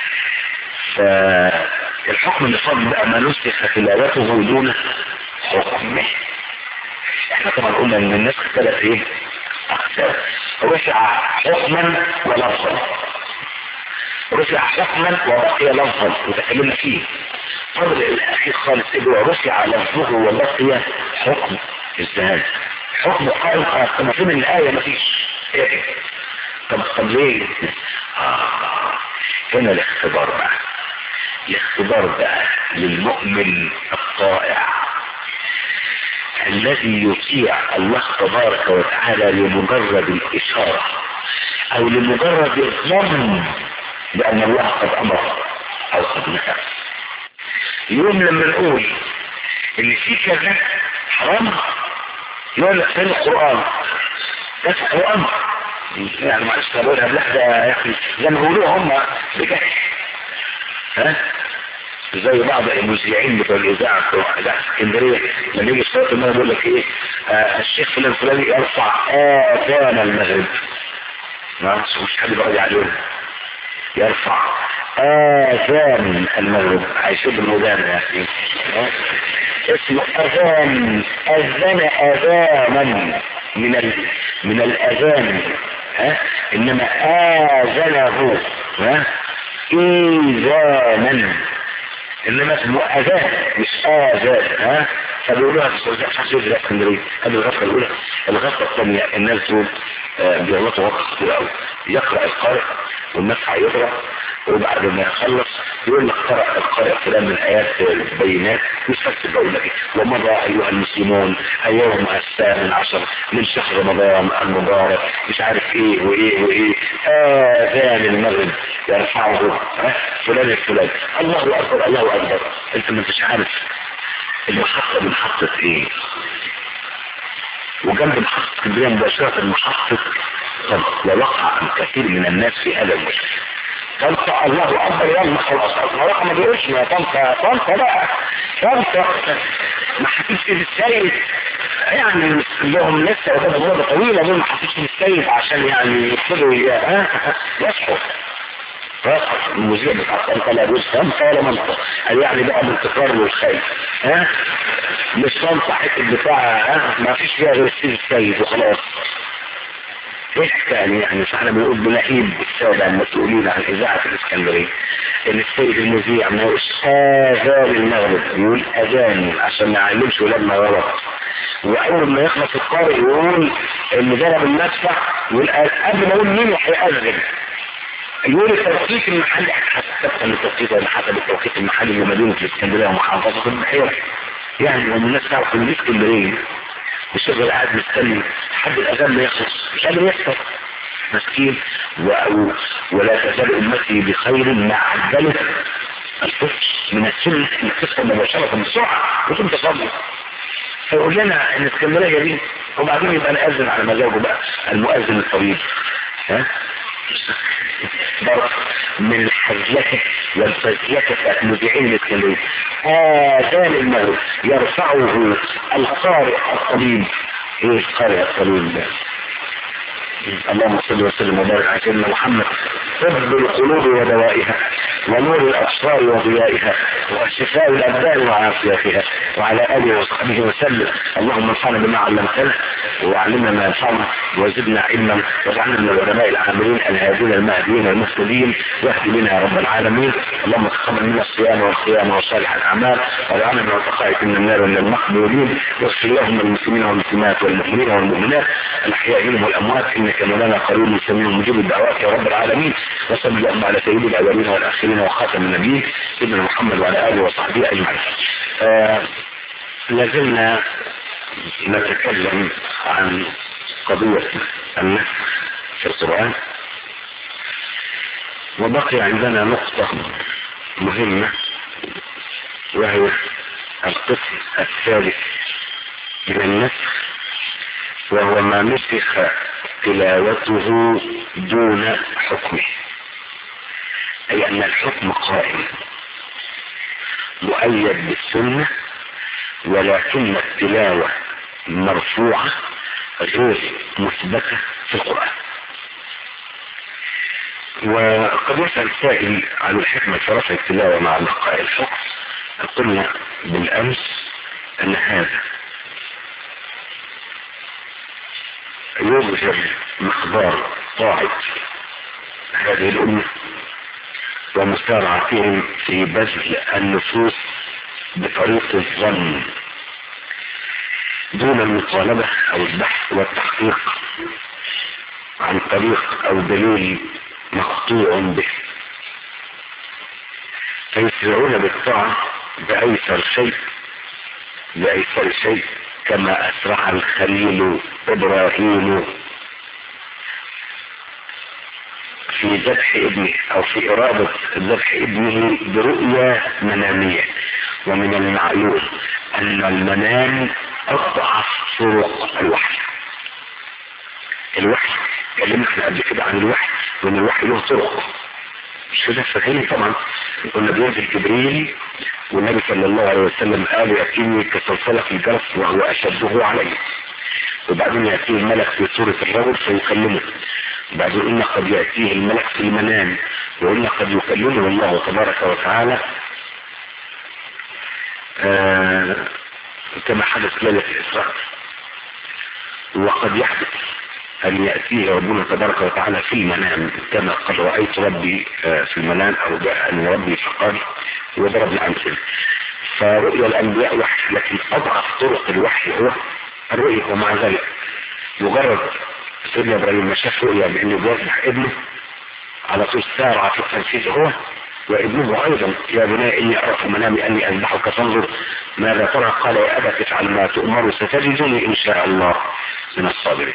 فالحكم اللي فضل بقى ما نسخ تلاوته دون حكمه احنا طبعا قلنا ان الناس اختلف ايه اقسام رفع حكما ولفظا رفع حكما وبقي لفظا وتكلمنا فيه فضل الاخير خالص اللي هو رفع لفظه وبقي حكم ازاي حكم قائم طب فين الايه مفيش ايه طب طب ليه آه. هنا الاختبار بقى الاختبار بقى للمؤمن الطائع الذي يطيع الله تبارك وتعالى لمجرد الإشارة أو لمجرد الظن بأن الله قد أمر أو قد نهى يوم لما نقول إن في كذا حرام يقول لك فين القرآن ده في القرآن يعني معلش بقولها لا ده يا أخي زي ما بيقولوها هم بجد ها زي بعض المذيعين بتوع الاذاعه بتوع اذاعه اسكندريه لما يجي صوت المغرب يقول لك ايه آه الشيخ فلان الفلاني يرفع اذان المغرب ما مش حد بيقعد عليهم يرفع اذان المغرب هيشد الودان يا اخي اسمه اذان اذن اذانا من ال... من الاذان ها انما اذنه ها ايذانا انما اسمه اذان مش اذان ها فبيقولوها في السعوديه في حسين الاسكندريه هذه الغفله الاولى الغفله الثانيه الناس دول آه، بيغلطوا غلط كتير قوي يقرا القارئ والناس هيقرا وبعد ما يخلص يقول لك قرأ القارئ فلان من آيات البينات مش بس بقول لك ومضى أيها المسلمون اليوم الثامن عشر من شهر رمضان المبارك مش عارف ايه وايه وايه آذان المغرب يرفعه ها، فلان الفلان الله أكبر الله أكبر انت ما انتش عارف المحطة دي محطة ايه وجنب محطة اسكندرية مباشرة محطة طنطا ووقع عن كثير من الناس في هذا المشكل طنطا الله اكبر يلا خلاص الصراحة ما بيقولش يا طنطا طنطا بقى طنطا ما حكيش السيد يعني لهم لسه قدام مدة طويلة دول ما حكيش السيد عشان يعني يبتدوا ي- ها يصحوا المذيع بتاع طنطا لا يجوز طنطا ولا منطقة قال يعني بقى من تكرار للخير ها مش طنطا حته بتاعها ها ما فيش فيها غير السيد السيد وخلاص ايه الحكايه يعني فاحنا بنقول بنهيب الساده المسؤولين عن اذاعه الاسكندريه ان السيد المذيع ما يقولش اذان المغرب يقول اذان عشان ما يعلمش ولادنا غلط واول ما يخلص القارئ يقول اللي ضرب المدفع يقول قبل ما يقول مين هيأذن يقول التوقيت المحلي حسب التوقيت ولا حسب التوقيت المحلي لمدينه الاسكندريه ومحافظه البحيره يعني لما الناس تعرف ان دي اسكندريه والشغل قاعد مستني لحد الاذان ما يخلص مش قادر يفطر مسكين و... ولا تزال امتي بخير ما عجلت الفطر من السنه انك تفطر مباشره بسرعه وتقوم تصلي فيقول لنا ان اسكندريه دي وبعدين يبقى نأذن على مزاجه بقى المؤذن الطويل ها برضه من الحزيكة والفزيكة المذيعين الاسكندريه آذان المغرب يرفعه القارئ الطبيب ايه القارئ الطبيب ده اللهم صل وسلم وبارك على سيدنا محمد طب القلوب ودوائها ونور الابصار وضيائها وشفاء الابدان وعافيتها وعلى اله وصحبه وسلم اللهم انفعنا بما علمتنا وعلمنا ما ينفعنا وزدنا علما واجعلنا من العلماء العاملين الهادين المهديين المهتدين واهد بنا يا رب العالمين اللهم تقبل منا الصيام والقيام وصالح الاعمال واجعلنا من عتقائك من النار من المقبولين واغفر اللهم للمسلمين والمسلمات والمؤمنين والمؤمنات الاحياء منهم والاموات انك مولانا قريب سميع مجيب الدعوات يا رب العالمين وصل اللهم على سيد الاولين والاخرين وخاتم النبيين سيدنا محمد وعلى اله وصحبه اجمعين. آه لازلنا نتكلم عن قضية النسخ في القرآن وبقي عندنا نقطة مهمة وهي القسم الثالث من النسخ وهو ما نسخ تلاوته دون حكمه أي أن الحكم قائم مؤيد بالسنة ولكن التلاوة مرفوعة غير مثبتة في القرآن وقد يسأل سائل عن الحكمة في رفع التلاوة مع بقاء الحكم قلنا بالأمس أن هذا يظهر مقدار طاعة هذه الأمة ومسارعتهم في بذل النفوس بطريق الظن دون المطالبة أو البحث والتحقيق عن طريق أو دليل مقطوع به فيسرعون بالطاعة بأيسر شيء بأيسر شيء كما أسرع الخليل إبراهيم في ذبح ابنه أو في إرادة ذبح ابنه برؤية منامية ومن المعلوم أن المنام أضعف طرق الوحي الوحي اتكلمنا احنا قبل كده عن الوحي وان الوحي له طرق مش كده فاهمين طبعا قلنا بينزل جبريل والنبي صلى الله عليه وسلم قال يأتيني كسلسلة الجرس وهو أشده عليه وبعدين يأتيه الملك في صورة الرجل فيكلمه وبعدين قلنا قد يأتيه الملك في المنام وقلنا قد يكلمه الله تبارك وتعالى آه كما حدث ليلة الإسراء وقد يحدث أن يأتيه ربنا تبارك وتعالى في المنام كما قد رأيت ربي في المنام أو جاء أن ربي فقال وضربنا امثله فرؤيا الانبياء وحي لكن اضعف طرق الوحي هو الرؤية ومع ذلك مجرد سيدنا ابراهيم ما شاف رؤيا بانه بيذبح ابنه على طول سارع في التنفيذ هو وابنه ايضا يا بني اني ارى في منامي اني اذبحك فانظر ماذا ترى قال يا ابت افعل ما تؤمر ستجدني ان شاء الله من الصابرين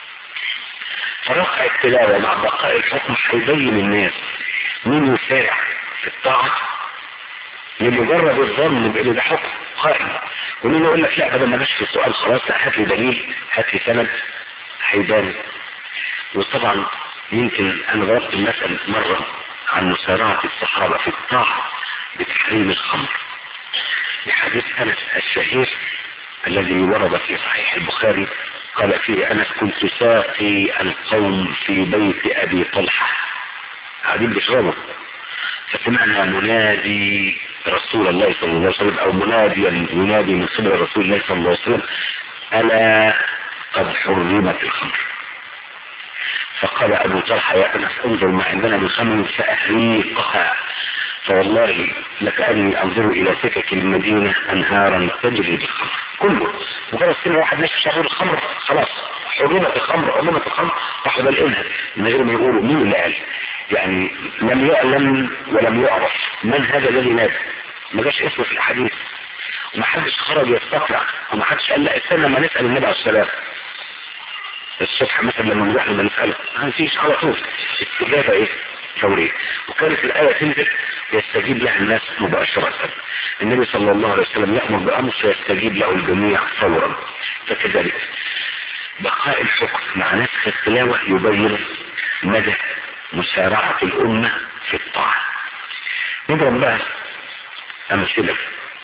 فرقع التلاوة مع بقاء الحكم هيبين الناس مين يسارع في الطاعة لمجرد الظن بان ده حكم قائم ومين يقول لك لا بدل ما في السؤال خلاص هات لي دليل هات لي سند هيبان وطبعا يمكن انا ضربت المثل مرة عن مسارعة الصحابة في الطاعة بتحريم الخمر بحديث انس الشهير الذي ورد في صحيح البخاري قال فيه انس كنت ساقي القوم في بيت ابي طلحة قاعدين بيشربوا فسمعنا منادي رسول الله صلى الله عليه وسلم او مناديا ينادي من قبل رسول الله صلى الله عليه وسلم الا قد حرمت الخمر فقال ابو طلحة يا انس انظر ما عندنا من خمر فاحريقها فوالله لكأني انظر الى سكك المدينة انهارا تجري بالخمر كله مجرد سنة واحد ماشي شغل الخمر خلاص حرمت الخمر حرمت الخمر راحوا بلقينها من غير ما يقولوا مين اللي قال يعني لم يعلم ولم يعرف من هذا الذي نادى ما جاش اسمه في الحديث وما حدش خرج يستطلع وما حدش قال لا استنى ما نسأل النبي عليه السلام الصبح مثلا لما نروح لما نسأله ما فيش على طول استجابة ايه فورية وكانت الآية تنزل يستجيب لها الناس مباشرة النبي صلى الله عليه وسلم يأمر بأمر فيستجيب له الجميع فورا فكذلك بقاء الحكم مع نسخ التلاوة يبين مدى مسارعة الأمة في الطاعة نضرب بقى أمثلة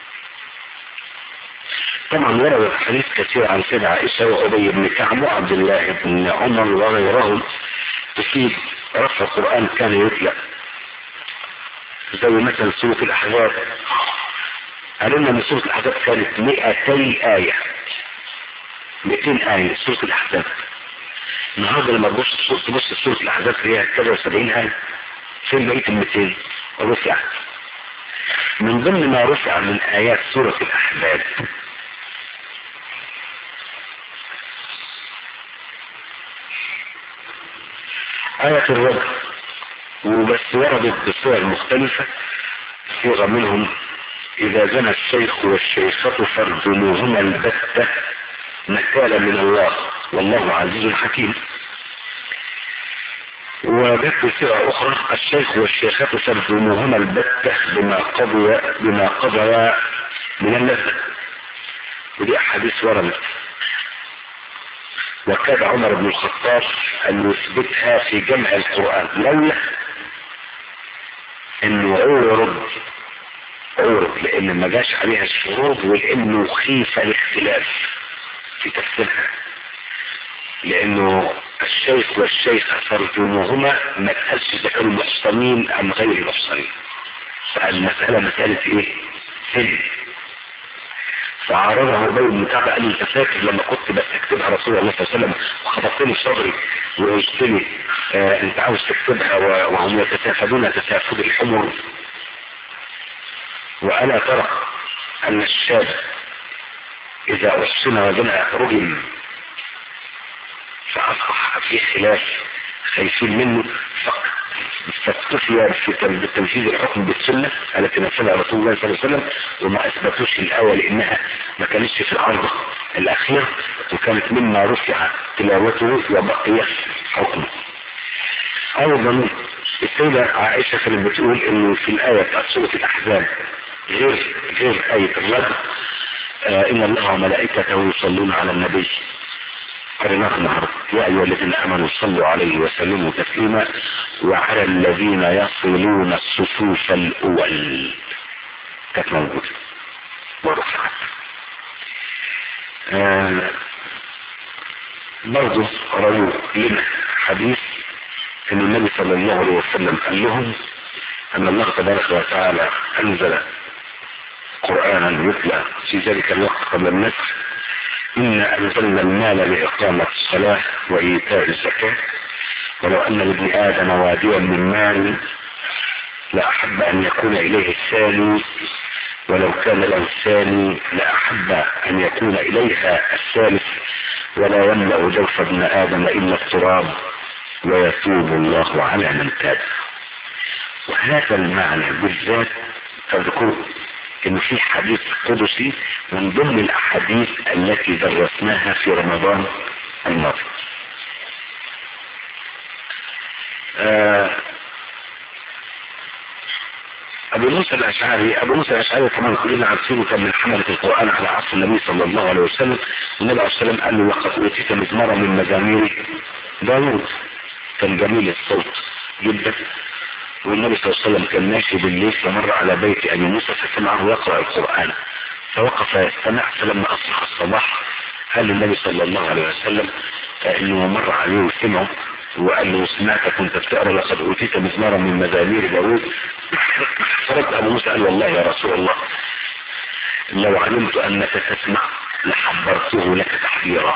طبعا ورد حديث كثير عن سيدة عائشة وأبي بن كعب وعبد الله بن عمر وغيرهم تفيد رفع القرآن كان يتلى زي مثلا سورة الأحزاب قالوا لنا ان سورة الأحزاب كانت 200 آية 200 آية سورة الأحزاب النهارده لما تبص تبص سورة الأحزاب فيها كذا وسبعين آية فين بقية ال 200 رفع من ضمن ما رفع من آيات سورة الأحزاب آية الرجل وبس وردت بصور مختلفة صيغة منهم إذا زنى الشيخ والشيخة فارجموهما البتة نكالا من الله والله عزيز حكيم وجدت بصيغة أخرى الشيخ والشيخة فارجموهما البتة بما قضي بما قضي من اللذة ودي أحاديث وردت وكاد عمر بن الخطاب أن يثبتها في جمع القرآن لولا انه عورض عورض لان ما جاش عليها الشروط ولانه خيف الاختلاف في تفسيرها لانه الشيخ والشيخة ترجمهما ما تقالش اذا كانوا محصنين ام غير محصنين فالمسألة مسألة ايه سن فعرضه ابي بن كعب قال لي انت فاكر لما كنت بس اكتبها رسول الله صلى الله عليه وسلم وخبطتني صدري وقلت لي آه انت عاوز تكتبها وهم يتسافدون تسافد الحمر والا ترى ان الشاب اذا احسن وزنى رجم فاصبح في خلاف خايفين منه فاكتفي في تنفيذ الحكم بالسنة التي نفذها رسول الله صلى الله عليه وسلم وما اثبتوش الاول لانها ما كانتش في العرض الاخير وكانت مما رفع تلاوته وبقي حكمه ايضا السيدة عائشة كانت بتقول انه في الآية بتاعت سورة الاحزاب غير غير آية الرد آه ان الله وملائكته يصلون على النبي قرناه النهارده يا ايها الذين امنوا صلوا عليه وسلموا تسليما وعلى الذين يصلون الصفوف الاول كانت موجوده ورفعت آه برضه رووا لنا حديث ان النبي صلى الله عليه وسلم قال لهم ان الله تبارك وتعالى انزل قرانا يتلى في ذلك الوقت قبل النسخ إنا أنزلنا المال لإقامة الصلاة وإيتاء الزكاة ولو أن لابن آدم واديا من مال لأحب أن يكون إليه الثاني ولو كان له الثاني لأحب أن يكون إليها الثالث ولا يملأ جوف ابن آدم إلا التراب ويتوب الله على من تاب وهذا المعنى بالذات تذكر ان في حديث قدسي من ضمن الاحاديث التي درسناها في رمضان الماضي آه ابو موسى الاشعري ابو موسى الاشعري طبعا كلنا عارفينه كان من حملة القرآن على عصر النبي صلى الله عليه وسلم والنبي عليه السلام قال له لقد اوتيت مزمارا من مزامير داوود كان جميل الصوت جدا والنبي صلى الله عليه وسلم كان ماشي بالليل فمر على بيت ابي موسى فسمعه يقرأ القرآن فوقف يستمع فلما اصبح الصباح قال للنبي صلى الله عليه وسلم انه مر عليه وسمعه وقال له سمعت كنت بتقرا لقد اوتيت مزمارا من مزامير داوود فرد ابو موسى قال والله يا رسول الله لو علمت انك تسمع لحبرته لك تحذيرا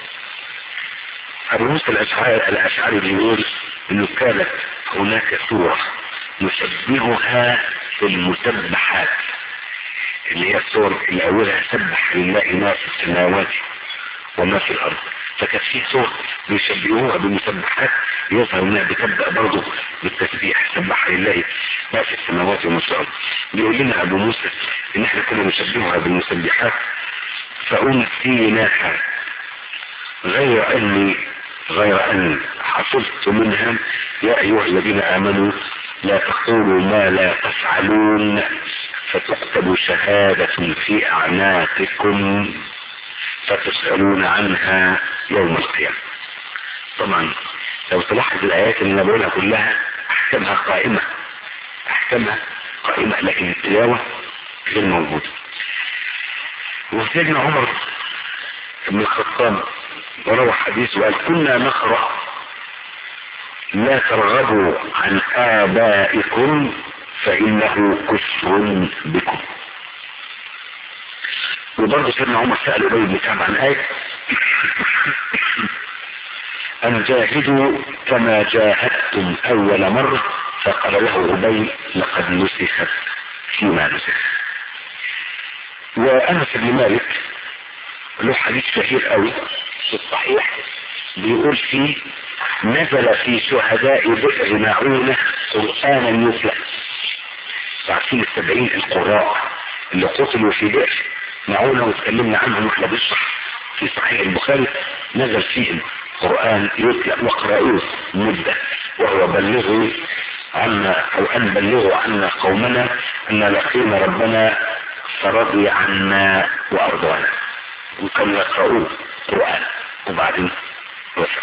ابو موسى الاشعري الاشعري بيقول انه كانت هناك سورة نشبهها في المسبحات اللي هي السور اللي اولها سبح لله ما في السماوات وما في الارض فكانت في سور بيشبهوها بالمسبحات يظهر انها بتبدا برضه بالتسبيح سبح لله ما في السماوات وما في الارض بيقول لنا ابو موسى ان احنا كنا نشبهها بالمسبحات فانسيناها غير اني غير ان حفظت منها يا ايها الذين امنوا لا تقولوا ما لا تفعلون فتكتب شهادة في اعناقكم فتسألون عنها يوم القيامة طبعا لو تلاحظ الايات اللي انا بقولها كلها احكامها قائمة احكامها قائمة لكن التلاوة غير موجودة وسيدنا عمر بن الخطاب وروى حديث وقال كنا نقرأ لا ترغبوا عن آبائكم فإنه كفر بكم وبرضه سيدنا عمر سأل أبي بن كعب عن آية أن جاهدوا كما جاهدتم أول مرة فقال له أبي لقد نسخت فيما نسخ وأنس بن مالك له حديث شهير قوي في الصحيح بيقول فيه نزل في شهداء بئر معونة قرآنا يتلى عارفين السبعين القراء اللي قتلوا في بئر معونة واتكلمنا عنهم واحنا بنشرح في صحيح البخاري نزل فيهم قرآن يتلى وقرأوه مدة وهو بلغوا عنا او ان بلغوا عنا قومنا ان لقينا ربنا فرضي عنا وارضانا وكانوا يقرؤوه قرآن وبعدين رفع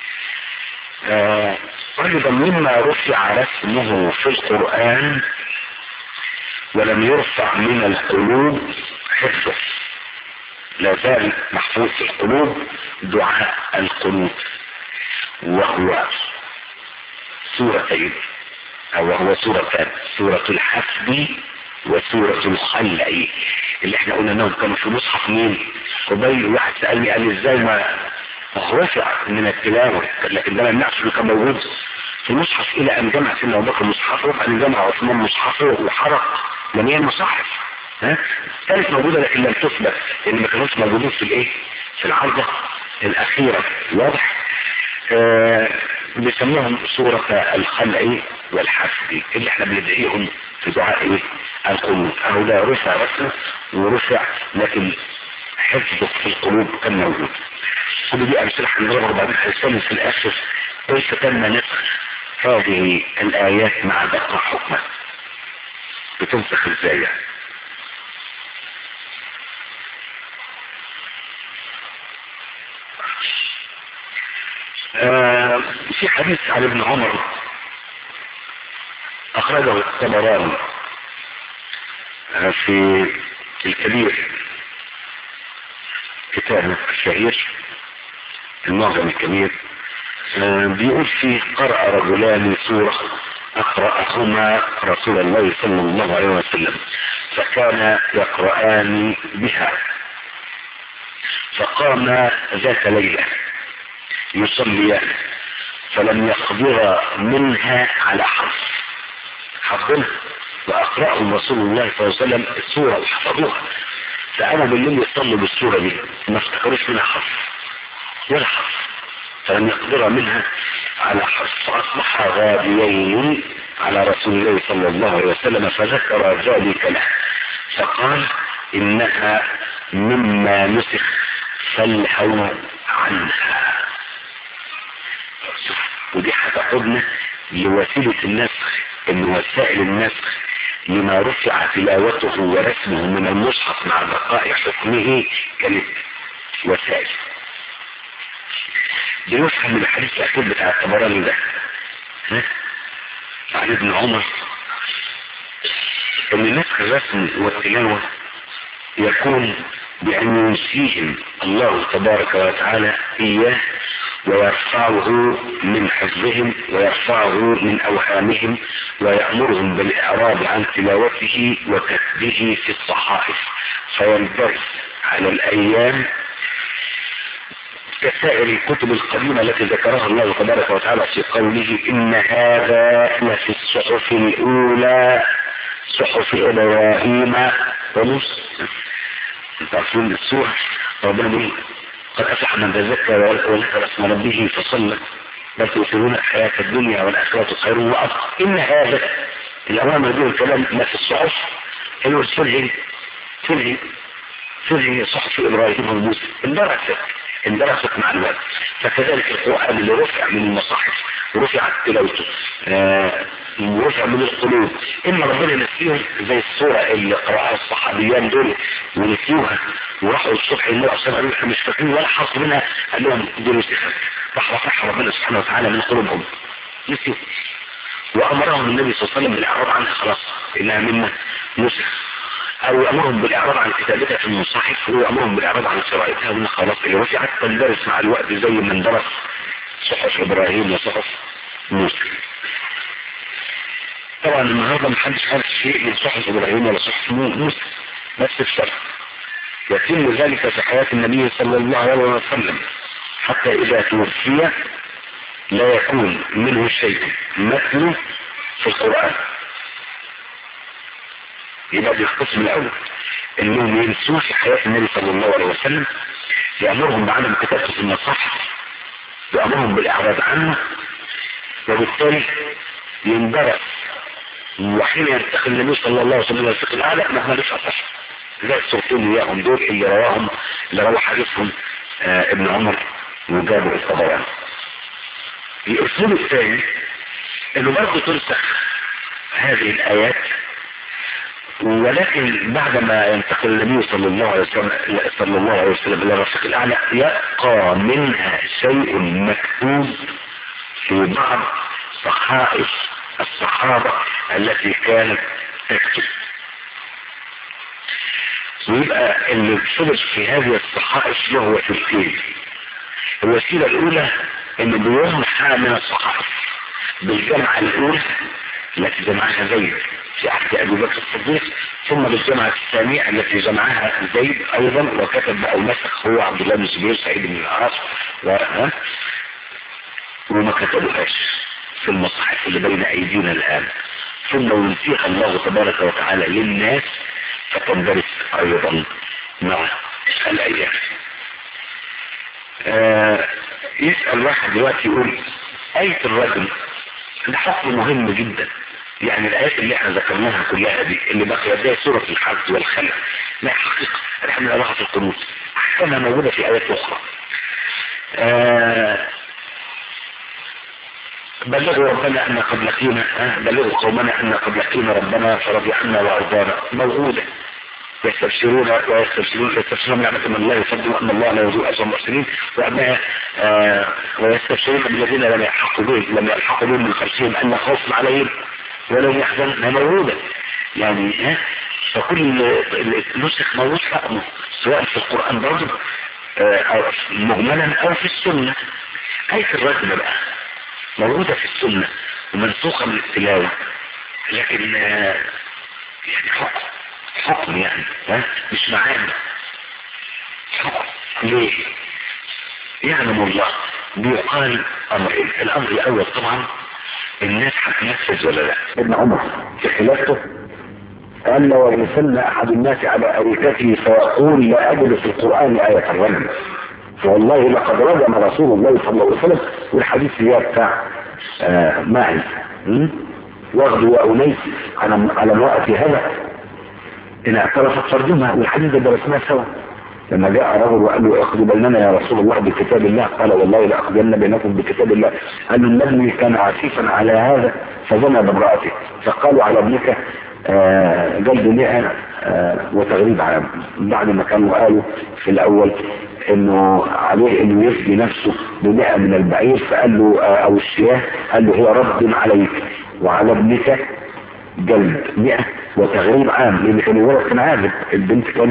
آه ايضا مما رفع رسمه في القرآن ولم يرفع من القلوب حفظه لا زال محفوظ في القلوب دعاء القلوب وهو سورتين او وهو سورتان سورة الحسب وسورة الخلع اللي احنا قلنا انهم كانوا في مصحف مين قبيل واحد سألني قال لي ازاي ما رفع من التلاوة لكن ده النقص اللي كان موجود في المصحف الى ان جمع سيدنا ابو بكر مصحفه وبعدين جمع عثمان مصحفه وحرق جميع المصاحف ها كانت موجودة لكن لم تثبت لان ما كانوش موجودين في الايه في العرضة الاخيرة واضح آه بيسموهم سورة الخلع والحسد اللي احنا بندعيهم في دعاء ايه القلوب اهو ده رفع رسمه ورفع لكن حفظه في القلوب كان موجود كل دي امثله هنضربها وبعدين هنتكلم في الاخر كيف تم نسخ هذه الايات مع دقة حكمة بتنسخ ازاي يعني آه في حديث عن ابن عمر اخرجه الطبراني آه في الكبير كتابه الشهير المعجم الكبير آه بيقول فيه قرأ رجلان سورة أقرأهما رسول الله صلى الله عليه وسلم فكان يقرآن بها فقام ذات ليلة يصليان فلم يقدر منها على حرف حفظنا واقرأهم رسول الله صلى الله عليه وسلم السورة وحفظوها فقاموا بالليل يصلوا بالسورة دي ما افتكروش منها حرف ولا حرف فلم يقدر منها على حرف فأصبح غاديين على رسول الله صلى الله عليه وسلم فذكر ذلك له فقال إنها مما نسخ فالهوا عنها ودي هتاخدنا لوسيلة النسخ ان وسائل النسخ لما رفع تلاوته ورسمه من المصحف مع بقاء حكمه كانت وسائل بيفهم من الحديث الاخير بتاع الطبراني ده ها؟ عن ابن عمر ان نسخ الرسم والتلاوة يكون بأن ينسيهم الله تبارك وتعالى إياه ويرفعه من حفظهم ويرفعه من أوهامهم ويأمرهم بالإعراض عن تلاوته وكتبه في الصحائف فيندرس على الأيام كسائر الكتب القديمة التي ذكرها الله تبارك وتعالى في قوله إن هذا لفي الصحف الأولى صحف إبراهيم وموسى تعرفون السورة ربنا بيقول قد أفلح من تزكى وذكر اسم ربه فصلى بل تؤثرون الحياة الدنيا والآخرة خير وأبقى إن هذا الأوامر دي الكلام ما في الصحف حلو السرعي سرعي سرعي صحف إبراهيم وموسى اندرست اندرست مع الوقت فكذلك القرآن اللي رفع من المصاحف ورفعت تلاوته آه ورفع من القلوب اما ربنا نسيهم زي الصورة اللي قرأها الصحابيان دول ونسيوها وراحوا الصبح النبي عشان قالوا احنا مش فاكرين ولا حرف منها قال لهم دي نسخت راح رفعها ربنا سبحانه وتعالى من قلوبهم نسيوا وامرهم النبي صلى الله عليه وسلم بالاعراض عنها خلاص انها مما نسخ او يامرهم بالاعراض عن كتابتها في المصاحف ويامرهم بالاعراض عن قراءتها وانها خلاص اللي رفعت تندرس مع الوقت زي ما اندرس صحف ابراهيم وصحف موسى طبعا النهارده محدش عارف شيء من صحف ابراهيم ولا صحف موسى نفس الشرط يتم ذلك في حياة النبي صلى الله عليه وسلم حتى اذا توفي لا يكون منه شيء مثله في القرآن يبقى دي القسم الاول انهم ينسوه في حياة النبي صلى الله عليه وسلم يأمرهم بعدم كتابته في المصحف يأمرهم بالاعراض عنه وبالتالي يندرس وحين ينتقل النبي صلى الله عليه وسلم الى الفقه الاعلى ما مالوش اثر زي الصورتين اياهم دول اللي رواهم اللي روى حديثهم آه ابن عمر وجابوا الطبراني الاسلوب الثاني انه برضه تنسخ هذه الايات ولكن بعدما ينتقل النبي صلى الله عليه وسلم صلى الله عليه وسلم الى الرفيق الاعلى يبقى منها شيء مكتوب في بعض صحائف الصحابة التي كانت تكتب ويبقى اللي فضل في هذه الصحائف له وسيلتين الوسيلة الاولى انه بيمحى من الصحائف بالجمعة الاولى التي جمعها زيد في عهد ابي بكر الصديق ثم بالجمعة الثانية التي جمعها زيد ايضا وكتب او نسخ هو عبد الله بن الزبير سعيد بن العاص وما كتبوهاش في المصحف اللي بين ايدينا الان ثم ينسيها الله تبارك وتعالى للناس فتندرس ايضا مع الايام آه يسأل واحد دلوقتي يقول آية الرجل ده حكم مهم جدا يعني الآيات اللي احنا ذكرناها كلها دي اللي بقي زي سورة الحج والخلق لا حقيقة احنا نقراها في القنوت احكامها موجودة في آيات أخرى آه بلغوا ربنا ان قد لقينا بلغوا قومنا ان قد لقينا ربنا فرضي عنا وارضانا موجوده يستبشرون ويستبشرون يستبشرون نعمة من الله يصدقون ان الله لا يضيع اجر المحسنين وانها آه ويستبشرون بالذين لم يلحقوا بهم لم يلحقوا بهم من خلفهم ان خوف عليهم ولم يحزن موجوده يعني ها فكل النسخ موجود حقه سواء في القران برضه آه مجملا او في السنه آية الرجل بقى موجودة في السنة ومنسوخة من التلاوة لكن يعني حكم حكم يعني ها مش معانا حكم ليه يعلم الله بيقال امرين الامر الاول طبعا الناس هتنفذ ولا لا ابن عمر في خلافته قال لو يسن احد الناس على اريكته فيقول لا اجد في القران ايه الرجم فوالله لقد رجم رسول الله صلى الله عليه وسلم والحديث اللي بتاع آه معي واخذوا وانيس على على امرأة هذا ان اعترفت ترجمها والحديث ده درسناه سوا لما جاء رجل وقال له اخذوا بيننا يا رسول الله بكتاب الله قال والله لاخذن بينكم بكتاب الله قال له النبي كان عفيفا على هذا فزنى بامرأته فقالوا على ابنك آه جلد مئة آه وتغريب عام بعد ما كانوا قالوا في الاول انه عليه انه يفدي نفسه بمئة من البعير فقال له آه او الشياه قال له هي رد عليك وعلى ابنك جلد مئة وتغريب عام لان كان الولد كان عابد البنت كانت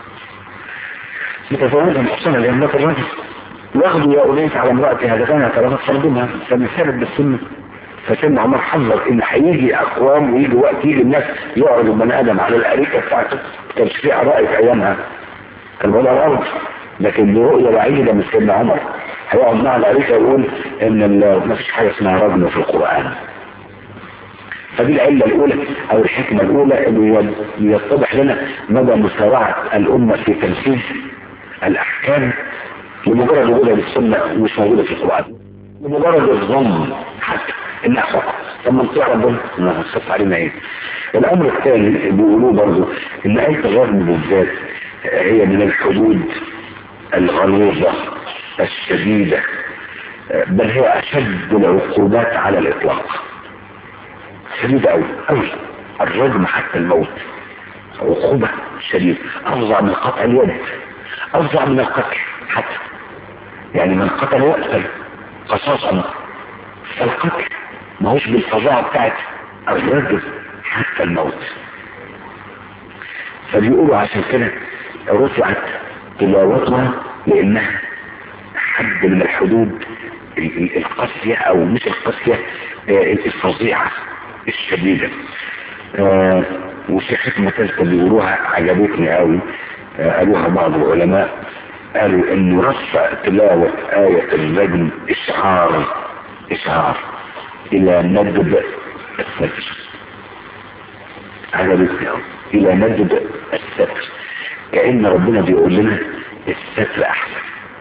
متزوجة محسنة لأملاك الرجل واخدوا يا أوليس على امرأتي هذا كان اعترافات فرضها فمثالت بالسنة فسيدنا عمر حذر ان هيجي اقوام ويجي وقت يجي الناس يعرضوا بني ادم على الاريكه بتاعته كانش في عرائق ايامها كان ولا الارض لكن برؤيه بعيده من سيدنا عمر هيقعد مع الاريكه يقول ان ما فيش حاجه اسمها رجم في القران فدي العلة الأولى أو الحكمة الأولى اللي يتضح لنا مدى مسارعة الأمة في تنفيذ الأحكام لمجرد وجودها للسنة ومش موجودة في القرآن لمجرد الظن حتى إنها حكم طب ما نطيع ربنا ما هنصف علينا إيه الأمر الثاني بيقولوه برضه إن آية الرجم بالذات هي من الحدود الغليظة الشديدة بل هي أشد العقوبات على الإطلاق شديدة أوي أوي الرجم حتى الموت عقوبة شديدة أفظع من قطع اليد أفظع من القتل حتى يعني من قتل يقتل قصاصا فالقتل ما هوش بالفظاعة بتاعت الرجم حتى الموت فبيقولوا عشان كده رفعت تلاوتها لأنها حد من الحدود القاسية أو مش القاسية الفظيعة الشديدة آه وفي حكمة ثالثة بيقولوها عجبتني قوي آه قالوها بعض العلماء قالوا ان رفع تلاوة آية الرجم اشعار اشعار الى ندب الستر عجبتني قوي الى ندب الستر كأن ربنا بيقول لنا الستر احسن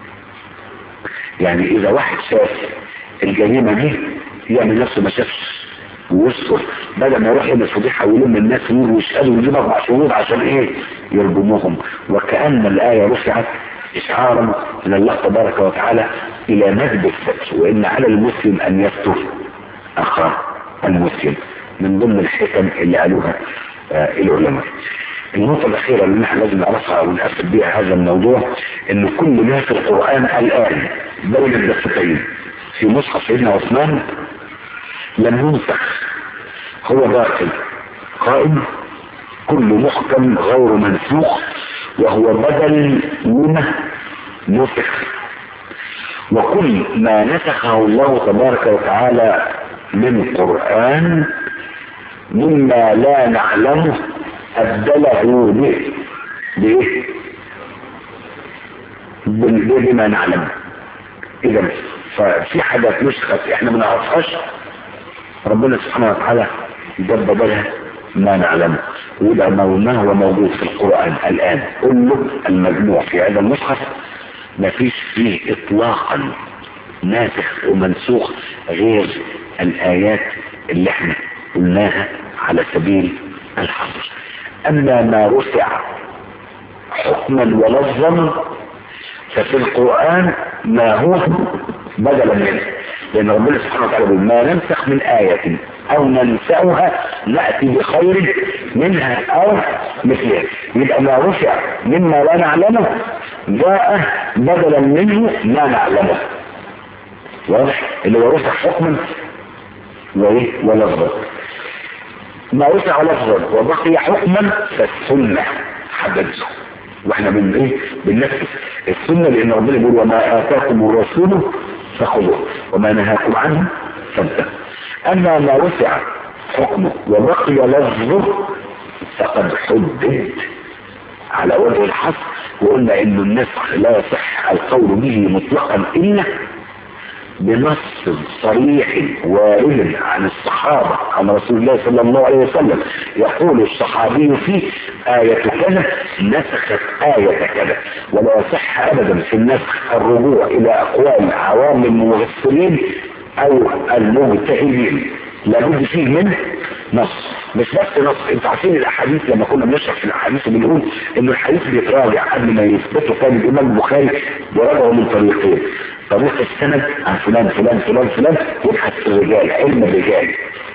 يعني اذا واحد شاف الجريمة دي يعمل نفسه ما شافش ويستر بدل ما يروح يعمل فضيحة ويلم الناس يقول ويسألوا ويجيب أربع شهور عشان إيه يرجموهم وكأن الآية رفعت إشعارا من الله تبارك وتعالى إلى ندب الستر وإن على المسلم أن يستر أخاه المسلم من ضمن الحكم اللي قالوها آه العلماء النقطة الأخيرة اللي نحن لازم نعرفها ونقفل بيها هذا الموضوع إن كل ما في القرآن الآن بين الدفتين في مصحف سيدنا عثمان لم ينسخ هو باقي قائم كل محكم غير منسوخ وهو بدل مما نسخ وكل ما نسخه الله تبارك وتعالى من قرآن مما لا نعلمه أبدله به بإيه؟ بما نعلمه إذا ففي حاجات نسخت احنا ما نعرفهاش ربنا سبحانه وتعالى جاب بدلها ما نعلمه وده ما هو موجود في القرآن الآن كله المجموع في هذا المصحف ما فيش فيه إطلاقا ناسخ ومنسوخ غير الآيات اللي احنا قلناها على سبيل الحصر أما ما رفع حكما ولفظا ففي القرآن ما هو بدلا منه لأن ربنا سبحانه وتعالى يقول ما ننسخ من آية أو ننسأها نأتي بخير منها أو مثلها يبقى ما رفع مما لا نعلمه جاء بدلا منه ما نعلمه واضح اللي هو رفع حكما وايه ولفظا ما رفع لفظا وبقي حكما فالسنة حددته واحنا بن ايه بننفذ السنة لان ربنا بيقول وما اتاكم الرسول فخذوه وما نهاكم عنه فانتهوا اما ما رفع حكمه وبقي لفظه فقد حدد على وجه الحصر وقلنا ان النسخ لا يصح القول به مطلقا الا بنص صريح وارد عن الصحابة عن رسول الله صلى الله عليه وسلم يقول الصحابي فيه آية كذا نسخت آية كذا ولا يصح أبدا في النسخ الرجوع إلى أقوال عوام المفسرين أو المجتهدين لابد فيه من نص مش بس نص انتوا عارفين الاحاديث لما كنا بنشرح في الاحاديث بنقول ان الحديث بيتراجع قبل ما يثبته كان الامام البخاري بيراجعه من طريقين طريق السند عن فلان فلان فلان فلان يبحث في الرجال علم الرجال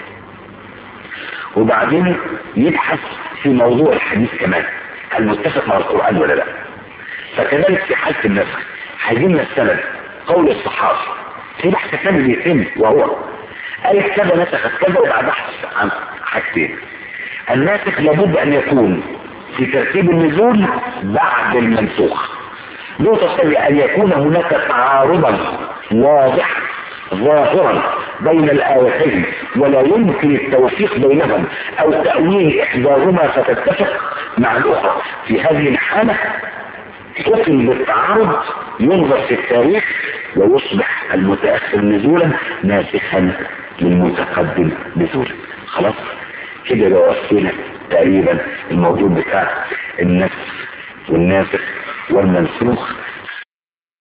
وبعدين يبحث في موضوع الحديث كمان هل متفق مع القرآن ولا لا فكذلك في حالة النسخ هيجينا السند قول الصحابة في بحث ثاني بيتم وهو قال كذا نسخت كذا وبعد بحث عن حاجتين الناسخ لابد ان يكون في ترتيب النزول بعد المنسوخ نقطة الثانية ان يكون هناك تعارضا واضحا ظاهرا بين الآيتين ولا يمكن التوفيق بينهم او تأويل احداهما فتتفق مع الاخرى في هذه الحالة حكم بالتعارض ينظر في التاريخ ويصبح المتأخر نزولا ناسخا للمتقدم نزولا خلاص كده لو وصينا تقريبا الموضوع بتاع النسخ والناسخ والمنسوخ